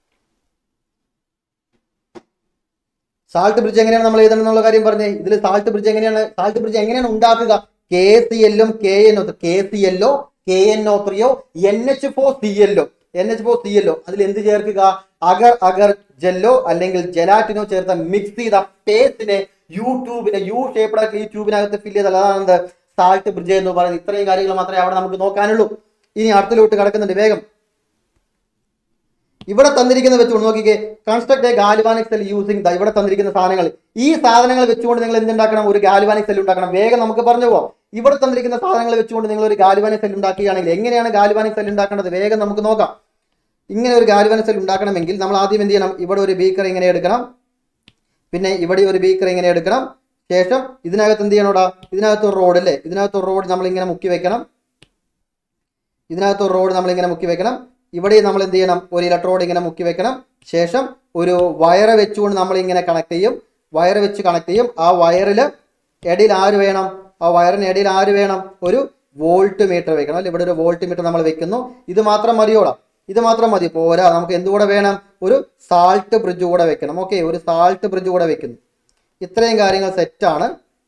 സാൾട്ട് ബ്രിഡ്ജ് എങ്ങനെയാണ് നമ്മൾ എഴുതണം എന്നുള്ള കാര്യം പറഞ്ഞേ ഇതിൽ സാൾട്ട് ബ്രിഡ്ജ് എങ്ങനെയാണ് സാൾട്ട് ബ്രിഡ്ജ് എങ്ങനെയാണ് ഉണ്ടാക്കുക കെ സി എല്ലും K N O K C എല്ലോ കെ എൻ ഒ ത്രീയോ എൻ എച്ച് ഫോർ സി എല്ലോ എൻ എച്ച് ഫോർ സി എല്ലോ അതിൽ എന്ത് ചേർക്കുക അഗർ അഗർ ജെല്ലോ അല്ലെങ്കിൽ ജലാറ്റിനോ ചേർത്ത മിക്സ് ചെയ്ത പേസ്റ്റിനെ യൂട്യൂബിനെ യു ഷേപ്ഡ് ആക്കി ഈ ട്യൂബിനകത്ത് ഫില്ല് ചെയ്താൽ അതാണ് എന്ത് സാൾട്ട് ബ്രിഡ്ജ് എന്ന് പറയുന്നത് ഇത്രയും കാര്യങ്ങൾ മാത്രമേ അവിടെ നമുക്ക് നോക്കാനുള്ളൂ ഇനി അടുത്തിലോട്ട് കിടക്കുന്നുണ്ട് വേഗം ഇവിടെ തന്നിരിക്കുന്ന വെച്ചുകൊണ്ട് നോക്കിക്കേ construct a galvanic cell using the ഇവിടെ തന്നിരിക്കുന്ന സാധനങ്ങൾ ഈ സാധനങ്ങൾ വെച്ചുകൊണ്ട് നിങ്ങൾ എന്തുണ്ടാക്കണം ഒരു ഗാൽവാനിക് സെൽ ഉണ്ടാക്കണം വേഗം നമുക്ക് പറഞ്ഞു പോവാം ഇവിടെ തന്നിരിക്കുന്ന സാധനങ്ങൾ വെച്ചുകൊണ്ട് നിങ്ങൾ ഒരു ഗാൽവാനിക് സെൽ ഉണ്ടാക്കുകയാണെങ്കിൽ എങ്ങനെയാണ് ഗാൽവാനിക് സെൽ ഉണ്ടാക്കേണ്ടത് വേഗം നമുക്ക് നോക്കാം ഇങ്ങനെ ഒരു ഗാൽവാനിക് സെൽ ഉണ്ടാക്കണമെങ്കിൽ നമ്മൾ ആദ്യം എന്ത് ചെയ്യണം ഇവിടെ ഒരു ബീക്കർ ഇങ്ങനെ എടുക്കണം പിന്നെ ഇവിടെ ഒരു ബീക്കർ ഇങ്ങനെ എടുക്കണം ശേഷം ഇതിനകത്ത് എന്ത് ചെയ്യണോടാ ഇതിനകത്ത് ഒരു റോഡ് അല്ലേ ഇതിനകത്ത് ഒരു റോഡ് നമ്മൾ ഇങ്ങനെ മുക്കി വെക്കണം ഇതിനകത്ത് ഒരു റോഡ് നമ്മൾ ഇങ്ങനെ മുക്കി വെക്കണം ഇവിടെ നമ്മൾ എന്ത് ചെയ്യണം ഒരു ഇലക്ട്രോഡ് ഇങ്ങനെ മുക്കി വെക്കണം ശേഷം ഒരു വയറ് വെച്ചുകൊണ്ട് നമ്മൾ ഇങ്ങനെ കണക്ട് ചെയ്യും വയറ് വെച്ച് കണക്ട് ചെയ്യും ആ വയറിൽ ഇടയിൽ ആര് വേണം ആ വയറിന് ഇടയിൽ ആര് വേണം ഒരു വോൾട്ട് മീറ്റർ വെക്കണം അല്ലെ ഇവിടെ ഒരു വോൾട്ട് മീറ്റർ നമ്മൾ വെക്കുന്നു ഇത് മാത്രം മതിയോടാ ഇത് മാത്രം മതി പോരാ നമുക്ക് എന്തുകൂടെ വേണം ഒരു സാൾട്ട് ബ്രിഡ്ജ് കൂടെ വെക്കണം ഓക്കെ ഒരു സാൾട്ട് ബ്രിഡ്ജ് കൂടെ വെക്കുന്നു ഇത്രയും കാര്യങ്ങൾ സെറ്റാണ്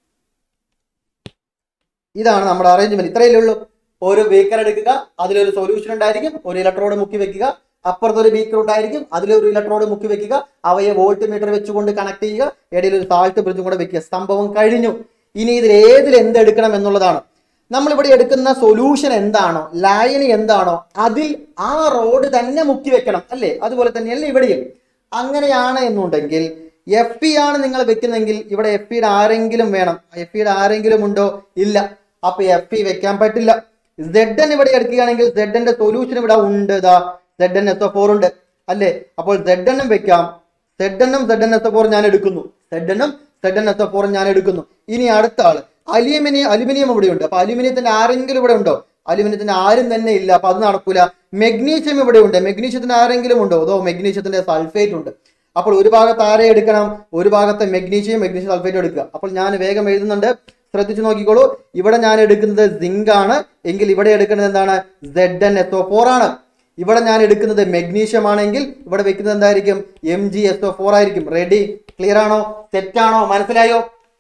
ഇതാണ് നമ്മുടെ അറേഞ്ച്മെന്റ് ഇത്രയല്ലേ ഉള്ളൂ ഒരു ബീക്കർ എടുക്കുക അതിലൊരു സൊല്യൂഷൻ ഉണ്ടായിരിക്കും ഒരു ഇലക്ട്രോഡ് മുക്കി വെക്കുക അപ്പുറത്തൊരു ബീക്കർ ഉണ്ടായിരിക്കും അതിലൊരു ഇലക്ട്രോഡ് മുക്കി വെക്കുക അവയെ വോൾട്ട് മീറ്റർ വെച്ചുകൊണ്ട് കണക്ട് ചെയ്യുക ഇടയിൽ ഒരു സാൾട്ട് ബ്രിഡ്ജും കൂടെ വെക്കുക സംഭവം കഴിഞ്ഞു ഇനി ഇതിൽ ഏതിൽ എന്തെടുക്കണം എന്നുള്ളതാണ് നമ്മളിവിടെ എടുക്കുന്ന സൊല്യൂഷൻ എന്താണോ ലായനി എന്താണോ അതിൽ ആ റോഡ് തന്നെ മുക്കി വെക്കണം അല്ലേ അതുപോലെ തന്നെയല്ലേ ഇവിടെയും അങ്ങനെയാണ് എന്നുണ്ടെങ്കിൽ എഫ് ഇ ആണ് നിങ്ങൾ വെക്കുന്നെങ്കിൽ ഇവിടെ എഫ് ഇയുടെ ആരെങ്കിലും വേണം എഫ് ഇയുടെ ആരെങ്കിലും ഉണ്ടോ ഇല്ല അപ്പൊ എഫ് ഇ വെക്കാൻ പറ്റില്ല സെഡ് എൻ ഇവിടെ എടുക്കുകയാണെങ്കിൽ സെഡ് എന്റെ സൊല്യൂഷൻ ഇവിടെ ഉണ്ട് ഇതാ സെഡ് എൻ എസ് ഫോർ ഉണ്ട് അല്ലേ അപ്പോൾ സെഡ് എണ്ണും വെക്കാം സെഡ് എണ്ണും സെഡ് എൻ എസ് ഫോർ ഞാൻ എടുക്കുന്നു സെഡ് എണ്ണും സെഡ് എൻ എസ് ഫോറും ഞാൻ എടുക്കുന്നു ഇനി അടുത്ത ആള് അലുമിനിയം അലുമിനിയം ഇവിടെ ഉണ്ട് അപ്പൊ അലുമിനിയത്തിന്റെ ആരെങ്കിലും ഇവിടെ ഉണ്ടോ അലുമിനിയത്തിന്റെ ആരും തന്നെ ഇല്ല അപ്പൊ അത് നടക്കൂല മെഗ്നീഷ്യം ഇവിടെ ഉണ്ട് മെഗ്നീഷ്യത്തിന് ആരെങ്കിലും ഉണ്ടോ അതോ മെഗ്നീഷ്യത്തിന്റെ സൾഫേറ്റ് ഉണ്ട് അപ്പോൾ ഒരു ഭാഗത്ത് ആരെ എടുക്കണം ഒരു ഭാഗത്തെ മെഗ്നീഷ്യം മെഗ്നീഷ്യം സൾഫേറ്റ് എടുക്കുക അപ്പോൾ ഞാൻ വേഗം എഴുതുന്നുണ്ട് ശ്രദ്ധിച്ചു നോക്കിക്കോളൂ ഇവിടെ ഞാൻ എടുക്കുന്നത് സിങ്ക് ആണ് എങ്കിൽ ഇവിടെ എടുക്കുന്നത് എന്താണ് Z N S O four ആണ് ഇവിടെ ഞാൻ എടുക്കുന്നത് മെഗ്നീഷ്യം ആണെങ്കിൽ ഇവിടെ വെക്കുന്നത് എന്തായിരിക്കും M G S O four ആയിരിക്കും റെഡി ക്ലിയർ ആണോ സെറ്റ് ആണോ മനസ്സിലായോ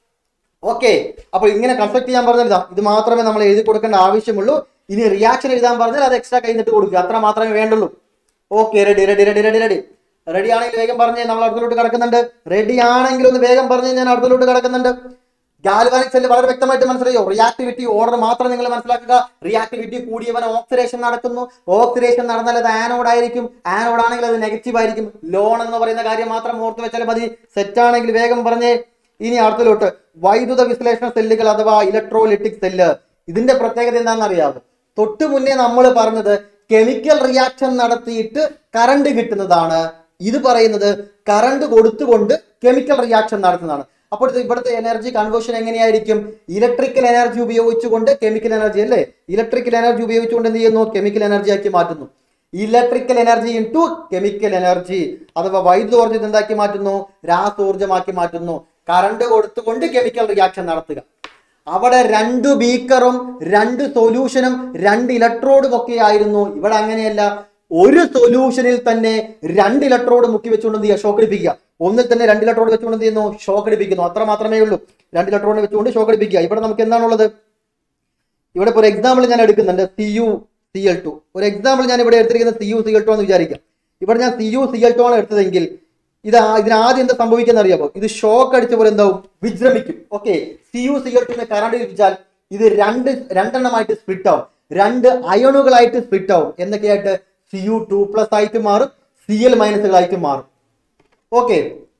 ഓക്കെ അപ്പോൾ ഇങ്ങനെ കൺസ്ട്രക്ട് ചെയ്യാൻ പറഞ്ഞാൽ ഇതാ ഇത് മാത്രമേ നമ്മൾ എഴുതി കൊടുക്കേണ്ട ആവശ്യമുള്ളൂ ഇനി റിയാക്ഷൻ എഴുതാൻ പറഞ്ഞാൽ അത് എക്സ്ട്രാ കഴിഞ്ഞിട്ട് കൊടുക്കുക അത്ര മാത്രമേ വേണ്ടുള്ളൂ okay ready ready ready ready ready ready ആണെങ്കിൽ വേഗം പറഞ്ഞേ നമ്മൾ അടുത്തിലോട്ട് കിടക്കുന്നുണ്ട് റെഡി ആണെങ്കിൽ ഒന്ന് വേഗം പറഞ്ഞ് ഞാൻ അടുത്തിലോട്ട് കിടക്കുന്നുണ്ട് ഗാൽവാനിക് സെല്ല് വളരെ വ്യക്തമായിട്ട് മനസ്സിലായോ റിയാക്ടിവിറ്റി ഓർഡർ മാത്രം നിങ്ങൾ മനസ്സിലാക്കുക റിയാക്ടിവിറ്റി കൂടിയവൻ ഓക്സിഡേഷൻ നടക്കുന്നു ഓക്സിഡേഷൻ നടന്നാൽ അത് ആനോഡ് ആയിരിക്കും ആനോഡ് ആണെങ്കിൽ അത് നെഗറ്റീവ് ആയിരിക്കും ലോൺ എന്ന് പറയുന്ന കാര്യം മാത്രം ഓർത്ത് വെച്ചാൽ മതി സെറ്റ് ആണെങ്കിൽ വേഗം പറഞ്ഞേ ഇനി അടുത്തിലോട്ട് വൈദ്യുത വിശ്ലേഷണ സെല്ലുകൾ അഥവാ ഇലക്ട്രോലിറ്റിക് സെല്ല് ഇതിന്റെ പ്രത്യേകത എന്താണെന്ന് അറിയാമോ തൊട്ടു മുന്നേ നമ്മൾ പറഞ്ഞത് കെമിക്കൽ റിയാക്ഷൻ നടത്തിയിട്ട് കറണ്ട് കിട്ടുന്നതാണ് ഇത് പറയുന്നത് കറണ്ട് കൊടുത്തുകൊണ്ട് കെമിക്കൽ റിയാക്ഷൻ നടത്തുന്നതാണ് അപ്പോൾ ഇത് ഇവിടുത്തെ എനർജി കൺവേർഷൻ എങ്ങനെയായിരിക്കും ഇലക്ട്രിക്കൽ എനർജി ഉപയോഗിച്ചുകൊണ്ട് കെമിക്കൽ എനർജി അല്ലേ ഇലക്ട്രിക്കൽ എനർജി ഉപയോഗിച്ചുകൊണ്ട് എന്ത് ചെയ്യുന്നു കെമിക്കൽ എനർജി ആക്കി മാറ്റുന്നു electrical energy into chemical energy അഥവാ വൈദ്യുതോർജ്ജം എന്താക്കി മാറ്റുന്നു രാസോർജ്ജമാക്കി മാറ്റുന്നു കറണ്ട് കൊടുത്തുകൊണ്ട് കെമിക്കൽ റിയാക്ഷൻ നടത്തുക അവിടെ രണ്ട് ബീക്കറും രണ്ട് സൊല്യൂഷനും രണ്ട് ഇലക്ട്രോഡും ഒക്കെ ആയിരുന്നു ഇവിടെ അങ്ങനെയല്ല ഒരു സൊല്യൂഷനിൽ തന്നെ രണ്ട് ഇലക്ട്രോഡ് മുക്കി വെച്ചുകൊണ്ട് എന്ത് ചെയ്യുക ഷോക്ക് അടിപ്പിക്കുക ഒന്നിൽ തന്നെ രണ്ട് ഇലക്ട്രോഡ് വെച്ചുകൊണ്ട് എന്ത് ചെയ്യുന്നു ഷോക്ക് അടിപ്പിക്കുന്നു അത്ര മാത്രമേ ഉള്ളൂ രണ്ട് ഇലക്ട്രോഡ് വെച്ചുകൊണ്ട് ഷോക്ക് അടിപ്പിക്കുക ഇവിടെ നമുക്ക് എന്താണുള്ളത് ഇവിടെ ഇപ്പോൾ ഒരു എക്സാമ്പിൾ ഞാൻ എടുക്കുന്നുണ്ട് C U C L two ഒരു എക്സാമ്പിൾ ഞാൻ ഇവിടെ എടുത്തിരിക്കുന്നത് C U C L two എന്ന് വിചാരിക്കാം ഇവിടെ ഞാൻ C U C L two ആണ് എടുത്തതെങ്കിൽ ഇത് ആ- ഇതിന് ആദ്യം എന്താ സംഭവിക്കുന്ന അറിയാമോ ഇത് ഷോക്ക് അടിച്ച പോലെ എന്താവും വിശ്രമിക്കും okay C U C L ടുവിനെ കറണ്ട് ലഭിച്ചാൽ ഇത് രണ്ട് രണ്ടെണ്ണമായിട്ട് സ്പ്ലിറ്റ് ആവും രണ്ട് അയോണുകളായിട്ട് സ്പ്ലിറ്റ് ആവും എന്തൊക്കെയായിട്ട് സി യു ടു പ്ലസ് ആയിട്ട് മാറും സി എൽ മൈനസുകളായിട്ട് മാറും okay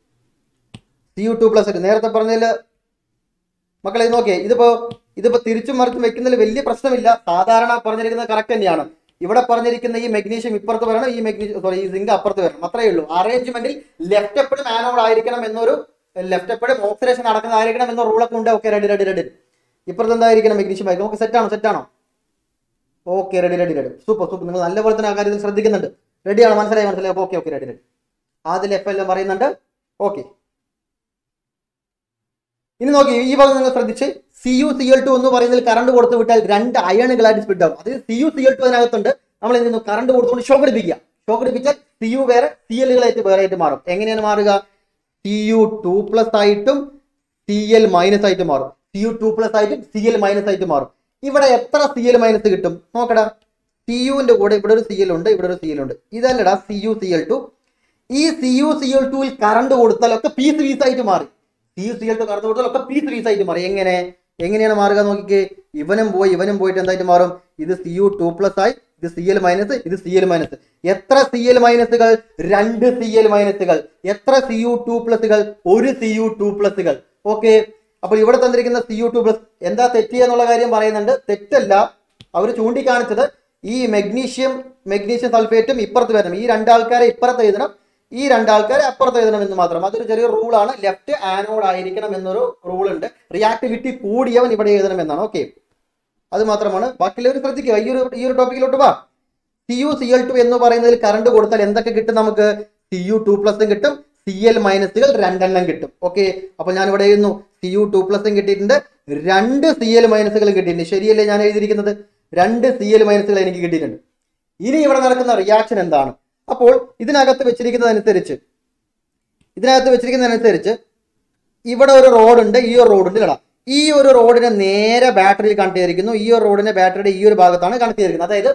C U two plus നേരത്തെ പറഞ്ഞതിൽ മക്കളെ ഇത് നോക്കിയേ ഇതിപ്പോ ഇതിപ്പോ തിരിച്ചും മറിച്ചും വെക്കുന്നതിൽ വലിയ പ്രശ്നമില്ല സാധാരണ പറഞ്ഞിരിക്കുന്നത് കറക്റ്റ് തന്നെയാണ് ഇവിടെ പറഞ്ഞിരിക്കുന്ന ഈ മെഗ്നീഷ്യം ഇപ്പുറത്ത് വരണം ഈ മെഗ്നീഷ്യം സോറി ഈ സിങ്ക് അപ്പുറത്ത് വരണം അത്രേ ഉള്ളൂ അറേഞ്ച്മെന്റിൽ ലെഫ്റ്റ് എപ്പോഴും ആനോഡ് ആയിരിക്കണം എന്നൊരു ലെഫ്റ്റ് എപ്പോഴും ഓക്സിഡേഷൻ നടക്കുന്നതായിരിക്കണം എന്ന റൂളൊക്കെ ഉണ്ട് ഓക്കെ റെഡി റെഡി റെഡി ഇപ്പുറത്ത് എന്തായിരിക്കണം മെഗ്നീഷ്യം ആയിരിക്കും നമുക്ക് സെറ്റ് ആണോ സെറ്റ് ആണോ okay ready ready ready super super നിങ്ങൾ നല്ലപോലെ തന്നെ ആ കാര്യത്തിൽ ശ്രദ്ധിക്കുന്നുണ്ട് റെഡിയാണ് മനസ്സിലായി മനസ്സിലായി ഓക്കെ ഓക്കെ റെഡി റെഡി ആദ്യം എഫ് എല്ലാം പറയുന്നുണ്ട് ഓക്കെ ഇനി നോക്കി ഈ ഭാഗം നിങ്ങൾ ശ്രദ്ധിച്ച് C U C L two എന്ന് പറയുന്നതിൽ കറണ്ട് കൊടുത്തു വിട്ടാൽ രണ്ട് അയണുകളായിട്ട് സ്പ്ലിറ്റ് ആവും അതായത് C U C L two അതിനകത്തുണ്ട് നമ്മൾ എന്ത് ചെയ്യുന്നു കറണ്ട് കൊടുത്തുകൊണ്ട് ഷോക്ക് അടിപ്പിക്കുക ഷോക്ക് അടിപ്പിച്ചാൽ സി യു വേറെ സി എല്ലുകളായിട്ട് വേറെ ആയിട്ട് മാറും എങ്ങനെയാണ് മാറുക സി യു ടു പ്ലസ് ആയിട്ടും സി എൽ മൈനസ് ആയിട്ട് മാറും സി യു ടു പ്ലസ് ആയിട്ടും സി എൽ മൈനസ് ആയിട്ട് മാറും ഇവിടെ എത്ര സി എൽ മൈനസ് കിട്ടും നോക്കടാ സി യുവിന്റെ കൂടെ ഇവിടെ ഒരു സി എൽ ഉണ്ട് ഇവിടെ ഒരു സി എൽ ഉണ്ട് ഇതല്ലടാ C U C L two ഈ സി യു സി എൽ ടുവിൽ കറണ്ട് കൊടുത്താൽ ഒക്കെ പീസ് പീസ് ആയിട്ട് മാറി C U C L two current കൊടുത്താൽ ഒക്കെ പീസ് പീസ് ആയിട്ട് മാറി എങ്ങനെ എങ്ങനെയാണ് മാറുക നോക്കിക്കേ ഇവനും പോയി ഇവനും പോയിട്ട് എന്തായിട്ട് മാറും ഇത് സി യു ടു പ്ലസ് ആയി ഇത് സി എൽ മൈനസ് ഇത് സി എൽ മൈനസ് എത്ര സി എൽ മൈനസുകൾ രണ്ട് സി എൽ മൈനസുകൾ എത്ര സി യു ടു പ്ലസുകൾ ഒരു സി യു ടു പ്ലസുകൾ ഓക്കെ അപ്പോൾ ഇവിടെ തന്നിരിക്കുന്ന സി യു ടു പ്ലസ് എന്താ തെറ്റി എന്നുള്ള കാര്യം പറയുന്നുണ്ട് തെറ്റല്ല അവർ ചൂണ്ടിക്കാണിച്ചത് ഈ മെഗ്നീഷ്യം മെഗ്നീഷ്യം സൾഫേറ്റും ഇപ്പുറത്ത് വരണം ഈ രണ്ടാൾക്കാരെ ഇപ്പുറത്ത് എഴുതണം ഈ രണ്ടാൾക്കാരെ അപ്പുറത്ത് എഴുതണം എന്ന് മാത്രം അതൊരു ചെറിയ റൂളാണ് ലെഫ്റ്റ് ആനോഡ് ആയിരിക്കണം എന്നൊരു റൂൾ ഉണ്ട് റിയാക്ടിവിറ്റി കൂടിയവൻ ഇവിടെ എഴുതണം എന്നാണ് ഓക്കെ അത് മാത്രമാണ് ബാക്കിയുള്ളവർ ശ്രദ്ധിക്കുക ഈ ഒരു ഈ ഒരു ടോപ്പിക്കിലോട്ട് വാ C U C L two എന്ന് പറയുന്നതിൽ കറണ്ട് കൊടുത്താൽ എന്തൊക്കെ കിട്ടും നമുക്ക് സി യു ടു പ്ലസും കിട്ടും സി എൽ മൈനസുകൾ രണ്ടെണ്ണം കിട്ടും ഓക്കെ അപ്പൊ ഞാൻ ഇവിടെ എഴുതുന്നു സി യു ടു പ്ലസും കിട്ടിയിട്ടുണ്ട് രണ്ട് സി എൽ മൈനസുകളും കിട്ടിയിട്ടുണ്ട് ശരിയല്ലേ ഞാൻ എഴുതിയിരിക്കുന്നത് രണ്ട് സി എൽ മൈനസുകൾ എനിക്ക് കിട്ടിയിട്ടുണ്ട് ഇനി ഇവിടെ നടക്കുന്ന റിയാക്ഷൻ എന്താണ് അപ്പോൾ ഇതിനകത്ത് വെച്ചിരിക്കുന്നതനുസരിച്ച് ഇതിനകത്ത് വെച്ചിരിക്കുന്നതനുസരിച്ച് ഇവിടെ ഒരു റോഡുണ്ട് ഈ ഒരു റോഡുണ്ട് കേടാ ഈ ഒരു റോഡിനെ നേരെ ബാറ്ററിയിൽ കണക്ട് ചെയ്തിരിക്കുന്നു ഈ ഒരു റോഡിനെ ബാറ്ററിയുടെ ഈ ഒരു ഭാഗത്താണ് കണക്ട് ചെയ്തിരിക്കുന്നത് അതായത്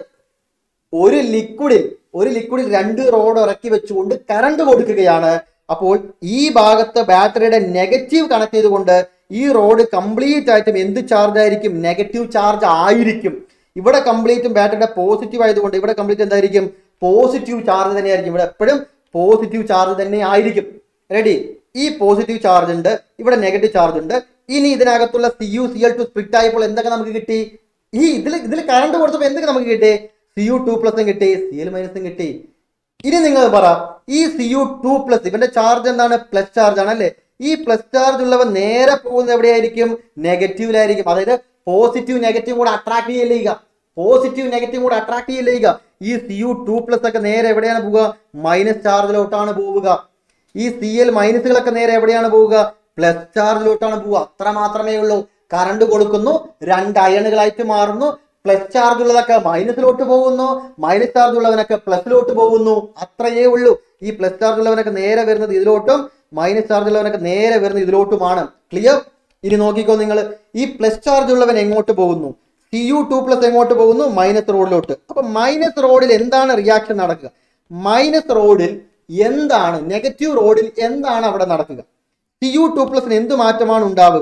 ഒരു ലിക്വിഡിൽ ഒരു ലിക്വിഡിൽ രണ്ട് റോഡ് ഇറക്കി വെച്ചുകൊണ്ട് കറണ്ട് കൊടുക്കുകയാണ് അപ്പോൾ ഈ ഭാഗത്ത് ബാറ്ററിയുടെ നെഗറ്റീവ് കണക്ട് ചെയ്തുകൊണ്ട് ഈ റോഡ് കംപ്ലീറ്റ് ആയിട്ടും എന്ത് ചാർജ് ആയിരിക്കും നെഗറ്റീവ് ചാർജ് ആയിരിക്കും ഇവിടെ കംപ്ലീറ്റും ബാറ്ററിയുടെ പോസിറ്റീവ് ആയതുകൊണ്ട് ഇവിടെ കംപ്ലീറ്റ് എന്തായിരിക്കും പോസിറ്റീവ് ചാർജ് തന്നെയായിരിക്കും ഇവിടെ എപ്പോഴും പോസിറ്റീവ് ചാർജ് തന്നെ ആയിരിക്കും റെഡി ഈ പോസിറ്റീവ് ചാർജ് ഉണ്ട് ഇവിടെ നെഗറ്റീവ് ചാർജ് ഉണ്ട് ഇനി ഇതിനകത്തുള്ള C U C L two split ആയപ്പോൾ എന്തൊക്കെ നമുക്ക് കിട്ടി ഈ ഇതിൽ ഇതിൽ കറണ്ട് കൊടുത്തപ്പോൾ എന്തൊക്കെ നമുക്ക് കിട്ടി സി യു ടു പ്ലസും കിട്ടി സി എൽ മൈനസും കിട്ടി ഇനി നിങ്ങൾ പറ ഈ സി യു ടു പ്ലസ് ഇവന്റെ ചാർജ് എന്താണ് പ്ലസ് ചാർജ് ആണ് അല്ലേ ഈ പ്ലസ് ചാർജ് ഉള്ളവൻ നേരെ പോകുന്നത് എവിടെയായിരിക്കും നെഗറ്റീവിലായിരിക്കും അതായത് പോസിറ്റീവ് നെഗറ്റീവ് കൂടെ അട്രാക്ട് ചെയ്യുക പോസിറ്റീവ് നെഗറ്റീവ് കൂടെ അട്രാക്ട് ചെയ്യുക ഈ സി യു ടു പ്ലസ് ഒക്കെ നേരെ എവിടെയാണ് പോവുക മൈനസ് ചാർജിലോട്ടാണ് പോവുക ഈ സി എൽ മൈനസുകളൊക്കെ നേരെ എവിടെയാണ് പോവുക പ്ലസ് ചാർജിലോട്ടാണ് പോവുക അത്ര മാത്രമേ ഉള്ളൂ കറണ്ട് കൊടുക്കുന്നു രണ്ട് അയണുകളായിട്ട് മാറുന്നു പ്ലസ് ചാർജ് ഉള്ളതൊക്കെ മൈനസിലോട്ട് പോകുന്നു മൈനസ് ചാർജ് ഉള്ളവനൊക്കെ പ്ലസിലോട്ട് പോകുന്നു അത്രയേ ഉള്ളൂ ഈ പ്ലസ് ചാർജ് ഉള്ളവനൊക്കെ നേരെ വരുന്നത് ഇതിലോട്ടും മൈനസ് ചാർജ് ഉള്ളവനൊക്കെ നേരെ വരുന്നത് ഇതിലോട്ടുമാണ് ക്ലിയർ ഇനി നോക്കിക്കോ നിങ്ങൾ ഈ പ്ലസ് ചാർജ് ഉള്ളവൻ എങ്ങോട്ട് പോകുന്നു സി യു ടു പ്ലസ് എങ്ങോട്ട് പോകുന്നു മൈനസ് റോഡിലോട്ട് അപ്പൊ മൈനസ് റോഡിൽ എന്താണ് റിയാക്ഷൻ നടക്കുക മൈനസ് റോഡിൽ എന്താണ് നെഗറ്റീവ് റോഡിൽ എന്താണ് അവിടെ നടക്കുക സി യു ടു പ്ലസിന് എന്ത് മാറ്റമാണ് ഉണ്ടാവുക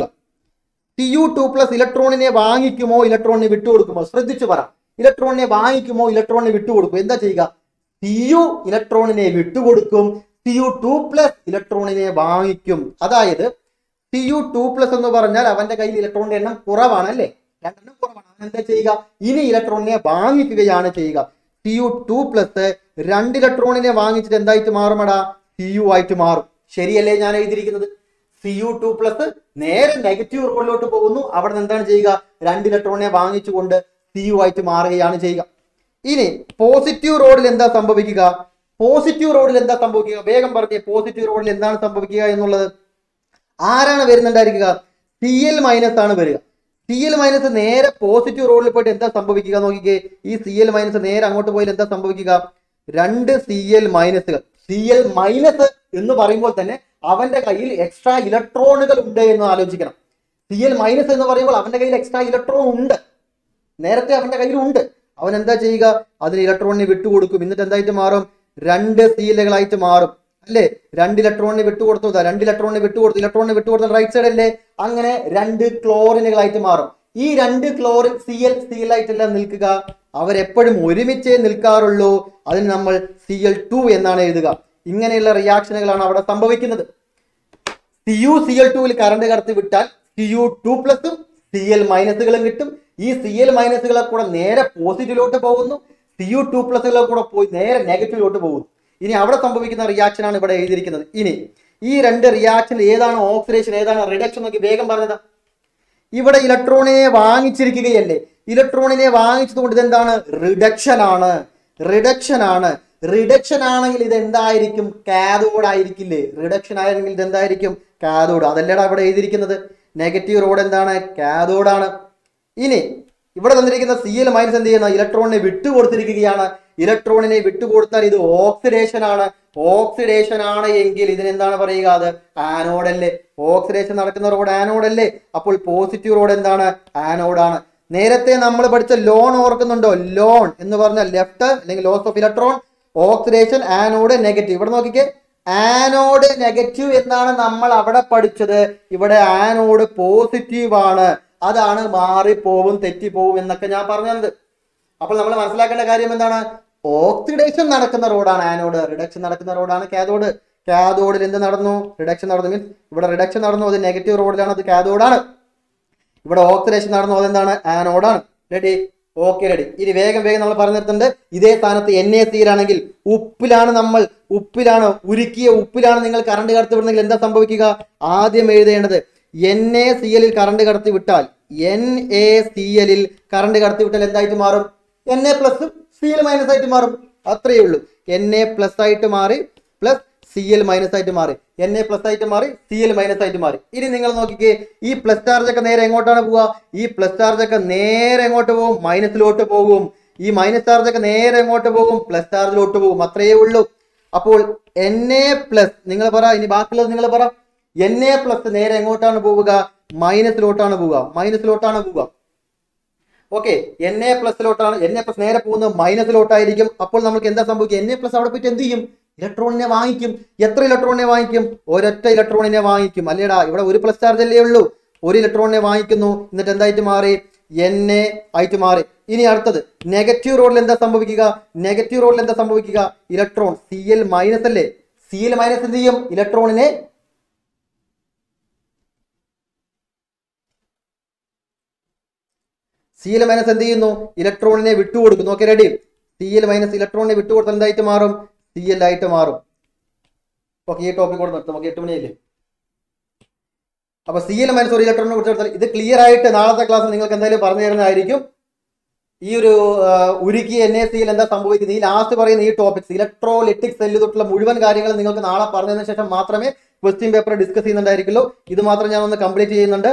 സി യു ടു പ്ലസ് ഇലക്ട്രോണിനെ വാങ്ങിക്കുമോ ഇലക്ട്രോണിനെ വിട്ടുകൊടുക്കുമോ ശ്രദ്ധിച്ചു പറ ഇലക്ട്രോണിനെ വാങ്ങിക്കുമോ ഇലക്ട്രോണിനെ വിട്ടുകൊടുക്കും എന്താ ചെയ്യുക സി യു ഇലക്ട്രോണിനെ വിട്ടുകൊടുക്കും സി യു ടു പ്ലസ് ഇലക്ട്രോണിനെ വാങ്ങിക്കും അതായത് സി യു ടു പ്ലസ് എന്ന് പറഞ്ഞാൽ അവന്റെ കയ്യിൽ ഇലക്ട്രോണിന്റെ എണ്ണം കുറവാണ് അല്ലേ രണ്ടെണ്ണം കുറവാണ് അവൻ എന്താ ചെയ്യുക ഇനി ഇലക്ട്രോണിനെ വാങ്ങിക്കുകയാണ് ചെയ്യുക സി യു ടു പ്ലസ് രണ്ട് ഇലക്ട്രോണിനെ വാങ്ങിച്ചിട്ട് എന്തായിട്ട് മാറുമടാ സി യു ആയിട്ട് മാറും ശരിയല്ലേ ഞാൻ എഴുതിയിരിക്കുന്നത് സി യു ടു പ്ലസ് നേരെ നെഗറ്റീവ് റോഡിലോട്ട് പോകുന്നു അവിടെ നിന്ന് എന്താണ് ചെയ്യുക രണ്ട് ഇലക്ട്രോണിനെ വാങ്ങിച്ചുകൊണ്ട് സി യു ആയിട്ട് മാറുകയാണ് ചെയ്യുക ഇനി പോസിറ്റീവ് റോഡിൽ എന്താ സംഭവിക്കുക പോസിറ്റീവ് റോഡിൽ എന്താ സംഭവിക്കുക വേഗം പറഞ്ഞേ പോസിറ്റീവ് റോഡിൽ എന്താണ് സംഭവിക്കുക എന്നുള്ളത് ആരാണ് വരുന്നുണ്ടായിരിക്കുക സി എൽ മൈനസ് ആണ് വരിക സി എൽ മൈനസ് നേരെ പോസിറ്റീവ് റോഡിൽ പോയിട്ട് എന്താ സംഭവിക്കുക നോക്കിക്കേ ഈ സി എൽ മൈനസ് നേരെ അങ്ങോട്ട് പോയാൽ എന്താ സംഭവിക്കുക രണ്ട് സി എൽ മൈനസുകൾ സി എൽ മൈനസ് എന്ന് പറയുമ്പോൾ തന്നെ അവന്റെ കയ്യിൽ എക്സ്ട്രാ ഇലക്ട്രോണുകൾ ഉണ്ട് എന്ന് ആലോചിക്കണം സി എൽ മൈനസ് എന്ന് പറയുമ്പോൾ അവന്റെ കയ്യിൽ എക്സ്ട്രാ ഇലക്ട്രോൺ ഉണ്ട് നേരത്തെ അവന്റെ കയ്യിൽ ഉണ്ട് അവൻ എന്താ ചെയ്യുക അതിന് ഇലക്ട്രോണിനെ വിട്ടുകൊടുക്കും എന്നിട്ട് എന്തായിട്ട് മാറും രണ്ട് സീലുകളായിട്ട് മാറും അല്ലേ രണ്ട് ഇലക്ട്രോണിനെ വിട്ടുകൊടുത്തു ദാ രണ്ട് ഇലക്ട്രോണിനെ വിട്ടുകൊടുത്തു ഇലക്ട്രോണിനെ വിട്ടുകൊടുത്ത റൈറ്റ് സൈഡ് അല്ലേ അങ്ങനെ രണ്ട് ക്ലോറിനുകളായിട്ട് മാറും ഈ രണ്ട് chlorine C L C L ആയിട്ടല്ല നിൽക്കുക അവരെപ്പോഴും ഒരുമിച്ചേ നിൽക്കാറുള്ളൂ അതിന് നമ്മൾ സി എൽ ടു എന്നാണ് എഴുതുക ഇങ്ങനെയുള്ള റിയാക്ഷനുകളാണ് അവിടെ സംഭവിക്കുന്നത് സി യു സി എൽ ടുവിൽ കറണ്ട് കടത്തി വിട്ടാൽ സി യു ടു പ്ലസും സി എൽ മൈനസുകളും കിട്ടും ഈ സി എൽ മൈനസുകളെ കൂടെ നേരെ പോസിറ്റീവിലോട്ട് പോകുന്നു സി യു ടു പ്ലസുകളെ കൂടെ പോയി നേരെ നെഗറ്റീവിലോട്ട് പോകുന്നു ഇനി അവിടെ സംഭവിക്കുന്ന റിയാക്ഷൻ ആണ് ഇവിടെ എഴുതിയിരിക്കുന്നത് ഇനി ഈ രണ്ട് റിയാക്ഷൻ ഏതാണ് ഓക്സിഡേഷൻ ഏതാണ് റിഡക്ഷൻ നോക്കി വേഗം പറഞ്ഞത് ഇവിടെ ഇലക്ട്രോണിനെ വാങ്ങിച്ചിരിക്കുകയല്ലേ ഇലക്ട്രോണിനെ വാങ്ങിച്ചതുകൊണ്ട് ഇതെന്താണ് റിഡക്ഷൻ ആണ് റിഡക്ഷൻ ആണ് റിഡക്ഷൻ ആണെങ്കിൽ ഇത് എന്തായിരിക്കും കാഥോഡ് ആയിരിക്കില്ലേ റിഡക്ഷൻ ആയിരുന്നെങ്കിൽ ഇത് എന്തായിരിക്കും കാഥോഡ് അതല്ലേടാ ഇവിടെ എഴുതിയിരിക്കുന്നത് നെഗറ്റീവ് റോഡ് എന്താണ് കാഥോഡ് ആണ് ഇനി ഇവിടെ തന്നിരിക്കുന്ന സി എൽ മൈനസ് എന്ത് ചെയ്യുന്ന ഇലക്ട്രോണിനെ വിട്ടുകൊടുത്തിരിക്കുകയാണ് ഇലക്ട്രോണിനെ വിട്ടുകൊടുത്താൽ ഇത് ഓക്സിഡേഷൻ ആണ് ഓക്സിഡേഷൻ ആണ് എങ്കിൽ ഇതിനെന്താണ് പറയുക അത് ആനോഡ് അല്ലേ ഓക്സിഡേഷൻ നടക്കുന്ന റോഡ് ആനോഡ് അല്ലേ അപ്പോൾ പോസിറ്റീവ് റോഡ് എന്താണ് ആനോഡ് ആണ് നേരത്തെ നമ്മൾ പഠിച്ച ലോൺ ഓർക്കുന്നുണ്ടോ ലോൺ എന്ന് പറഞ്ഞാൽ ലെഫ്റ്റ് അല്ലെങ്കിൽ loss of electron oxidation anode negative ഇവിടെ നോക്കിക്കേ ആനോഡ് നെഗറ്റീവ് എന്നാണ് നമ്മൾ അവിടെ പഠിച്ചത് ഇവിടെ ആനോഡ് പോസിറ്റീവ് ആണ് അതാണ് മാറിപ്പോവും തെറ്റിപ്പോവും എന്നൊക്കെ ഞാൻ പറഞ്ഞത് അപ്പോൾ നമ്മൾ മനസ്സിലാക്കേണ്ട കാര്യം എന്താണ് ഓക്സിഡേഷൻ നടക്കുന്ന റോഡാണ് ആനോഡ് റിഡക്ഷൻ നടക്കുന്ന റോഡാണ് കാഥോഡ് കാഥോഡിൽ എന്ത് നടന്നു റിഡക്ഷൻ നടന്നു മീൻസ് ഇവിടെ റിഡക്ഷൻ നടന്നു അത് നെഗറ്റീവ് റോഡിലാണ് അത് കാഥോഡാണ് ഇവിടെ ഓക്സിഡേഷൻ നടന്നു അതെന്താണ് ആനോഡാണ് റെഡി ഓക്കെ റെഡി ഇനി വേഗം വേഗം നമ്മൾ പറഞ്ഞു നിർത്തുന്നുണ്ട് ഇതേ സ്ഥാനത്ത് എൻ എ സിയിലാണെങ്കിൽ ഉപ്പിലാണ് നമ്മൾ ഉപ്പിലാണ് ഉരുക്കിയ ഉപ്പിലാണ് നിങ്ങൾ കറണ്ട് കടത്തി വിടുന്നെങ്കിൽ എന്താ സംഭവിക്കുക ആദ്യം എഴുതേണ്ടത് എൻ എ സി എല്ലിൽ കറണ്ട് കടത്തി വിട്ടാൽ എൻ എ സി എല്ലിൽ കറണ്ട് കടത്തി വിട്ടാൽ എന്തായിട്ട് മാറും N A plus C L minus ആയിട്ട് മാറും അത്രയേ ഉള്ളൂ എൻ എ പ്ലസ് ആയിട്ട് മാറി പ്ലസ് സി എൽ മൈനസ് ആയിട്ട് മാറി എൻ എ പ്ലസ് ആയിട്ട് മാറി സി എൽ മൈനസ് ആയിട്ട് മാറി ഇനി നിങ്ങൾ നോക്കിക്കേ ഈ പ്ലസ് ചാർജ് ഒക്കെ നേരെ എങ്ങോട്ടാണ് പോവുക ഈ പ്ലസ് ചാർജ് ഒക്കെ നേരെ എങ്ങോട്ട് പോകും മൈനസിലോട്ട് പോകും ഈ മൈനസ് ചാർജ് ഒക്കെ നേരെ എങ്ങോട്ട് പോകും പ്ലസ് ചാർജിലോട്ട് പോകും അത്രയേ ഉള്ളൂ അപ്പോൾ എൻ എ പ്ലസ് നിങ്ങൾ പറ ഇനി ബാക്കിയുള്ളത് നിങ്ങൾ പറ എൻ എ പ്ലസ് നേരെ എങ്ങോട്ടാണ് പോവുക മൈനസിലോട്ടാണ് പോവുക മൈനസിലോട്ടാണ് പോവുക ഓക്കെ എൻ എ പ്ലസിലോട്ടാണ് എൻ എ പ്ലസ് നേരെ പോകുന്നത് മൈനസിലോട്ടായിരിക്കും അപ്പോൾ നമുക്ക് എന്താ സംഭവിക്കുക എൻ എ പ്ലസ് അവിടെ പോയിട്ട് എന്ത് ചെയ്യും ഇലക്ട്രോണിനെ വാങ്ങിക്കും എത്ര ഇലക്ട്രോണിനെ വാങ്ങിക്കും ഒരൊറ്റ ഇലക്ട്രോണിനെ വാങ്ങിക്കും അല്ലേടാ ഇവിടെ ഒരു പ്ലസ് ചാർജ് അല്ലേ ഉള്ളൂ ഒരു ഇലക്ട്രോണിനെ വാങ്ങിക്കുന്നു എന്നിട്ട് എന്തായിട്ട് മാറി എൻ എ ആയിട്ട് മാറി ഇനി അടുത്തത് നെഗറ്റീവ് റോഡിൽ എന്താ സംഭവിക്കുക നെഗറ്റീവ് റോഡിൽ എന്താ സംഭവിക്കുക ഇലക്ട്രോൺ സി എൽ മൈനസ് അല്ലേ സി എൽ മൈനസ് എന്ത് ചെയ്യും ഇലക്ട്രോണിനെ സി എൽ മൈനസ് എന്ത് ചെയ്യുന്നു ഇലക്ട്രോണിനെ വിട്ടുകൊടുക്കുന്നു okay ready C L minus ഇലക്ട്രോണിനെ വിട്ടുകൊടുത്താൽ എന്തായിട്ട് മാറും സി എൽ ആയിട്ട് മാറും ഓക്കെ ഈ ടോപ്പിക് കൂടെ നിർത്തും ഓക്കെ എട്ട് മണിയല്ലേ അപ്പൊ സി എൽ മൈനസ് ഒരു ഇലക്ട്രോണിനെ കുറിച്ച് എടുത്താൽ ഇത് ക്ലിയർ ആയിട്ട് നാളത്തെ ക്ലാസ്സിൽ നിങ്ങൾക്ക് എന്തായാലും പറഞ്ഞു തരുന്നതായിരിക്കും ഈ ഒരു ആ, ഉരുക്കി എൻ എ സിയിൽ എന്താ സംഭവിക്കുന്നത് ഈ ലാസ്റ്റ് പറയുന്ന ഈ ടോപ്പിക്സ് ഇലക്ട്രോലിറ്റിക് സെല്ല് തൊട്ടുള്ള മുഴുവൻ കാര്യങ്ങൾ നിങ്ങൾക്ക് നാളെ പറഞ്ഞതിന് ശേഷം മാത്രമേ ക്വസ്റ്റ്യൻ പേപ്പർ ഡിസ്കസ് ചെയ്യുന്നുണ്ടായിരിക്കുള്ളൂ ഇത് മാത്രം ഞാൻ ഒന്ന് കംപ്ലീറ്റ് ചെയ്യുന്നുണ്ട്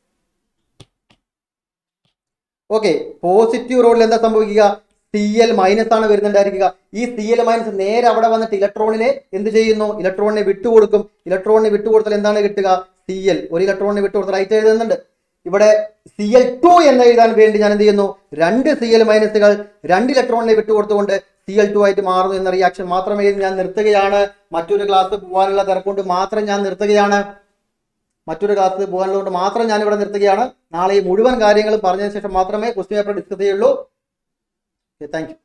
ഓക്കെ പോസിറ്റീവ് റോഡിൽ എന്താ സംഭവിക്കുക സി എൽ മൈനസ് ആണ് വരുന്നുണ്ടായിരിക്കുക ഈ സി എൽ മൈനസ് നേരെ അവിടെ വന്നിട്ട് ഇലക്ട്രോണിനെ എന്ത് ചെയ്യുന്നു ഇലക്ട്രോണിനെ വിട്ടുകൊടുക്കും ഇലക്ട്രോണിനെ വിട്ടുകൊടുത്താൽ എന്താണ് കിട്ടുക സി എൽ ഒരു ഇലക്ട്രോണിനെ വിട്ടുകൊടുത്താൽ റൈറ്റ് എഴുതുന്നുണ്ട് ഇവിടെ സി എൽ ടു എന്ന് എഴുതാൻ വേണ്ടി ഞാൻ എന്ത് ചെയ്യുന്നു രണ്ട് സി എൽ മൈനസുകൾ രണ്ട് ഇലക്ട്രോണിനെ വിട്ടുകൊടുത്തുകൊണ്ട് സി എൽ ടു ആയിട്ട് മാറുന്നു എന്ന റിയാക്ഷൻ മാത്രം എഴുതി ഞാൻ നിർത്തുകയാണ് മറ്റൊരു ക്ലാസ് പോകാനുള്ള തിരക്കൊണ്ട് മാത്രം ഞാൻ നിർത്തുകയാണ് മറ്റൊരു ക്ലാസ് പോകാനുള്ളതുകൊണ്ട് മാത്രം ഞാൻ ഇവിടെ നിർത്തുകയാണ് നാളെ ഈ മുഴുവൻ കാര്യങ്ങളും പറഞ്ഞതിന് ശേഷം മാത്രമേ ക്വസ്റ്റ്യൻ പേപ്പർ ഡിസ്കസ് ചെയ്യുള്ളൂ താങ്ക് യു